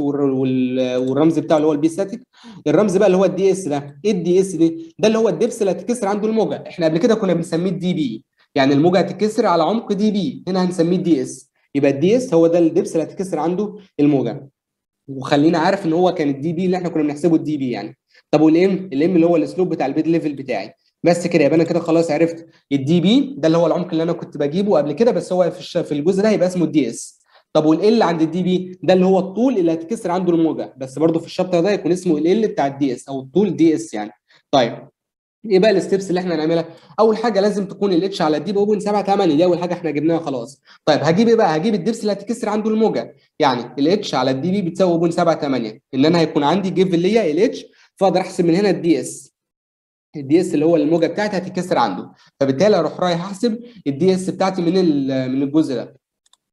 والرمز بتاعه اللي هو البي ستاتيك الرمز بقى اللي هو الدي اس ده ايه الدي اس دي ده اللي هو الدبس اللي هتتكسر عنده الموجه احنا قبل كده كنا بنسميه الدي بي يعني الموجه هتتكسر على عمق دي بي هنا هنسميه الدي اس يبقى الدي اس هو ده الدبس اللي هتتكسر عنده الموجه وخلينا عارف ان هو كان الدي بي اللي احنا كنا بنحسبه الدي بي يعني طب والام الام اللي هو الاسلوب بتاع البيد ليفل بتاعي بس كده يبقى انا كده خلاص عرفت الدي بي ده اللي هو العمق اللي انا كنت بجيبه قبل كده بس هو في في الجزء ده هيبقى اسمه الدي اس طب والال عند الدي بي ده اللي هو الطول اللي هتكسر عنده الموجه بس برده في الشابتر ده يكون اسمه ال بتاع الدي اس او الطول دي اس يعني طيب ايه بقى الستبس اللي احنا هنعملها اول حاجه لازم تكون الاتش على الدي ب 0.78 دي اول حاجه احنا جبناها خلاص طيب هجيب ايه بقى هجيب الدبس اللي هتكسر عنده الموجه يعني الاتش على الدي بي بتساوي 0.78 ان انا هيكون عندي جيف اللي هي الاتش فاقدر احسب من هنا الدي اس الدي اس اللي هو الموجه بتاعتي هتتكسر عنده فبالتالي اروح رايح احسب الدي اس بتاعتي من من الجزء ده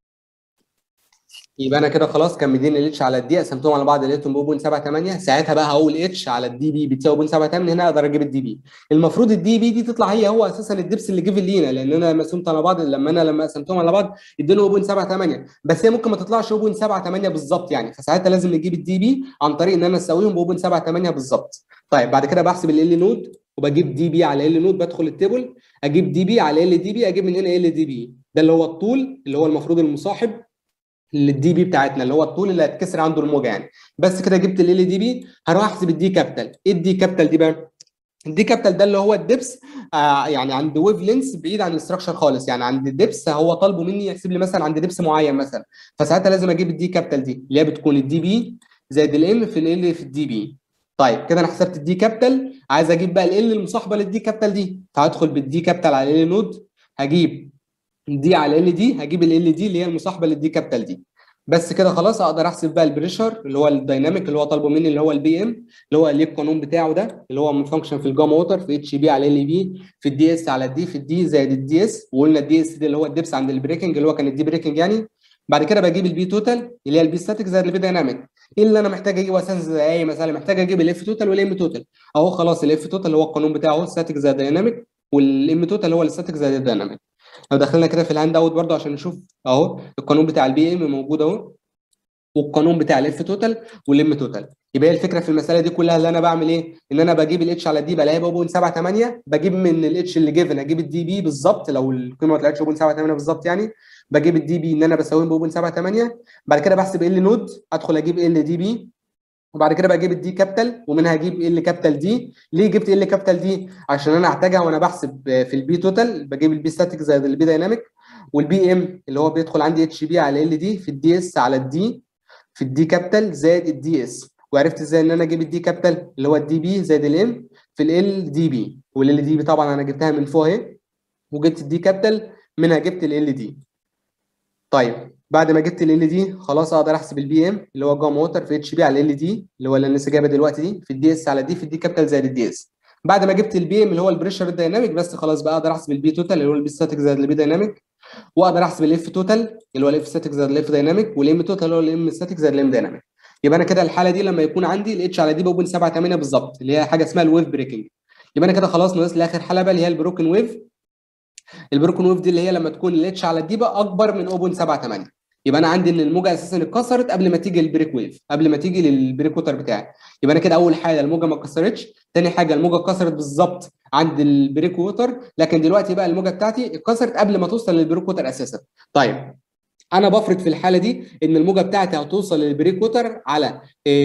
يبقى انا كده خلاص كان مديني الاتش على الدي قسمتهم على بعض لقيتهم ب 0.78 ساعتها بقى هقول اتش على الدي بي بتساوي 0.78 هنا اقدر اجيب الدي بي المفروض الدي بي دي تطلع هي هو اساسا الدبس اللي جيف لينا لان انا لما قسمت على بعض لما انا لما قسمتهم على بعض اديله 0.78 بس هي ممكن ما تطلعش 0.78 بالظبط يعني فساعتها لازم نجيب الدي بي عن طريق ان انا اسويهم ب 0.78 بالظبط طيب بعد كده بحسب ال نود وبجيب دي بي على ال نود بدخل التيبل اجيب دي بي على ال دي بي اجيب من هنا ال دي بي ده اللي هو الطول اللي هو المفروض المصاحب للدي بي بتاعتنا اللي هو الطول اللي هتكسر عنده الموجه يعني بس كده جبت ال دي بي هروح احسب الدي كابيتال ايه الدي كابيتال دي بقى الدي كابيتال ده اللي هو الدبس آه يعني عند ويف لينس بعيد عن الاستراكشر خالص يعني عند الدبس هو طالبه مني يحسب لي مثلا عند دبس معين مثلا فساعتها لازم اجيب الدي كابيتال دي اللي هي بتكون الدي بي زائد الام في ال في الدي بي طيب كده انا حسبت الدي كابيتال عايز اجيب بقى ال المصاحبه للدي كابيتال دي فهدخل بالدي كابيتال على ال نود هجيب دي على ال دي هجيب ال دي اللي هي المصاحبه للدي كابيتال دي بس كده خلاص اقدر احسب بقى البريشر اللي هو الدايناميك اللي هو طالبه مني اللي هو البي ام اللي هو اللي القانون بتاعه ده اللي هو فانكشن في الجاما ووتر في اتش بي على ال بي في الدي اس على الدي في الدي زائد الدي اس وقلنا الدي اس دي اللي هو الدبس عند البريكنج اللي هو كان الدي بريكنج يعني بعد كده بجيب البي توتال اللي هي البي ستاتيك زائد البي دايناميك ايه اللي انا محتاج اجيبه اساسا زي اي مساله محتاج اجيب الاف توتال والام توتال اهو خلاص الاف توتال اللي هو القانون بتاعه ستاتيك زائد دايناميك والام توتال اللي هو الستاتيك زائد الدايناميك لو دخلنا كده في الهاند اوت برضه عشان نشوف اهو القانون بتاع البي ام موجود اهو والقانون بتاع الاف توتال والام توتال يبقى هي الفكره في المساله دي كلها اللي انا بعمل ايه ان انا بجيب الاتش على الدي بلاقيها 0.78 بجيب من الاتش اللي جيفن اجيب الدي بي بالظبط لو القيمه ما طلعتش 0.78 بالظبط يعني بجيب الدي بي ان انا بساويه 0.78 بعد كده بحسب ال نود ادخل اجيب ال دي بي وبعد كده بجيب الدي كابيتال ومنها اجيب ال كابيتال دي ليه جبت ال كابيتال دي عشان انا احتاجها وانا بحسب في البي توتال بجيب البي ستاتيك زائد البي دايناميك والبي ام اللي هو بيدخل عندي اتش بي على ال دي في الدي اس على الدي في الدي كابيتال زائد الدي اس وعرفت ازاي ان انا اجيب الدي كابيتال اللي هو الدي بي زائد الام في ال دي بي والال دي بي طبعا انا جبتها من فوق اهي وجبت الدي كابيتال منها جبت ال دي طيب بعد ما جبت ال دي خلاص اقدر احسب البي ام اللي هو جاما ووتر في اتش بي على ال دي اللي هو اللي انا لسه جايبها دلوقتي دي في الدي اس على دي في الدي كابيتال زائد الدي اس بعد ما جبت البي ام اللي هو البريشر الدايناميك بس خلاص بقى اقدر احسب البي توتال اللي هو البي ستاتيك زائد البي دايناميك واقدر احسب الاف توتال اللي هو الاف ستاتيك زائد الاف دايناميك والام توتال اللي هو الام ستاتيك زائد الام دايناميك يبقى انا كده الحاله دي لما يكون عندي الاتش على دي ب 0.78 بالظبط اللي هي حاجه اسمها الويف بريكنج يبقى انا كده خلاص ناقص لي اخر حاله بقى اللي هي البروكن ويف البروكن ويف دي اللي هي لما تكون الاتش على الدي بقى اكبر من 0.78 يبقى انا عندي ان الموجه اساسا اتكسرت قبل ما تيجي البريك ويف قبل ما تيجي للبريك ووتر بتاعي يبقى انا كده اول حاجه الموجه ما اتكسرتش ثاني حاجه الموجه اتكسرت بالظبط عند البريك ووتر لكن دلوقتي بقى الموجه بتاعتي اتكسرت قبل ما توصل للبريك ووتر اساسا طيب انا بفرض في الحاله دي ان الموجه بتاعتي هتوصل للبريك ووتر على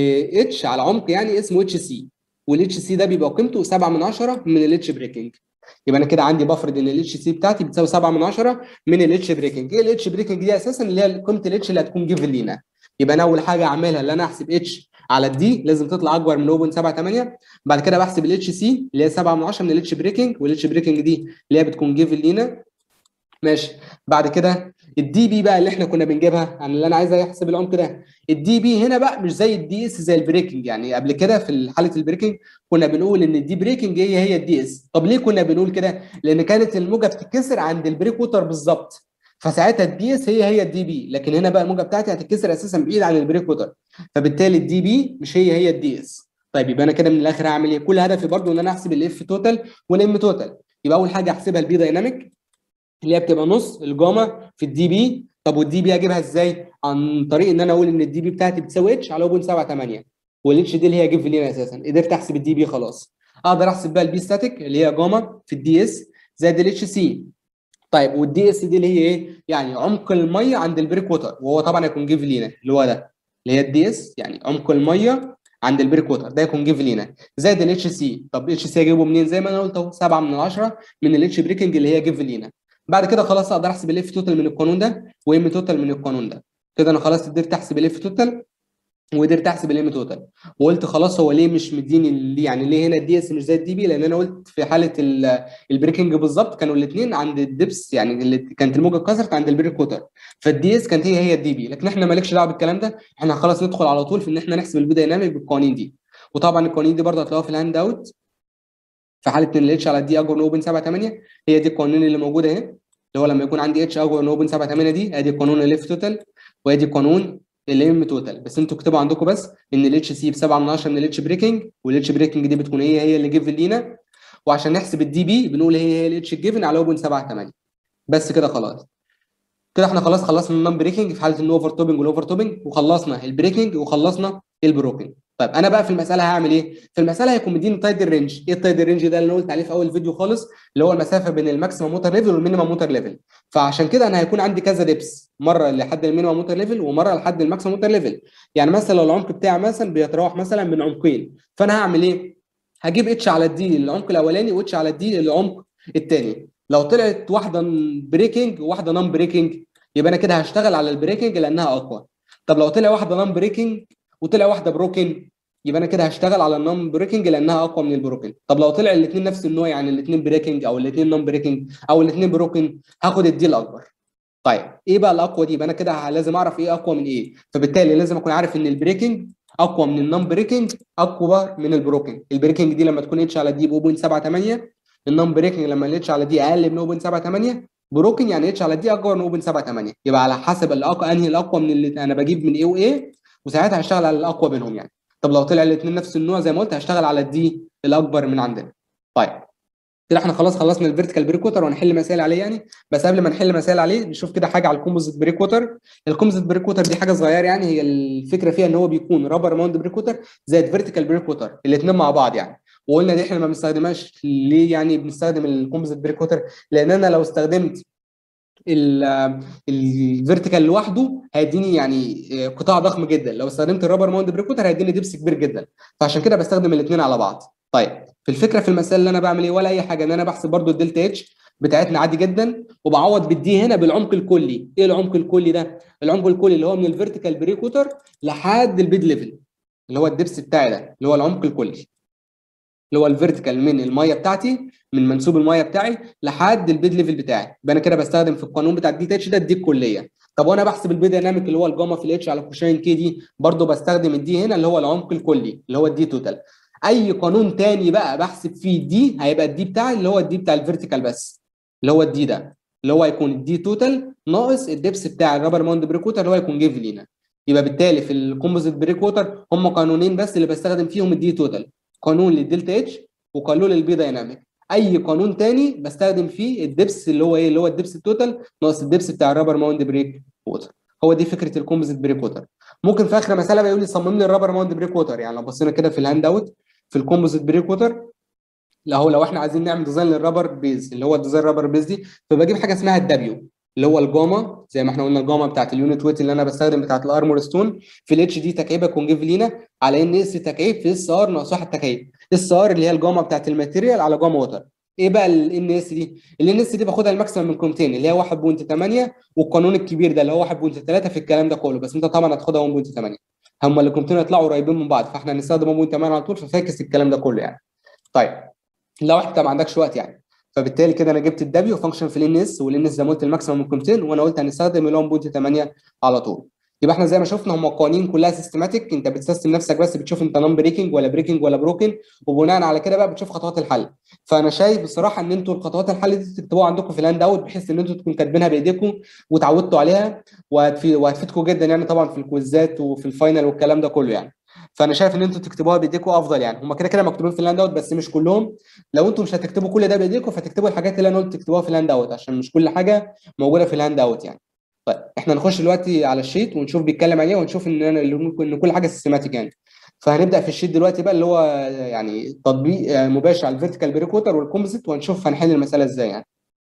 اتش على عمق يعني اسمه اتش سي والاتش سي ده بيبقى قيمته 7 من 10 من الاتش بريكنج يبقى انا كده عندي بفرض ان الاتش سي بتاعتي بتساوي 7 من 10 من الاتش بريكنج ايه الاتش بريكنج دي اساسا اللي هي قيمه الاتش اللي هتكون جيفن لينا يبقى انا اول حاجه اعملها اللي انا احسب اتش على الدي لازم تطلع اكبر من 0.78 بعد كده بحسب الاتش سي اللي هي 7 من 10 من الاتش بريكنج والاتش بريكنج دي اللي هي بتكون جيفن لينا ماشي بعد كده الدي بي بقى اللي احنا كنا بنجيبها انا اللي انا عايز احسب العمق ده الدي بي هنا بقى مش زي الدي اس زي البريكنج يعني قبل كده في حاله البريكنج كنا بنقول ان الدي بريكنج هي هي الدي اس طب ليه كنا بنقول كده لان كانت الموجه بتتكسر عند البريك ووتر بالظبط فساعتها الدي اس هي هي الدي بي لكن هنا بقى الموجه بتاعتي هتتكسر اساسا بعيد عن البريك ووتر فبالتالي الدي بي مش هي هي الدي اس طيب يبقى انا كده من الاخر هعمل ايه كل هدفي برضو ان انا احسب الاف توتال والام توتال يبقى اول حاجه احسبها البي دايناميك اللي هي بتبقى نص الجاما في الدي بي طب والدي بي اجيبها ازاي عن طريق ان انا اقول ان الدي بي بتاعتي بتساوي اتش على 0.78 والاتش دي اللي هي جيف لينا اساسا قدرت احسب الدي بي خلاص اقدر احسب بقى البي ستاتيك اللي هي جاما في الدي اس زائد الاتش سي طيب والدي اس دي اللي هي ايه يعني عمق الميه عند البريك ووتر وهو طبعا هيكون جيف لينا اللي هو ده اللي هي الدي اس يعني عمق الميه عند البريك ووتر ده يكون جيف لينا زائد الاتش سي طب الاتش سي اجيبه منين زي ما انا قلت اهو 7 من 10 من الاتش بريكنج اللي هي جيف لينا بعد كده خلاص اقدر احسب الاف توتال من القانون ده وام توتال من القانون ده كده انا خلاص قدرت احسب الاف توتال وقدرت احسب الام توتال وقلت خلاص هو ليه مش مديني اللي يعني ليه هنا الدي اس مش زي الدي بي لان انا قلت في حاله البريكنج بالظبط كانوا الاثنين عند الدبس يعني اللي كانت الموجه اتكسرت عند البريك ووتر فالدي اس كانت هي هي الدي بي لكن احنا مالكش دعوه بالكلام ده احنا خلاص ندخل على طول في ان احنا نحسب البي دايناميك بالقوانين دي وطبعا القوانين دي برضه هتلاقوها في الهاند اوت في حاله ان الاتش على الدي اكبر من 0.78 هي دي القوانين اللي موجوده اهي اللي هو لما يكون عندي اتش اكبر من 0.78 دي ادي قانون الاف توتال وادي قانون الام توتال بس انتوا اكتبوا عندكم بس ان الاتش سي ب 7 من 10 من الاتش بريكنج والاتش بريكنج دي بتكون هي هي اللي جيفن لينا وعشان نحسب الدي بي بنقول هي هي الاتش جيفن على 0.78 بس كده خلاص كده احنا خلاص خلصنا النون بريكنج في حاله الاوفر توبنج والاوفر توبنج وخلصنا البريكنج وخلصنا البروكنج طيب انا بقى في المساله هعمل ايه في المساله هيكون مديني تايدل رينج ايه التايدل رينج ده اللي انا قلت عليه في اول فيديو خالص اللي هو المسافه بين الماكسيمم موتور ليفل والمينيمم موتور ليفل فعشان كده انا هيكون عندي كذا ديبس مره لحد المينيمم موتور ليفل ومره لحد الماكسيمم موتور ليفل يعني مثلا لو العمق بتاعي مثلا بيتراوح مثلا من عمقين فانا هعمل ايه هجيب اتش على الدي العمق الاولاني واتش على الدي العمق الثاني لو طلعت واحده بريكنج وواحده نون بريكنج يبقى انا كده هشتغل على البريكنج لانها اقوى طب لو طلع واحده نون بريكنج وطلع واحده بروكن يبقى انا كده هشتغل على النون بريكنج لانها اقوى من البروكن طب لو طلع الاثنين نفس النوع يعني الاثنين بريكنج او الاثنين نون بريكنج او الاثنين بروكن هاخد الدي الاكبر طيب ايه بقى الاقوى دي يبقى انا كده لازم اعرف ايه اقوى من ايه فبالتالي لازم اكون عارف ان البريكنج اقوى من النون بريكنج اقوى من البروكنج البريكنج دي لما تكون اتش على دي ب 0.78 النون بريكنج لما الاتش على دي اقل من 0.78 بروكن يعني اتش على دي اكبر من 0.78 يبقى على حسب الاقوى انهي الاقوى من اللي انا بجيب من ايه وايه وساعتها هشتغل على الاقوى بينهم يعني طب لو طلع الاثنين نفس النوع زي ما قلت هشتغل على الدي الاكبر من عندنا طيب كده احنا خلاص خلصنا الفيرتيكال بريك ووتر وهنحل مسائل عليه يعني بس قبل ما نحل مسائل عليه نشوف كده حاجه على الكومبوزيت بريك ووتر الكومبوزيت بريك ووتر دي حاجه صغيره يعني هي الفكره فيها ان هو بيكون رابر ماوند بريك ووتر زائد فيرتيكال بريك ووتر الاثنين مع بعض يعني وقلنا دي احنا ما بنستخدمهاش ليه يعني بنستخدم الكومبوزيت بريك ووتر لان انا لو استخدمت الفيرتيكال لوحده هيديني يعني قطاع ضخم جدا لو استخدمت الرابر ماوند بريك ووتر هيديني دبس كبير جدا فعشان كده بستخدم الاثنين على بعض طيب في الفكره في المساله اللي انا بعمل ايه ولا اي حاجه ان انا بحسب برضو الدلتا اتش بتاعتنا عادي جدا وبعوض بالدي هنا بالعمق الكلي ايه العمق الكلي ده العمق الكلي اللي هو من الفيرتيكال بريك ووتر لحد البيد ليفل اللي هو الدبس بتاعي ده اللي هو العمق الكلي اللي هو الفيرتيكال من الميه بتاعتي من منسوب الميه بتاعي لحد البيد ليفل بتاعي يبقى انا كده بستخدم في القانون بتاع الدي اتش ده الدي الكليه طب وانا بحسب البي دايناميك اللي هو الجاما في الاتش على كوشين كي دي برضه بستخدم الدي هنا اللي هو العمق الكلي اللي هو الدي توتال اي قانون تاني بقى بحسب فيه الدي هيبقى الدي بتاعي اللي هو الدي بتاع الفيرتيكال بس اللي هو الدي ده اللي هو هيكون الدي توتال ناقص الدبس بتاع الرابر ماوند بريك ووتر اللي هو هيكون جيف لينا يبقى بالتالي في الكومبوزيت بريك ووتر هم قانونين بس اللي بستخدم فيهم الدي توتال قانون للدلتا اتش وقانون للبي دايناميك اي قانون تاني بستخدم فيه الدبس اللي هو ايه اللي هو الدبس التوتال ناقص الدبس بتاع الرابر ماوند بريك ووتر هو دي فكره الكومبوزيت بريك ووتر ممكن في اخر مساله بيقول لي صمم لي الرابر ماوند بريك ووتر يعني لو بصينا كده في الهاند اوت في الكومبوزيت بريك ووتر لو لو احنا عايزين نعمل ديزاين للرابر بيز اللي هو الديزاين رابر بيز دي فبجيب حاجه اسمها الدبليو اللي هو الجاما زي ما احنا قلنا الجاما بتاعت اليونت ويت اللي انا بستخدم بتاعت الارمور ستون في الاتش دي تكعيبه كونجيف لينا على ان اس تكعيب في اس ار ناقص واحد تكعيب اس ار اللي هي الجاما بتاعت الماتيريال على جاما ووتر ايه بقى الان اس دي؟ الان اس دي باخدها الماكسيمم من قيمتين اللي هي 1.8 والقانون الكبير ده اللي هو 1.3 في الكلام ده كله بس انت طبعا هتاخدها 1.8 هما القيمتين يطلعوا قريبين من بعض فاحنا هنستخدم 1.8 على طول ففاكس الكلام ده كله يعني. طيب لو انت ما عندكش وقت يعني فبالتالي كده انا جبت الدبليو فانكشن في الان اس والان اس زي ما قلت الماكسيمم من قيمتين وانا قلت هنستخدم اللي هو 1.8 على طول. يبقى احنا زي ما شفنا هم القوانين كلها سيستماتيك انت بتسيستم نفسك بس بتشوف انت نون بريكنج ولا بريكنج ولا بروكن وبناء على كده بقى بتشوف خطوات الحل فانا شايف بصراحه ان انتوا الخطوات الحل دي تكتبوها عندكم في الهاند اوت بحيث ان انتوا تكونوا كاتبينها بايديكم وتعودتوا عليها وهتفيدكم جدا يعني طبعا في الكويزات وفي الفاينل والكلام ده كله يعني فانا شايف ان انتوا تكتبوها بايديكم افضل يعني هم كده كده مكتوبين في الهاند اوت بس مش كلهم لو انتوا مش هتكتبوا كل ده بايديكم فتكتبوا الحاجات اللي انا قلت تكتبوها في الهاند اوت عشان مش كل حاجه موجوده في الهاند اوت يعني طيب احنا نخش دلوقتي على الشيت ونشوف بيتكلم عن ايه ونشوف ان انا ان كل حاجه سيستماتيك يعني فهنبدا في الشيت دلوقتي بقى اللي هو يعني تطبيق مباشر على الفيرتيكال بريك ووتر والكومبوزيت وهنشوف هنحل المساله ازاي يعني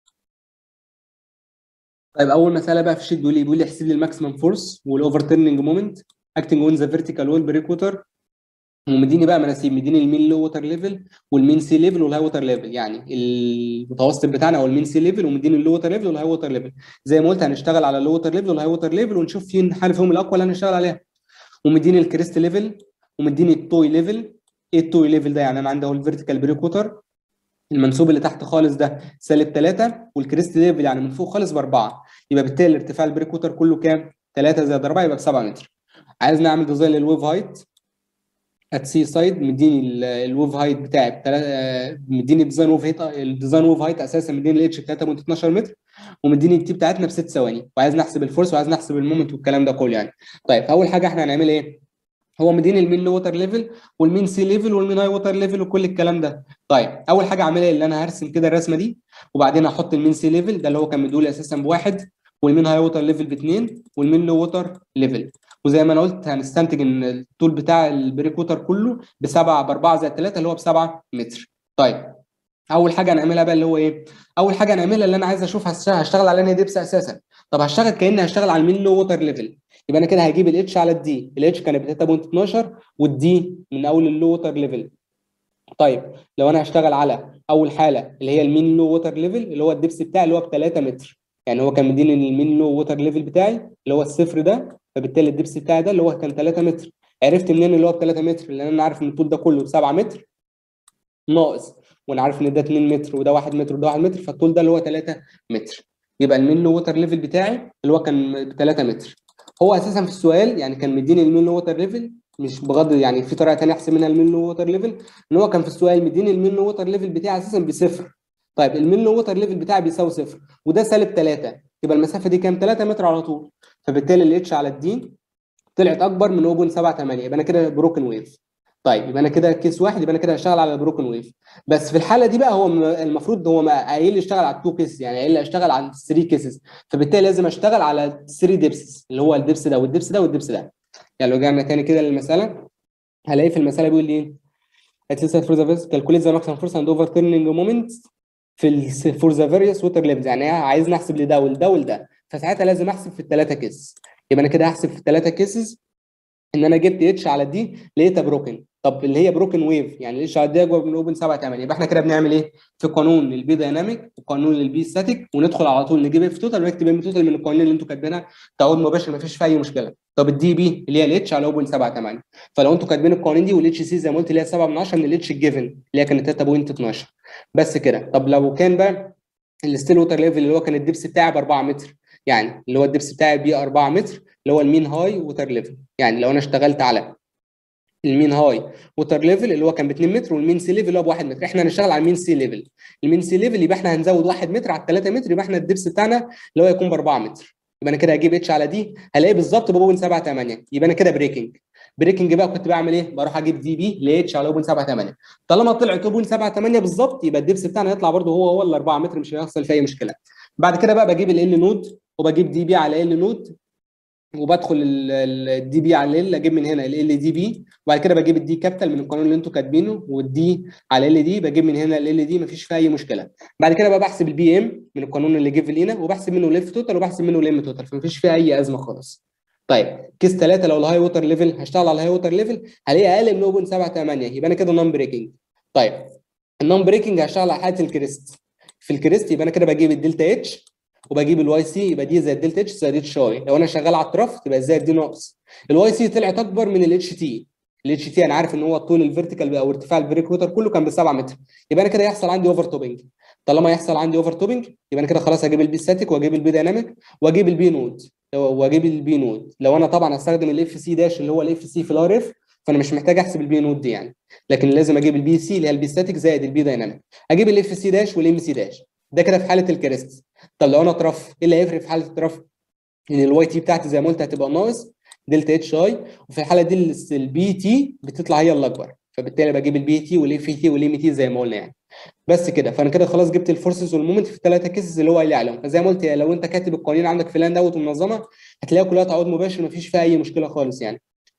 طيب اول مساله بقى في الشيت بيقول لي بيقول لي احسب لي الماكسيمم فورس والاوفر تيرنينج مومنت اكتنج اون ذا فيرتيكال وول بريك ووتر ومديني بقى مناسيب مديني المين لو ووتر ليفل والمين سي ليفل والهاي ووتر ليفل يعني المتوسط بتاعنا هو المين سي ليفل ومديني اللو ووتر ليفل والهاي ووتر ليفل زي ما قلت هنشتغل على اللو ووتر ليفل والهاي ووتر ليفل ونشوف فين حل فيهم الاقوى اللي هنشتغل عليها ومديني الكريست ليفل ومديني التوي ليفل ايه التوي ليفل ده يعني انا عندي اهو الفيرتيكال بريك ووتر المنسوب اللي تحت خالص ده سالب 3 والكريست ليفل يعني من فوق خالص باربعه يبقى بالتالي ارتفاع البريك ووتر كله كام؟ 3 زائد 4 يبقى ب 7 متر عايز نعمل ديزاين للويف هايت ات سي سايد مديني الويف هايت بتاعي مديني ديزاين ويف هايت الديزاين ويف هايت اساسا مديني الاتش ب 3.12 متر ومديني التي بتاعتنا ب 6 ثواني وعايز نحسب الفورس وعايز نحسب المومنت والكلام ده كله يعني طيب اول حاجه احنا هنعمل ايه؟ هو مديني المين لو ووتر ليفل والمين سي ليفل والمين هاي ووتر ليفل وكل الكلام ده طيب اول حاجه اعملها اللي انا هرسم كده الرسمه دي وبعدين احط المين سي ليفل ده اللي هو كان مدولي اساسا بواحد والمين هاي ووتر ليفل باثنين والمين لو ووتر ليفل وزي ما انا قلت هنستنتج ان الطول بتاع البريك ووتر كله بسبعه باربعه زائد ثلاثه اللي هو بسبعه متر. طيب اول حاجه هنعملها بقى اللي هو ايه؟ اول حاجه هنعملها اللي انا عايز اشوف هشتغل على انهي دبس اساسا. طب هشتغل كاني هشتغل على المين لو ووتر ليفل. يبقى انا كده هجيب الاتش على الدي، الاتش كانت ب 3.12 والدي من اول اللو ووتر ليفل. طيب لو انا هشتغل على اول حاله اللي هي المين لو ووتر ليفل اللي هو الدبس بتاعي اللي هو ب 3 متر. يعني هو كان مديني المين لو ووتر ليفل بتاعي اللي هو الصفر ده فبالتالي الدبس بتاعي ده اللي هو كان 3 متر عرفت منين اللي هو ب 3 متر لان انا عارف ان الطول ده كله ب 7 متر ناقص وانا عارف ان ده 2 متر وده 1 متر وده 1 متر فالطول ده اللي هو 3 متر يبقى المين لو ووتر ليفل بتاعي اللي هو كان ب 3 متر هو اساسا في السؤال يعني كان مديني المين لو ووتر ليفل مش بغض يعني في طريقه ثانيه احسب منها المين لو ووتر ليفل ان هو كان في السؤال مديني المين لو ووتر ليفل بتاعي اساسا بصفر طيب المين لو ووتر ليفل بتاعي بيساوي صفر وده سالب 3 يبقى المسافه دي كام 3 متر على طول فبالتالي الاتش على الدي طلعت اكبر من 0.78 يبقى انا كده بروكن ويف طيب يبقى انا كده كيس واحد يبقى انا كده هشتغل على بروكن ويف بس في الحاله دي بقى هو المفروض هو قايل لي اشتغل على التو كيسز يعني قايل لي اشتغل على 3 كيسز فبالتالي لازم اشتغل على 3 ديبسز اللي هو الدبس ده والدبس ده والدبس ده يعني لو رجعنا تاني كده للمساله هلاقي في المساله بيقول لي ايه هتسال فور ذا كالكوليت ذا ماكسيمم فورس اند اوفر تيرنينج مومنت في ال فور ذا فاريوس ووتر ليفلز يعني عايز نحسب لده ولده ولده فساعتها لازم احسب في الثلاثه كيس يبقى انا كده هحسب في الثلاثه كيسز ان انا جبت اتش على دي لقيتها بروكن طب اللي هي بروكن ويف يعني الاتش على دي اكبر من اوبن 7 8 يبقى احنا كده بنعمل ايه في قانون للبي دايناميك وقانون للبي ستاتيك وندخل على طول نجيب اف توتال ونكتب ام توتال من القوانين اللي انتوا كاتبينها تعود مباشر ما فيش فيها اي مشكله طب الدي بي اللي هي الاتش على اوبن 7 8 فلو انتوا كاتبين القوانين دي والاتش سي زي ما قلت اللي هي 7 من 10 من الاتش الجيفن اللي هي كانت 3.12 بس كده طب لو كان بقى الستيل ووتر ليفل اللي هو كان الدبس بتاعي ب 4 متر يعني اللي هو الدبس بتاعي بيه 4 متر اللي هو المين هاي ووتر ليفل يعني لو انا اشتغلت على المين هاي ووتر ليفل اللي هو كان ب 2 متر والمين سي ليفل اللي هو ب 1 متر احنا هنشتغل على المين سي ليفل المين سي ليفل يبقى احنا هنزود 1 متر على 3 متر يبقى احنا الدبس بتاعنا اللي هو يكون ب 4 متر يبقى انا كده هجيب اتش على دي هلاقيه بالظبط ب 7 8 يبقى انا كده بريكنج بريكنج بقى كنت بعمل ايه؟ بروح اجيب دي بي لاتش على 0.78 طالما طلعت 0.78 بالظبط يبقى الدبس بتاعنا يطلع برده هو هو ال 4 متر مش هيحصل فيه اي مشكله بعد كده بقى بجيب ال نود وبجيب دي بي على ال نود وبدخل الدي بي على ال اجيب من هنا ال دي بي وبعد كده بجيب الدي كابيتال من القانون اللي انتوا كاتبينه والدي على ال دي بجيب من هنا ال دي مفيش فيها اي مشكله بعد كده بقى بحسب البي ام من القانون اللي جه لينا وبحسب منه ليف توتال وبحسب منه ليم توتال فمفيش فيها اي ازمه خالص طيب كيس 3 لو الهاي ووتر ليفل هشتغل على الهاي ووتر ليفل هلاقيه اقل من 0.78 يبقى انا كده نون بريكنج طيب النون بريكنج هشتغل على حاله الكريست في الكريست يبقى انا كده بجيب الدلتا اتش وبجيب الواي سي يبقى دي زي الدلتا اتش زي اتش اي لو انا شغال على الترف تبقى زي دي ناقص الواي سي طلعت اكبر من الاتش تي الاتش تي انا عارف ان هو طول الفيرتيكال او ارتفاع البريك ووتر كله كان ب 7 متر يبقى انا كده يحصل عندي اوفر توبنج طالما يحصل عندي اوفر توبنج يبقى انا كده خلاص هجيب البي ستاتيك واجيب البي دايناميك واجيب البي نود واجيب البي نود لو انا طبعا هستخدم الاف سي داش اللي هو الاف سي في الار اف فانا مش محتاج احسب البي نود دي يعني لكن لازم اجيب البي سي اللي هي البي ستاتيك زائد البي دايناميك اجيب الاف سي داش والام سي داش ده كده في حاله الكريست طب لو انا طرف ايه اللي هيفرق في حاله الطرف ان الواي تي بتاعتي زي ما قلت هتبقى ناقص دلتا اتش اي وفي الحاله دي البي تي بتطلع هي الاكبر فبالتالي بجيب البي تي والاف تي والام تي زي ما قلنا يعني بس كده فانا كده خلاص جبت الفورسز والمومنت في الثلاثه كيسز اللي هو قال لي عليهم فزي ما قلت لو انت كاتب القوانين عندك في اللاند اوت ومنظمه هتلاقيها كلها تعود مباشر مفيش فيها اي مشكله خالص يعني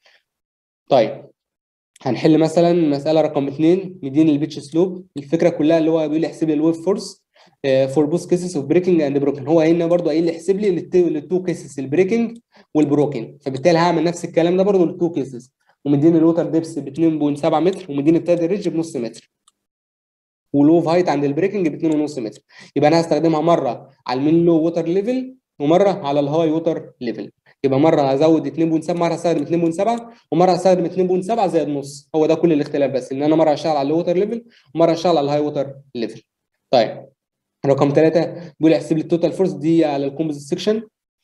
طيب هنحل مثلا مساله رقم اثنين مدين البيتش سلوب الفكره كلها اللي هو بيقول لي احسب لي الويف فورس فور بوث كيسز اوف بريكنج اند بروكن هو هنا برضه قايل لي احسب لي للتو كيسز البريكنج والبروكن فبالتالي هعمل نفس الكلام ده برضه للتو كيسز ومديني الوتر ديبس ب 2.7 متر ومديني التايد ريدج بنص متر ولوف هايت عند البريكنج ب 2.5 متر يبقى انا هستخدمها مره على المين لو ووتر ليفل ومره على الهاي ووتر ليفل يبقى مره هزود 2.7 مره هستخدم 2.7 ومره هستخدم 2.7 زائد نص هو ده كل الاختلاف بس ان انا مره هشتغل على الووتر ليفل ومره هشتغل على الهاي ووتر ليفل طيب رقم ثلاثة بيقول احسب لي التوتال فورس دي على الكومبوزيت سيكشن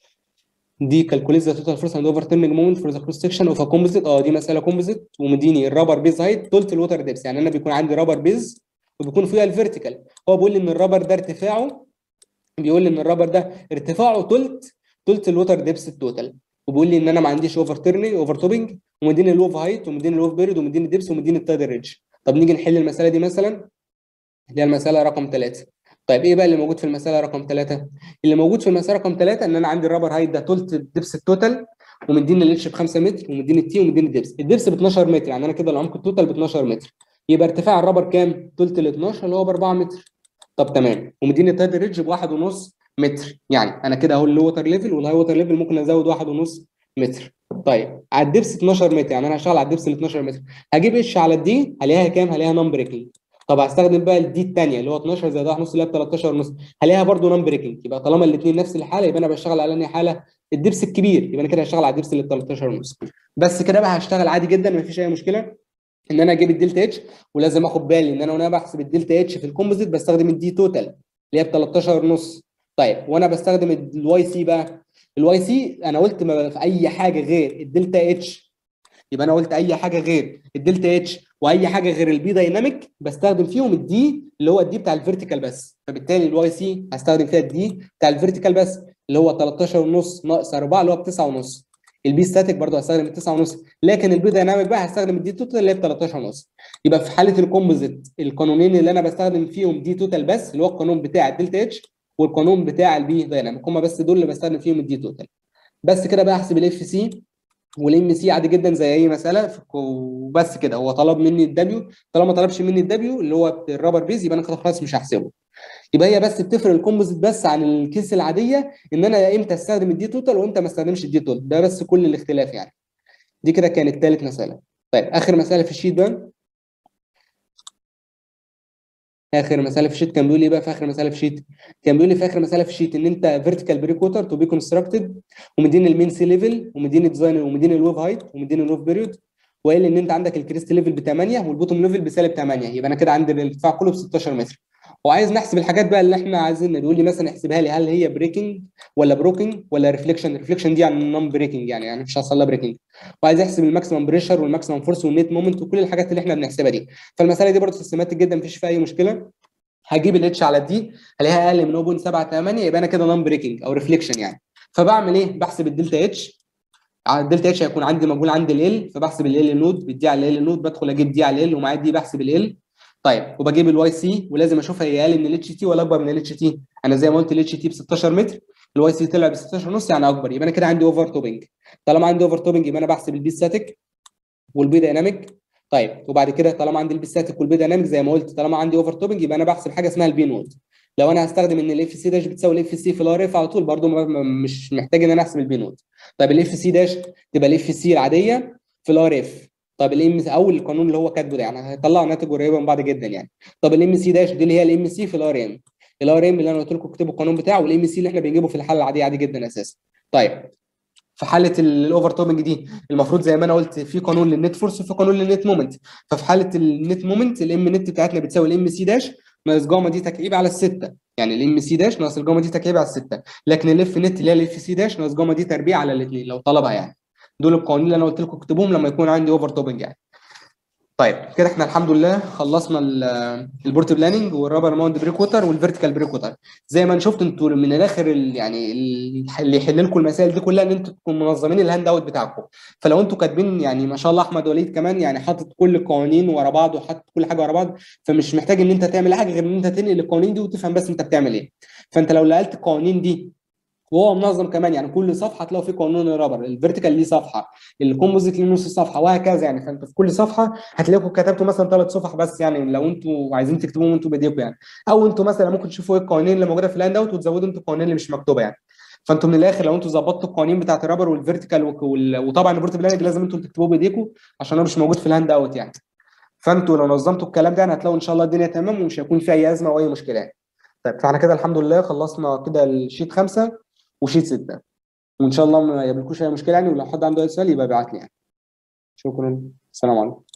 دي كالكوليت ذا توتال فورس اند اوفر تيرنينج مومنت فور ذا كروس سيكشن اوف ا كومبوزيت اه دي مساله كومبوزيت ومديني الرابر بيز هايت تلت الوتر ديبس يعني انا بيكون عندي رابر بيز وبيكون فيها الفيرتيكال هو بيقول لي ان الرابر ده ارتفاعه بيقول لي ان الرابر ده ارتفاعه تلت تلت الوتر ديبس التوتال وبيقول لي ان انا ما عنديش اوفر تيرنينج اوفر توبنج ومديني اللوف هايت ومديني اللوف بيرد ومديني ديبس ومديني التايدر ريدج طب نيجي نحل المساله دي مثلا اللي هي المساله رقم ثلاثة طيب ايه بقى اللي موجود في المساله رقم ثلاثة اللي موجود في المساله رقم ثلاثة ان انا عندي الرابر هايت ده تلت الدبس التوتال ومديني الاتش ب 5 متر ومديني التي ومديني الدبس الدبس ب 12 متر يعني انا كده العمق التوتال ب 12 متر يبقى ارتفاع الرابر كام تلت ال 12 اللي هو ب 4 متر طب تمام ومديني التايد ريدج ب 1.5 متر يعني انا كده اهو اللو ووتر ليفل والهاي ووتر ليفل ممكن ازود 1.5 متر طيب على الدبس 12 متر يعني انا هشتغل على الدبس ال 12 متر هجيب اتش على الدي هلاقيها كام هلاقيها نون بريكنج طب هستخدم بقى الدي الثانيه اللي هو 12 زائد 1 نص اللي هي 13 ونص هلاقيها برده نون بريكنج يبقى طالما الاثنين نفس الحاله يبقى انا بشتغل على انهي حاله الدبس الكبير يبقى انا كده هشتغل على الدبس اللي 13 ونص بس كده بقى هشتغل عادي جدا مفيش اي مشكله ان انا اجيب الدلتا اتش ولازم اخد بالي ان انا وانا بحسب الدلتا اتش في الكومبوزيت بستخدم الدي توتال اللي هي ب 13 ونص طيب وانا بستخدم الواي سي بقى الواي سي انا قلت ما في اي حاجه غير الدلتا اتش يبقى انا قلت اي حاجه غير الدلتا اتش واي حاجه غير البي دايناميك بستخدم فيهم الدي اللي هو الدي بتاع الفيرتيكال بس فبالتالي الواي سي هستخدم فيها الدي بتاع الفيرتيكال بس اللي هو 13 ونص ناقص 4 اللي هو ب 9 ونص البي ستاتيك برضه هستخدم ال 9 ونص لكن البي دايناميك بقى هستخدم الدي توتال اللي هي ب 13 ونص يبقى في حاله الكومبوزيت القانونين اللي انا بستخدم فيهم دي توتال بس اللي هو القانون بتاع الدلتا اتش والقانون بتاع البي دايناميك هم بس دول اللي بستخدم فيهم الدي توتال بس كده بقى احسب الاف سي والام سي عادي جدا زي اي مساله وبس كده هو طلب مني الدبليو طالما ما طلبش مني الدبليو اللي هو الرابر بيز يبقى انا كده خلاص مش هحسبه يبقى هي بس بتفرق الكومبوزيت بس عن الكيس العاديه ان انا امتى استخدم الدي توتال وامتى ما استخدمش الدي توتال ده بس كل الاختلاف يعني دي كده كانت ثالث مساله طيب اخر مساله في الشيت بقى اخر مساله في الشيت كان بيقول ايه بقى في اخر مساله في الشيت كان بيقول لي في اخر مساله في الشيت ان انت فيرتيكال بريك ووتر تو بي كونستراكتد ومديني المين سي ليفل ومديني ديزاين ومديني الويف هايت ومديني الويف بيريود وقال ان انت عندك الكريست ليفل ب 8 والبوتوم ليفل بسالب 8 يبقى انا كده عندي الارتفاع كله ب 16 متر وعايز نحسب الحاجات بقى اللي احنا عايزين بيقول لي مثلا احسبها لي هل هي بريكنج ولا بروكنج ولا ريفليكشن ريفليكشن دي يعني نون بريكنج يعني يعني مش هيحصل لها بريكنج وعايز احسب الماكسيمم بريشر والماكسيمم فورس والنت مومنت وكل الحاجات اللي احنا بنحسبها دي فالمساله دي برضه سيستماتيك جدا مفيش فيها اي مشكله هجيب الاتش على الدي هلاقيها اقل من 0.78 يبقى انا كده نون بريكنج او ريفليكشن يعني فبعمل ايه بحسب الدلتا اتش على الدلتا اتش هيكون عندي مجهول عندي ال فبحسب ال نود بالدي على ال نود بدخل اجيب دي على ال ومعايا دي بحسب ال طيب وبجيب الواي سي ولازم اشوف هي اقل من الاتش تي ولا اكبر من الاتش تي انا زي ما قلت الاتش تي ب 16 متر الواي سي طلع ب 16 ونص يعني اكبر يبقى انا كده عندي اوفر توبنج طالما عندي اوفر توبنج يبقى انا بحسب البي ستاتيك والبي دايناميك طيب وبعد كده طالما عندي البي ستاتيك والبي دايناميك زي ما قلت طالما عندي اوفر توبنج يبقى انا بحسب حاجه اسمها البي نود لو انا هستخدم ان الاف سي داش بتساوي الاف سي في الار اف على طول برده مش محتاج ان انا احسب البي نود طيب الاف سي داش تبقى الاف سي العاديه في الار اف طب الام او القانون اللي هو كاتبه ده يعني هيطلع ناتج قريبه من بعض جدا يعني طب الام سي داش دي اللي هي الام سي في الار ام الار ام اللي انا قلت لكم اكتبوا القانون بتاعه والام سي اللي احنا بنجيبه في الحاله العاديه عادي جدا اساسا طيب في حاله الاوفر توبنج دي المفروض زي ما انا قلت في قانون للنت فورس وفي قانون للنت مومنت ففي حاله النت مومنت الام نت بتاعتنا بتساوي الام سي داش ناقص جاما دي تكعيب على السته يعني الام سي داش ناقص الجاما دي تكعيب على السته لكن الاف نت اللي هي الاف سي داش ناقص جاما دي تربيع على الاثنين لو طلبها يعني دول القوانين اللي انا قلت لكم اكتبوهم لما يكون عندي اوفر توبنج يعني طيب كده احنا الحمد لله خلصنا البورت بلاننج والرابر ماوند بريك ووتر والفيرتيكال بريك ووتر زي ما شفتوا انتوا من الاخر يعني اللي يحل لكم المسائل دي كلها ان انتوا تكونوا منظمين الهاند اوت بتاعكم فلو انتوا كاتبين يعني ما شاء الله احمد وليد كمان يعني حاطط كل القوانين ورا بعض وحاطط كل حاجه ورا بعض فمش محتاج ان انت تعمل حاجه غير ان انت تنقل القوانين دي وتفهم بس انت بتعمل ايه فانت لو نقلت القوانين دي وهو منظم كمان يعني كل صفحه تلاقوا فيه قانون الرابر الفيرتيكال ليه صفحه الكومبوزيت ليه نص صفحه وهكذا يعني فانت في كل صفحه هتلاقوا كتبتوا مثلا ثلاث صفح بس يعني لو انتوا عايزين تكتبوهم انتوا بايديكم يعني او انتوا مثلا ممكن تشوفوا ايه القوانين اللي موجوده في الهاند اوت وتزودوا انتوا القوانين اللي مش مكتوبه يعني فانتوا من الاخر لو انتوا ظبطتوا القوانين بتاعه الرابر والفيرتيكال وطبعا البورت بلاننج لازم انتوا تكتبوه بايديكم عشان هو مش موجود في الهاند اوت يعني فانتوا لو نظمتوا الكلام ده يعني هتلاقوا ان شاء الله الدنيا تمام ومش هيكون في اي ازمه او اي مشكله يعني. طيب فاحنا كده الحمد لله خلصنا كده الشيت خمسه وشيت 6 وان شاء الله ما يقابلكوش اي مشكله يعني ولو حد عنده اي سؤال يبقى يبعت لي يعني شكرا السلام عليكم